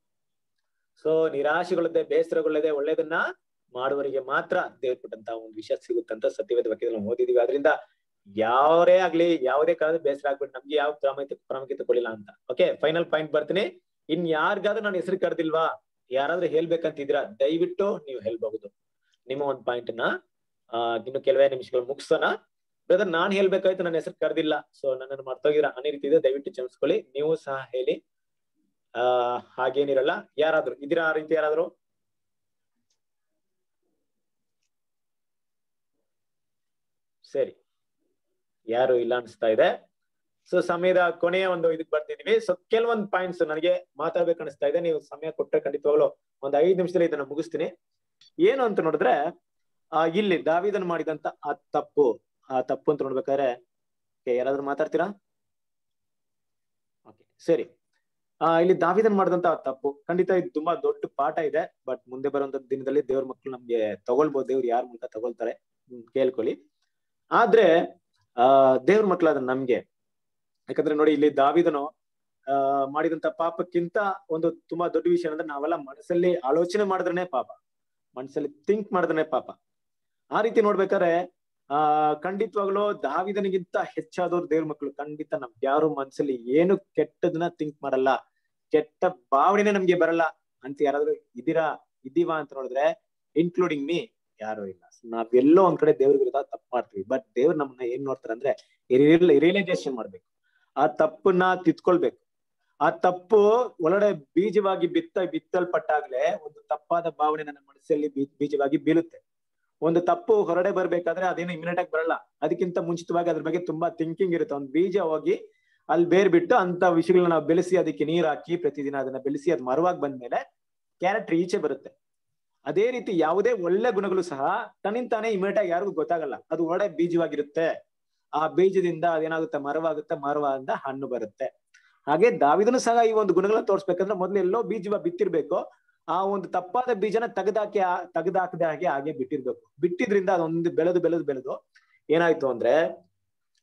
ಸೊ ನಿರಾಶೆಗೊಳ್ಳದೆ ಬೇಸರಗೊಳ್ಳದೆ ಒಳ್ಳೇದನ್ನ ಮಾಡುವವರಿಗೆ ಮಾತ್ರ ದೇವ್ರು ಕೊಟ್ಟಂತ ಒಂದು ವಿಷಯ ಸಿಗುತ್ತಂತ ಸತ್ಯವೇದ ವಾಕ್ಯದಲ್ಲಿ ನಾವು ಓದಿದೀವಿ ಅದರಿಂದ ಯಾವರೇ ಆಗ್ಲಿ ಯಾವುದೇ ಕಾಲದ ಬೇಸರ ಆಗ್ಬಿಟ್ಟು ನಮ್ಗೆ ಯಾವ ಪ್ರಾಮುಖ್ಯತೆ ಪ್ರಾಮುಖ್ಯತೆ ಕೊಡಿಲ್ಲ ಅಂತ ಓಕೆ ಫೈನಲ್ ಪಾಯಿಂಟ್ ಬರ್ತೀನಿ ಇನ್ ಯಾರಿಗಾದ್ರೂ ನಾನು ಹೆಸರು ಕರೆದಿಲ್ವಾ ಯಾರಾದ್ರೂ ಹೇಳ್ಬೇಕಂತಿದ್ದೀರಾ ದಯವಿಟ್ಟು ನೀವು ಹೇಳ್ಬಹುದು ನಿಮ್ಮ ಒಂದು ಪಾಯಿಂಟ್ ನ ಆ ಇನ್ನು ಕೆಲವೇ ನಿಮಿಷಗಳು ಮುಗಿಸೋಣ ಬ್ರದರ್ ನಾನ್ ಹೇಳ್ಬೇಕಾಯ್ತು ನನ್ನ ಹೆಸರು ಕರೆದಿಲ್ಲ ಸೊ ನನ್ನನ್ನು ಮರ್ತೋಗಿರ ಅನೇ ರೀತಿ ಇದೆ ದಯವಿಟ್ಟು ಕ್ಷಮಿಸ್ಕೊಳ್ಳಿ ನೀವು ಸಹ ಹೇಳಿ ಆ ಹಾಗೇನಿರಲ್ಲ ಯಾರಾದ್ರೂ ಇದೀರಾ ಆ ರೀತಿ ಯಾರಾದ್ರೂ ಸರಿ ಯಾರು ಇಲ್ಲ ಅನ್ಸ್ತಾ ಇದೆ ಸೊ ಸಮಯದ ಕೊನೆಯ ಒಂದು ಇದಕ್ ಬರ್ತಿದೀವಿ ಸೊ ಕೆಲವೊಂದು ಪಾಯಿಂಟ್ಸ್ ನನಗೆ ಮಾತಾಡ್ಬೇಕು ಅನಿಸ್ತಾ ಇದೆ ನೀವು ಸಮಯ ಕೊಟ್ಟರೆ ಖಂಡಿತವಾಗ್ಲು ಒಂದ್ ಐದ್ ನಿಮಿಷದಲ್ಲಿ ಇದನ್ನ ಮುಗಿಸ್ತೀನಿ ಏನು ಅಂತ ನೋಡಿದ್ರೆ ಆ ಇಲ್ಲಿ ದಾವಿದನ್ ಮಾಡಿದಂತ ಆ ತಪ್ಪು ಆ ತಪ್ಪು ಅಂತ ನೋಡ್ಬೇಕಾದ್ರೆ ಯಾರಾದ್ರೂ ಮಾತಾಡ್ತೀರಾ ಓಕೆ ಸರಿ ಆ ಇಲ್ಲಿ ದಾವಿದನ್ ಮಾಡಿದಂತ ಆ ತಪ್ಪು ಖಂಡಿತ ಇದು ತುಂಬಾ ದೊಡ್ಡ ಪಾಠ ಇದೆ ಬಟ್ ಮುಂದೆ ಬರುವಂತ ದಿನದಲ್ಲಿ ದೇವ್ರ ಮಕ್ಕಳು ನಮ್ಗೆ ತಗೊಳ್ಬೋದು ದೇವ್ರು ಯಾರ ಮೂಲಕ ತಗೊಳ್ತಾರೆ ಕೇಳ್ಕೊಳ್ಳಿ ಆದ್ರೆ ಆ ದೇವ್ರ ಮಕ್ಕಳಾದ ನಮ್ಗೆ ಯಾಕಂದ್ರೆ ನೋಡಿ ಇಲ್ಲಿ ದಾವಿದನು ಆ ಮಾಡಿದಂತ ಪಾಪಕ್ಕಿಂತ ಒಂದು ತುಂಬಾ ದೊಡ್ಡ ವಿಷಯ ಅಂದ್ರೆ ನಾವೆಲ್ಲ ಮನಸ್ಸಲ್ಲಿ ಆಲೋಚನೆ ಮಾಡಿದ್ರೇನೆ ಪಾಪ ಮನಸ್ಸಲ್ಲಿ ಥಿಂಕ್ ಮಾಡಿದ್ರೆ ಪಾಪ ಆ ರೀತಿ ನೋಡ್ಬೇಕಾದ್ರೆ ಆ ಖಂಡಿತವಾಗ್ಲೂ ದಾವಿದನಿಗಿಂತ ಹೆಚ್ಚಾದವ್ರು ದೇವ್ರ ಮಕ್ಕಳು ಖಂಡಿತ ನಮ್ಗೆ ಯಾರು ಮನ್ಸಲ್ಲಿ ಏನು ಕೆಟ್ಟದನ್ನ ಥಿಂಕ್ ಮಾಡಲ್ಲ ಕೆಟ್ಟ ಭಾವನೆನೆ ನಮ್ಗೆ ಬರಲ್ಲ ಅಂತ ಯಾರಾದ್ರೂ ಇದೀರಾ ಇದೀವಾ ಅಂತ ನೋಡಿದ್ರೆ ಇನ್ಕ್ಲೂಡಿಂಗ್ ಮೀ ಯಾರು ಇಲ್ಲ ನಾವೆಲ್ಲೋ ಒಂದ್ ಕಡೆ ದೇವ್ರ ವಿರುದ್ಧ ತಪ್ಪು ಮಾಡ್ತೀವಿ ಬಟ್ ದೇವ್ರು ನಮ್ಮನ್ನ ಏನ್ ನೋಡ್ತಾರೆ ಅಂದ್ರೆ ರಿಯಲೈಸೇಷನ್ ಮಾಡ್ಬೇಕು ಆ ತಪ್ಪನ್ನ ತಿತ್ಕೊಳ್ಬೇಕು ಆ ತಪ್ಪು ಒಳಗಡೆ ಬೀಜವಾಗಿ ಬಿತ್ತ ಬಿತ್ತಲ್ಪಟ್ಟಾಗ್ಲೇ ಒಂದು ತಪ್ಪಾದ ಭಾವನೆ ನನ್ನ ಮನಸ್ಸಲ್ಲಿ ಬೀಜವಾಗಿ ಬೀಳುತ್ತೆ ಒಂದು ತಪ್ಪು ಹೊರಡೆ ಬರ್ಬೇಕಾದ್ರೆ ಅದೇನು ಇಮಿಡಿಯೇಟ್ ಆಗಿ ಬರಲ್ಲ ಅದಕ್ಕಿಂತ ಮುಂಚಿತವಾಗಿ ಅದ್ರ ಬಗ್ಗೆ ತುಂಬಾ ಥಿಂಕಿಂಗ್ ಇರುತ್ತೆ ಒಂದು ಬೀಜ ಹೋಗಿ ಅಲ್ಲಿ ಬೇರ್ ಬಿಟ್ಟು ಅಂತ ವಿಷಯಗಳನ್ನ ನಾವು ಬೆಳೆಸಿ ಅದಕ್ಕೆ ನೀರ್ ಹಾಕಿ ಪ್ರತಿದಿನ ಅದನ್ನ ಬೆಳೆಸಿ ಅದ್ ಮರವಾಗಿ ಬಂದ್ಮೇಲೆ ಕ್ಯಾರೆಕ್ಟರ್ ಈಚೆ ಬರುತ್ತೆ ಅದೇ ರೀತಿ ಯಾವುದೇ ಒಳ್ಳೆ ಗುಣಗಳು ಸಹ ತನ್ನಿಂತಾನೆ ಇಮಿಡಿಯೇಟ್ ಆಗಿ ಯಾರಿಗೂ ಗೊತ್ತಾಗಲ್ಲ ಅದು ಒಳ್ಳೆ ಬೀಜವಾಗಿರುತ್ತೆ ಆ ಬೀಜದಿಂದ ಅದೇನಾಗುತ್ತೆ ಮರವಾಗುತ್ತೆ ಮರವಾದ ಹಣ್ಣು ಬರುತ್ತೆ ಹಾಗೆ ದಾವಿದನು ಸಹ ಈ ಒಂದು ಗುಣಗಳನ್ನ ತೋರ್ಸ್ಬೇಕಂದ್ರೆ ಮೊದ್ಲು ಎಲ್ಲೋ ಬೀಜ ಬಿತ್ತಿರ್ಬೇಕು ಆ ಒಂದು ತಪ್ಪಾದ ಬೀಜನ ತೆಗೆದಾಕಿ ತೆಗೆದಾಕದ ಹಾಗೆ ಹಾಗೆ ಬಿಟ್ಟಿರ್ಬೇಕು ಬಿಟ್ಟಿದ್ರಿಂದ ಅದೊಂದು ಬೆಳೆದು ಬೆಳೆದು ಬೆಳೆದು ಏನಾಯ್ತು ಅಂದ್ರೆ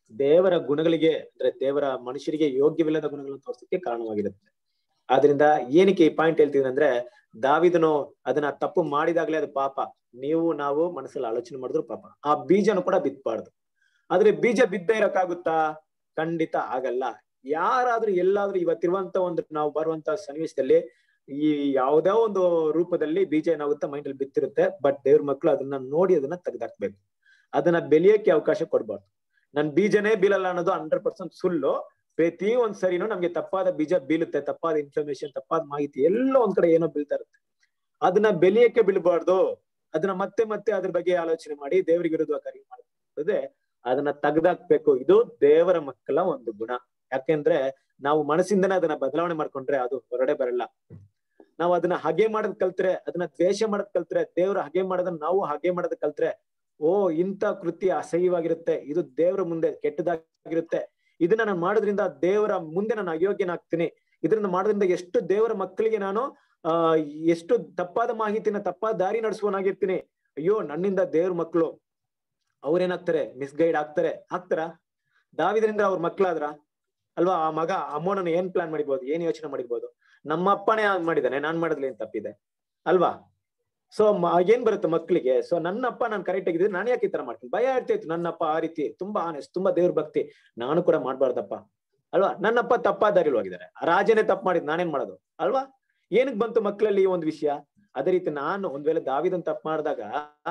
ದೇವರ ಗುಣಗಳಿಗೆ ಅಂದ್ರೆ ದೇವರ ಮನುಷ್ಯರಿಗೆ ಯೋಗ್ಯವಿಲ್ಲದ ಗುಣಗಳನ್ನು ತೋರಿಸಕ್ಕೆ ಕಾರಣವಾಗಿರುತ್ತೆ ಆದ್ರಿಂದ ಏನಕ್ಕೆ ಈ ಪಾಯಿಂಟ್ ಹೇಳ್ತಿದ್ದೀನಿ ಅಂದ್ರೆ ದಾವಿದನು ಅದನ್ನ ತಪ್ಪು ಮಾಡಿದಾಗ್ಲೇ ಅದು ಪಾಪ ನೀವು ನಾವು ಮನಸ್ಸಲ್ಲಿ ಆಲೋಚನೆ ಮಾಡಿದ್ರು ಪಾಪ ಆ ಬೀಜನು ಕೂಡ ಬಿತ್ತಬಾರ್ದು ಆದ್ರೆ ಬೀಜ ಬಿದ್ದೇ ಇರಕ್ಕಾಗುತ್ತಾ ಖಂಡಿತ ಆಗಲ್ಲ ಯಾರಾದ್ರೂ ಎಲ್ಲಾದ್ರೂ ಇವತ್ತಿರುವಂತ ಒಂದು ನಾವು ಬರುವಂತ ಸನ್ನಿವೇಶದಲ್ಲಿ ಈ ಯಾವ್ದೋ ಒಂದು ರೂಪದಲ್ಲಿ ಬೀಜ ಏನಾಗುತ್ತೆ ಮೈಂಡ್ ಅಲ್ಲಿ ಬಿತ್ತಿರುತ್ತೆ ಬಟ್ ದೇವ್ರ ಮಕ್ಕಳು ಅದನ್ನ ನೋಡಿ ಅದನ್ನ ತೆಗೆದಾಕ್ಬೇಕು ಅದನ್ನ ಬೆಳೆಯಕ್ಕೆ ಅವಕಾಶ ಕೊಡ್ಬಾರ್ದು ನನ್ ಬೀಜನೇ ಬೀಳಲ್ಲ ಅನ್ನೋದು ಹಂಡ್ರೆಡ್ ಪರ್ಸೆಂಟ್ ಸುಳ್ಳು ಪ್ರತಿ ಒಂದ್ ಸರಿನೂ ನಮ್ಗೆ ತಪ್ಪಾದ ಬೀಜ ಬೀಳುತ್ತೆ ತಪ್ಪಾದ ಇನ್ಫಾರ್ಮೇಶನ್ ತಪ್ಪಾದ ಮಾಹಿತಿ ಎಲ್ಲೋ ಒಂದ್ ಕಡೆ ಏನೋ ಬೀಳ್ತಾ ಇರುತ್ತೆ ಅದನ್ನ ಬೆಳೆಯಕ್ಕೆ ಬೀಳ್ಬಾರ್ದು ಅದನ್ನ ಮತ್ತೆ ಮತ್ತೆ ಅದ್ರ ಬಗ್ಗೆ ಆಲೋಚನೆ ಮಾಡಿ ದೇವರಿಗೆ ವಿರುದ್ಧ ಕಾರ್ಯ ಮಾಡ್ತದೆ ಅದನ್ನ ತೆಗ್ದಾಕ್ಬೇಕು ಇದು ದೇವರ ಮಕ್ಕಳ ಒಂದು ಗುಣ ಯಾಕೆಂದ್ರೆ ನಾವು ಮನಸ್ಸಿಂದನೇ ಅದನ್ನ ಬದಲಾವಣೆ ಮಾಡ್ಕೊಂಡ್ರೆ ಅದು ಹೊರಡೆ ಬರಲ್ಲ ನಾವು ಅದನ್ನ ಹಾಗೆ ಮಾಡೋದ್ ಕಲ್ತ್ರೆ ಅದನ್ನ ದ್ವೇಷ ಮಾಡೋದ್ ಕಲ್ತ್ರೆ ದೇವ್ರ ಹಾಗೆ ಮಾಡೋದನ್ನ ನಾವು ಹಾಗೆ ಮಾಡೋದ್ ಕಲ್ತ್ರೆ ಓ ಇಂಥ ಕೃತ್ಯ ಅಸಹ್ಯವಾಗಿರುತ್ತೆ ಇದು ದೇವರ ಮುಂದೆ ಕೆಟ್ಟದಾಗಿರುತ್ತೆ ಇದನ್ನ ನಾನು ಮಾಡೋದ್ರಿಂದ ದೇವರ ಮುಂದೆ ನಾನು ಅಯೋಗ್ಯನಾಗ್ತೀನಿ ಇದನ್ನ ಮಾಡೋದ್ರಿಂದ ಎಷ್ಟು ದೇವರ ಮಕ್ಕಳಿಗೆ ನಾನು ಆ ಎಷ್ಟು ತಪ್ಪಾದ ಮಾಹಿತಿನ ತಪ್ಪಾದ ದಾರಿ ನಡೆಸುವನಾಗಿರ್ತೀನಿ ಅಯ್ಯೋ ನನ್ನಿಂದ ದೇವ್ರ ಮಕ್ಕಳು ಅವ್ರೇನಾಗ್ತಾರೆ ಮಿಸ್ಗೈಡ್ ಆಗ್ತಾರೆ ಆಗ್ತಾರ ದಾವಿದ್ರಿಂದ ಅವ್ರ ಮಕ್ಳಾದ್ರ ಅಲ್ವಾ ಆ ಮಗ ಅಮ್ಮೋನನ್ನ ಏನ್ ಪ್ಲಾನ್ ಮಾಡಿರ್ಬೋದು ಏನ್ ಯೋಚನೆ ಮಾಡಿರ್ಬೋದು ನಮ್ಮ ಅಪ್ಪನೇ ಹಾಗ್ ಮಾಡಿದಾನೆ ನಾನ್ ಮಾಡೋದ್ರಲ್ಲಿ ಏನ್ ತಪ್ಪಿದೆ ಅಲ್ವಾ ಸೊ ಏನ್ ಬರುತ್ತೆ ಮಕ್ಳಿಗೆ ಸೊ ನನ್ನಪ್ಪ ನಾನು ಕರೆಕ್ಟ್ ಆಗಿದ್ರೆ ನಾನು ಯಾಕೆ ಈ ತರ ಮಾಡ್ತೀನಿ ಭಯ ಇರ್ತಿತ್ತು ನನ್ನಪ್ಪ ಆ ರೀತಿ ತುಂಬಾ ಆನೆಸ್ಟ್ ತುಂಬಾ ದೇವ್ರ ಭಕ್ತಿ ನಾನು ಕೂಡ ಮಾಡ್ಬಾರ್ದಪ್ಪ ಅಲ್ವಾ ನನ್ನಪ್ಪ ತಪ್ಪಾದಾರಿಲ್ ಹೋಗಿದ್ದಾರೆ ಆ ರಾಜನೇ ತಪ್ಪು ಮಾಡಿದ್ ನಾನೇನ್ ಮಾಡೋದು ಅಲ್ವಾ ಏನಕ್ ಬಂತು ಮಕ್ಕಳಲ್ಲಿ ಈ ಒಂದು ವಿಷಯ ಅದೇ ರೀತಿ ನಾನು ಒಂದ್ ವೇಳೆ ದಾವಿದನ್ ತಪ್ಪು ಮಾಡಿದಾಗ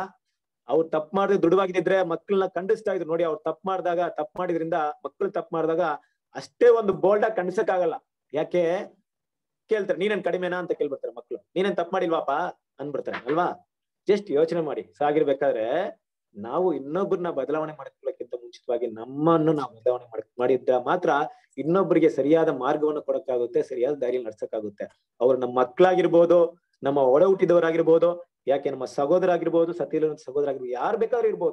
ಅವ್ರು ತಪ್ಪು ಮಾಡಿದ್ರೆ ದುಡುವಾಗಿದ್ರೆ ಮಕ್ಕಳನ್ನ ಖಂಡಿಸ್ತಾ ಇದ್ರು ನೋಡಿ ಅವ್ರು ತಪ್ಪು ಮಾಡಿದಾಗ ತಪ್ಪು ಮಾಡಿದ್ರಿಂದ ಮಕ್ಕಳು ತಪ್ಪು ಮಾಡಿದಾಗ ಅಷ್ಟೇ ಒಂದು ಬೋಲ್ಡ್ ಆಗಿ ಖಂಡಿಸಕ್ ಆಗಲ್ಲ ಯಾಕೆ ಕೇಳ್ತಾರೆ ನೀನೇನ್ ಕಡಿಮೆನಾ ಅಂತ ಕೇಳ್ಬಿಡ್ತಾರೆ ಮಕ್ಕಳು ನೀನೇನ್ ತಪ್ಪು ಮಾಡಿಲ್ವಾಪ ಅನ್ಬಿಡ್ತಾರೆ ಅಲ್ವಾ ಜಸ್ಟ್ ಯೋಚನೆ ಮಾಡಿ ಸಾಗಿರ್ಬೇಕಾದ್ರೆ ನಾವು ಇನ್ನೊಬ್ಬರನ್ನ ಬದಲಾವಣೆ ಮಾಡ್ಕೊಳ್ಳೋಕ್ಕಿಂತ ಮುಂಚಿತವಾಗಿ ನಮ್ಮನ್ನು ನಾವು ಬದಲಾವಣೆ ಮಾಡ್ ಮಾಡಿದ್ದ ಮಾತ್ರ ಇನ್ನೊಬ್ಬರಿಗೆ ಸರಿಯಾದ ಮಾರ್ಗವನ್ನು ಕೊಡಕ್ಕಾಗುತ್ತೆ ಸರಿಯಾದ ದಾರಿಯಲ್ಲಿ ನಡ್ಸಕ್ಕಾಗುತ್ತೆ ಅವ್ರು ನಮ್ಮ ಮಕ್ಕಳಾಗಿರ್ಬೋದು ನಮ್ಮ ಒಡ ಹುಟ್ಟಿದವರಾಗಿರ್ಬೋದು ಯಾಕೆ ನಮ್ಮ ಸಹೋದರ ಆಗಿರ್ಬೋದು ಸತ್ಯಲ ಸಹೋದರ ಆಗಿರ್ಬೋದು ಯಾರು ಬೇಕಾದ್ರೂ ಇರ್ಬೋದು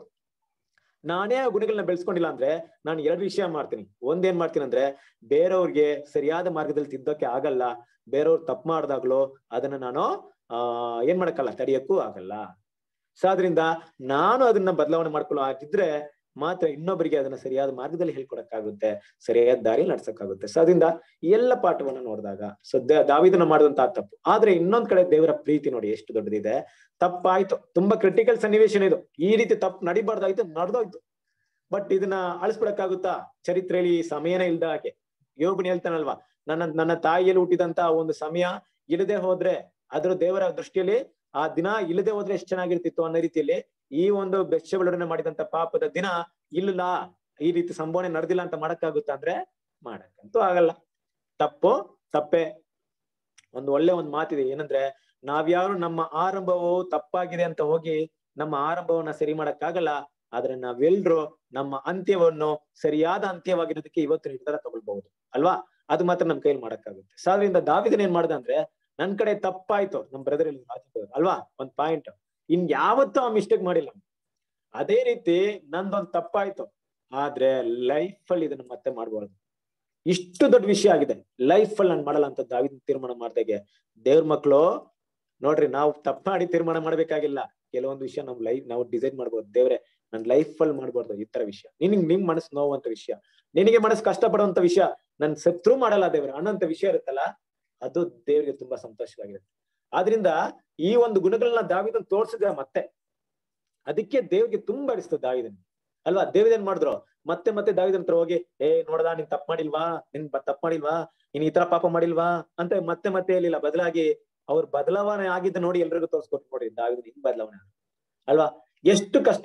ನಾನೇ ಆ ಗುಣಗಳನ್ನ ಬೆಳೆಸ್ಕೊಂಡಿಲ್ಲ ಅಂದ್ರೆ ನಾನು ಎರಡು ವಿಷಯ ಮಾಡ್ತೀನಿ ಒಂದೇನ್ ಮಾಡ್ತೀನಿ ಅಂದ್ರೆ ಬೇರೆಯವ್ರಿಗೆ ಸರಿಯಾದ ಮಾರ್ಗದಲ್ಲಿ ತಿದ್ದೋಕೆ ಆಗಲ್ಲ ಬೇರೆಯವ್ರು ತಪ್ಪು ಮಾಡ್ದಾಗ್ಲೋ ಅದನ್ನ ನಾನು ಆ ಏನ್ ಮಾಡಕ್ಕಲ್ಲ ತಡೆಯಕ್ಕೂ ಆಗಲ್ಲ ಸೊ ಆದ್ರಿಂದ ನಾನು ಅದನ್ನ ಬದಲಾವಣೆ ಮಾಡ್ಕೊಳ್ಳೋ ಆಗಿದ್ರೆ ಮಾತ್ರ ಇನ್ನೊಬ್ಬರಿಗೆ ಅದನ್ನ ಸರಿಯಾದ ಮಾರ್ಗದಲ್ಲಿ ಹೇಳ್ಕೊಡಕ್ಕಾಗುತ್ತೆ ಸರಿಯಾದ ದಾರಿ ನಡ್ಸಕ್ಕಾಗುತ್ತೆ ಸೊ ಅದರಿಂದ ಈ ಎಲ್ಲ ಪಾಠವನ್ನ ನೋಡಿದಾಗ ಸೊ ದಾವಿದನ ಮಾಡಿದಂತಹ ತಪ್ಪು ಆದ್ರೆ ಇನ್ನೊಂದ್ ಕಡೆ ದೇವರ ಪ್ರೀತಿ ನೋಡಿ ಎಷ್ಟು ದೊಡ್ಡದಿದೆ ತಪ್ಪಾಯ್ತು ತುಂಬಾ ಕ್ರಿಟಿಕಲ್ ಸನ್ನಿವೇಶನ ಇದು ಈ ರೀತಿ ತಪ್ಪು ನಡಿಬಾರ್ದಾಯ್ತು ನಡೆದೋಯ್ತು ಬಟ್ ಇದನ್ನ ಅಳಿಸ್ಬಿಡಕ್ಕಾಗುತ್ತಾ ಚರಿತ್ರೆಯಲ್ಲಿ ಸಮಯನೇ ಇಲ್ದ ಹಾಗೆ ಯೋಬನ್ ಹೇಳ್ತಾನಲ್ವಾ ನನ್ನ ನನ್ನ ತಾಯಿಯಲ್ಲಿ ಹುಟ್ಟಿದಂತ ಒಂದು ಸಮಯ ಇಲ್ಲದೆ ಹೋದ್ರೆ ಅದ್ರ ದೇವರ ದೃಷ್ಟಿಯಲ್ಲಿ ಆ ದಿನ ಇಲ್ಲದೆ ಹೋದ್ರೆ ಎಷ್ಟು ಚೆನ್ನಾಗಿರ್ತಿತ್ತು ಅನ್ನೋ ರೀತಿಯಲ್ಲಿ ಈ ಒಂದು ಬೆಚ್ಚಬಳವನ್ನ ಮಾಡಿದಂತ ಪಾಪದ ದಿನ ಇಲ್ಲ ಈ ರೀತಿ ಸಂಭಾವನೆ ನಡೆದಿಲ್ಲ ಅಂತ ಮಾಡಕ್ಕಾಗುತ್ತಾ ಅಂದ್ರೆ ಮಾಡಕ್ಕಂತೂ ಆಗಲ್ಲ ತಪ್ಪು ತಪ್ಪೆ ಒಂದು ಒಳ್ಳೆ ಒಂದು ಮಾತಿದೆ ಏನಂದ್ರೆ ನಾವ್ಯಾರು ನಮ್ಮ ಆರಂಭವು ತಪ್ಪಾಗಿದೆ ಅಂತ ಹೋಗಿ ನಮ್ಮ ಆರಂಭವನ್ನ ಸರಿ ಮಾಡಕ್ಕಾಗಲ್ಲ ಆದ್ರೆ ನಾವೆಲ್ರು ನಮ್ಮ ಅಂತ್ಯವನ್ನು ಸರಿಯಾದ ಅಂತ್ಯವಾಗಿರೋದಕ್ಕೆ ಇವತ್ತು ನಿರ್ಧಾರ ತಗೊಳ್ಬಹುದು ಅಲ್ವಾ ಅದು ಮಾತ್ರ ನಮ್ ಕೈಯಲ್ಲಿ ಮಾಡಕ್ಕಾಗುತ್ತೆ ಸೊ ಅದರಿಂದ ದಾವಿದನ್ ಏನ್ ಮಾಡ್ದ ಅಂದ್ರೆ ನನ್ ಕಡೆ ತಪ್ಪಾಯ್ತು ನಮ್ ಬ್ರದರ್ ಅಲ್ವಾ ಒಂದ್ ಪಾಯಿಂಟ್ ಇನ್ ಯಾವತ್ತೂ ಆ ಮಿಸ್ಟೇಕ್ ಮಾಡಿಲ್ಲ ಅದೇ ರೀತಿ ನಂದೊಂದ್ ತಪ್ಪಾಯ್ತು ಆದ್ರೆ ಲೈಫ್ ಅಲ್ಲಿ ಇದನ್ನ ಮತ್ತೆ ಮಾಡ್ಬಾರ್ದು ಇಷ್ಟು ದೊಡ್ಡ ವಿಷಯ ಆಗಿದೆ ಲೈಫ್ ಅಲ್ಲಿ ನಾನು ಮಾಡಲ್ಲ ಅಂತ ದಾವಿದ ತೀರ್ಮಾನ ಮಾಡ್ದಾಗೆ ದೇವ್ರ ಮಕ್ಕಳು ನೋಡ್ರಿ ನಾವು ತಪ್ಪು ಮಾಡಿ ತೀರ್ಮಾನ ಮಾಡ್ಬೇಕಾಗಿಲ್ಲ ಕೆಲವೊಂದು ವಿಷಯ ನಮ್ ಲೈಫ್ ನಾವು ಡಿಸೈಡ್ ಮಾಡ್ಬೋದು ದೇವ್ರೆ ನನ್ ಲೈಫ್ ಅಲ್ಲಿ ಮಾಡ್ಬಾರ್ದು ಈ ತರ ವಿಷಯ ನಿನಗ್ ನಿಮ್ ಮನಸ್ಸು ನೋವಂತ ವಿಷಯ ನಿನಗೆ ಮನಸ್ಸು ಕಷ್ಟ ಪಡುವಂತ ವಿಷಯ ನನ್ ಶತ್ರು ಮಾಡಲ್ಲ ದೇವ್ರ ಅನ್ನೋಂತ ವಿಷಯ ಇರುತ್ತಲ್ಲ ಅದು ದೇವ್ರಿಗೆ ತುಂಬಾ ಸಂತೋಷವಾಗಿರುತ್ತೆ ಆದ್ರಿಂದ ಈ ಒಂದು ಗುಣಗಳನ್ನ ದಾವಿದನ್ ತೋರ್ಸಿದ್ರೆ ಮತ್ತೆ ಅದಕ್ಕೆ ದೇವ್ರಿಗೆ ತುಂಬಾ ಇಡಿಸ್ತದೆ ದಾವಿದನ್ ಅಲ್ವಾ ದೇವ್ರ ಏನ್ ಮಾಡಿದ್ರು ಮತ್ತೆ ಮತ್ತೆ ದಾವಿದನ್ ಹತ್ರ ಹೋಗಿ ಏ ನೋಡದ ನೀನ್ ತಪ್ಪು ಮಾಡಿಲ್ವಾ ನಿನ್ ತಪ್ಪು ಮಾಡಿಲ್ವಾ ನೀನ್ ಈ ತರ ಪಾಪ ಮಾಡಿಲ್ವಾ ಅಂತ ಮತ್ತೆ ಮತ್ತೆ ಹೇಳಿಲ್ಲ ಬದಲಾಗಿ ಅವ್ರ ಬದಲಾವಣೆ ಆಗಿದ್ದ ನೋಡಿ ಎಲ್ರಿಗೂ ತೋರ್ಸ್ಕೊಟ್ಟು ನೋಡಿ ದಾವಿದನ್ ಹಿಂಗ್ ಬದಲಾವಣೆ ಅಲ್ವಾ ಎಷ್ಟು ಕಷ್ಟ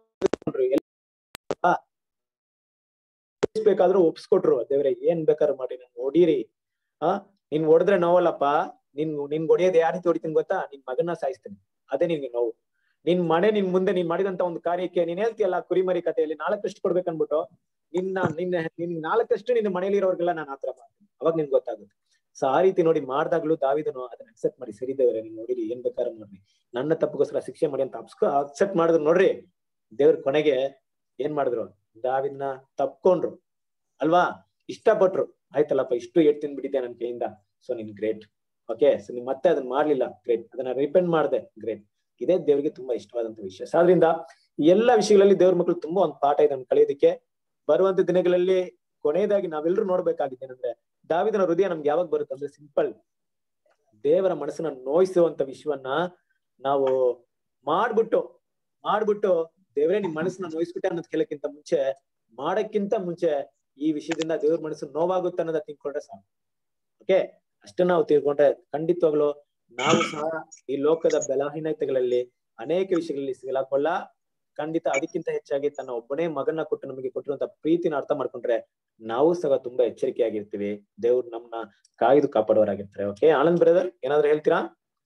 ಬೇಕಾದ್ರೂ ಒಪ್ಸ್ಕೊಟ್ರು ದೇವ್ರೆ ಏನ್ ಬೇಕಾದ್ರೂ ಮಾಡಿ ನನ್ ಹೊಡೀರಿ ಆ ನಿನ್ ಹೊಡೆದ್ರೆ ನೋವಲ್ಲಪ್ಪ ನಿನ್ ನಿನ್ ಹೊಡಿಯೋದು ಯಾವ ರೀತಿ ಹೊಡಿತೀನಿ ಗೊತ್ತಾ ನಿನ್ ಮಗನ ಸಾಯಿಸ್ತೀನಿ ಅದೇ ನಿನ್ಗೆ ನೋವು ನಿನ್ ಮನೆ ನಿನ್ ಮುಂದೆ ನೀನ್ ಮಾಡಿದಂತ ಒಂದು ಕಾರ್ಯಕ್ಕೆ ನೀನ್ ಹೇಳ್ತೀಯಲ್ಲ ಕುರಿಮರಿ ಕಥೆಯಲ್ಲಿ ನಾಲ್ಕಷ್ಟು ಕೊಡ್ಬೇಕನ್ಬಿಟ್ಟು ನಿನ್ನ ನಿನ್ನ ನಿನ್ ನಾಲ್ಕಷ್ಟು ನಿನ್ನ ಮನೇಲಿ ಇರೋರ್ಗೆಲ್ಲ ನಾನು ಆತರ ಮಾಡ್ತೀನಿ ಅವಾಗ ನಿನ್ಗೆ ಗೊತ್ತಾಗುತ್ತೆ ಸೊ ಆ ರೀತಿ ನೋಡಿ ಮಾಡ್ದಾಗ್ಲೂ ದಾವಿದನು ಅದನ್ನ ಅಕ್ಸೆಪ್ಟ್ ಮಾಡಿ ಸರಿ ದೇವ್ರೆ ನೀನ್ ನೋಡಿರಿ ಏನ್ ಬೇಕಾದ್ರೂ ಮಾಡ್ರಿ ನನ್ನ ತಪ್ಪಗೋಸ್ಕರ ಶಿಕ್ಷೆ ಮಾಡಿ ಅಂತ ಅಕ್ಸೆಪ್ಟ್ ಮಾಡಿದ್ರು ನೋಡ್ರಿ ದೇವ್ರ ಕೊನೆಗೆ ಏನ್ ಮಾಡಿದ್ರು ದಾವಿದ್ನ ತಪ್ಕೊಂಡ್ರು ಅಲ್ವಾ ಇಷ್ಟಪಟ್ರು ಆಯ್ತಲ್ಲಪ್ಪ ಇಷ್ಟು ಏಟ್ ತಿಂದ್ಬಿಟ್ಟಿದ್ದೆ ನನ್ ಕೈಯಿಂದ ಸೊ ನಿನ್ ಗ್ರೇಟ್ ಓಕೆ ಸೊ ನೀನ್ ಮತ್ತೆ ಅದನ್ನ ಮಾಡ್ಲಿಲ್ಲ ಗ್ರೇಟ್ ಅದನ್ನ ರಿಪೆಂಡ್ ಮಾಡ್ದೆ ಗ್ರೇಟ್ ಇದೇ ದೇವ್ರಿಗೆ ತುಂಬಾ ಇಷ್ಟವಾದಂತ ವಿಷಯ ಸೊ ಆದ್ರಿಂದ ಈ ಎಲ್ಲಾ ವಿಷಯಗಳಲ್ಲಿ ದೇವ್ರ ಮಕ್ಕಳು ತುಂಬಾ ಒಂದು ಪಾಠ ಇದೆ ಕಲಿಯೋದಕ್ಕೆ ಬರುವಂತ ದಿನಗಳಲ್ಲಿ ಕೊನೆಯದಾಗಿ ನಾವೆಲ್ಲರೂ ನೋಡ್ಬೇಕಾಗಿದ್ದೇನೆಂದ್ರೆ ದಾವಿದನ ಹೃದಯ ನಮ್ಗೆ ಯಾವಾಗ ಬರುತ್ತೆ ಅಂದ್ರೆ ಸಿಂಪಲ್ ದೇವರ ಮನಸ್ಸನ್ನ ನೋಯಿಸುವಂತ ವಿಷಯವನ್ನ ನಾವು ಮಾಡ್ಬಿಟ್ಟು ಮಾಡ್ಬಿಟ್ಟು ದೇವರೇ ನಿಮ್ ಮನಸ್ಸನ್ನ ನೋಯಿಸ್ಬಿಟ್ಟೆ ಅನ್ನೋದ್ ಕೇಳಕ್ಕಿಂತ ಮುಂಚೆ ಮಾಡಕ್ಕಿಂತ ಮುಂಚೆ ಈ ವಿಷಯದಿಂದ ದೇವ್ರ ಮನಸ್ಸು ನೋವಾಗುತ್ತೆ ಅನ್ನೋದ ತಿಳ್ಕೊಂಡ್ರೆ ಸಾಕು ಓಕೆ ಅಷ್ಟನ್ನ ನಾವು ತಿಳ್ಕೊಂಡ್ರೆ ಖಂಡಿತವಾಗ್ಲು ನಾವು ಸಹ ಈ ಲೋಕದ ಬಲಹೀನತೆಗಳಲ್ಲಿ ಅನೇಕ ವಿಷಯಗಳಲ್ಲಿ ಸಿಗಲಾಕೊಳ್ಳ ಖಂಡಿತ ಅದಕ್ಕಿಂತ ಹೆಚ್ಚಾಗಿ ತನ್ನ ಒಬ್ಬನೇ ಮಗನ ಕೊಟ್ಟು ನಮಗೆ ಕೊಟ್ಟಿರುವಂತ ಪ್ರೀತಿನ ಅರ್ಥ ಮಾಡ್ಕೊಂಡ್ರೆ ನಾವು ಸಹ ತುಂಬಾ ಎಚ್ಚರಿಕೆಯಾಗಿರ್ತೀವಿ ದೇವ್ರು ನಮ್ಮನ್ನ ಕಾಯ್ದು ಕಾಪಾಡೋರಾಗಿರ್ತಾರೆ ಓಕೆ ಆನಂದ್ ಬ್ರದರ್ ಏನಾದ್ರು ಹೇಳ್ತೀರಾ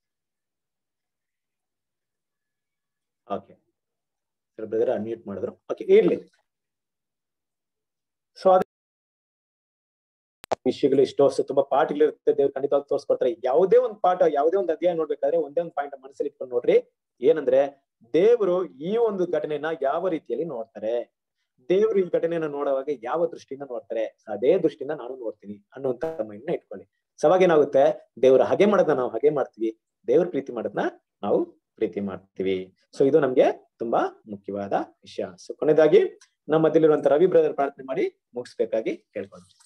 ಓಕೆ ಸರ್ ಬ್ರದರ್ ಅನ್ಮ್ಯೂಟ್ ಮಾಡಿದ್ರು ಓಕೆ ಇರ್ಲಿ ಸೊ ಅದ ವಿಷಯಗಳು ಇಷ್ಟು ವರ್ಷ ತುಂಬಾ ಪಾಠಗಳು ಇರುತ್ತೆ ದೇವ್ರು ಖಂಡಿತವಾಗಿ ತೋರಿಸ್ಕೊಡ್ತಾರೆ ಯಾವುದೇ ಒಂದು ಪಾಠ ಯಾವುದೇ ಒಂದು ಅಧ್ಯಾಯ ನೋಡ್ಬೇಕಾದ್ರೆ ಒಂದೇ ಒಂದು ಪಾಯಿಂಟ್ ಮನಸ್ಸಲ್ಲಿ ಇಟ್ಕೊಂಡು ನೋಡ್ರಿ ಏನಂದ್ರೆ ದೇವರು ಈ ಒಂದು ಘಟನೆನ ಯಾವ ರೀತಿಯಲ್ಲಿ ನೋಡ್ತಾರೆ ದೇವರು ಈ ಘಟನೆಯನ್ನ ನೋಡುವಾಗ ಯಾವ ದೃಷ್ಟಿಯಿಂದ ನೋಡ್ತಾರೆ ಅದೇ ದೃಷ್ಟಿಯಿಂದ ನಾನು ನೋಡ್ತೀನಿ ಅನ್ನುವಂತ ಮೈಂಡ್ ನ ಇಟ್ಕೊಳ್ಳಿ ಸವಾಗ ಏನಾಗುತ್ತೆ ದೇವ್ರ ಹಾಗೆ ಮಾಡೋದನ್ನ ನಾವು ಹಾಗೆ ಮಾಡ್ತೀವಿ ದೇವ್ರ ಪ್ರೀತಿ ಮಾಡೋದನ್ನ ನಾವು ಪ್ರೀತಿ ಮಾಡ್ತೀವಿ ಸೊ ಇದು ನಮ್ಗೆ ತುಂಬಾ ಮುಖ್ಯವಾದ ವಿಷಯ ಸೊ ಕೊನೆಯದಾಗಿ ನಮ್ಮ ಮಧ್ಯಲ್ಲಿರುವಂತ ರವಿ ಬ್ರದರ್ ಪ್ರಾರ್ಥನೆ ಮಾಡಿ ಮುಗಿಸ್ಬೇಕಾಗಿ ಕೇಳ್ಕೊಂಡು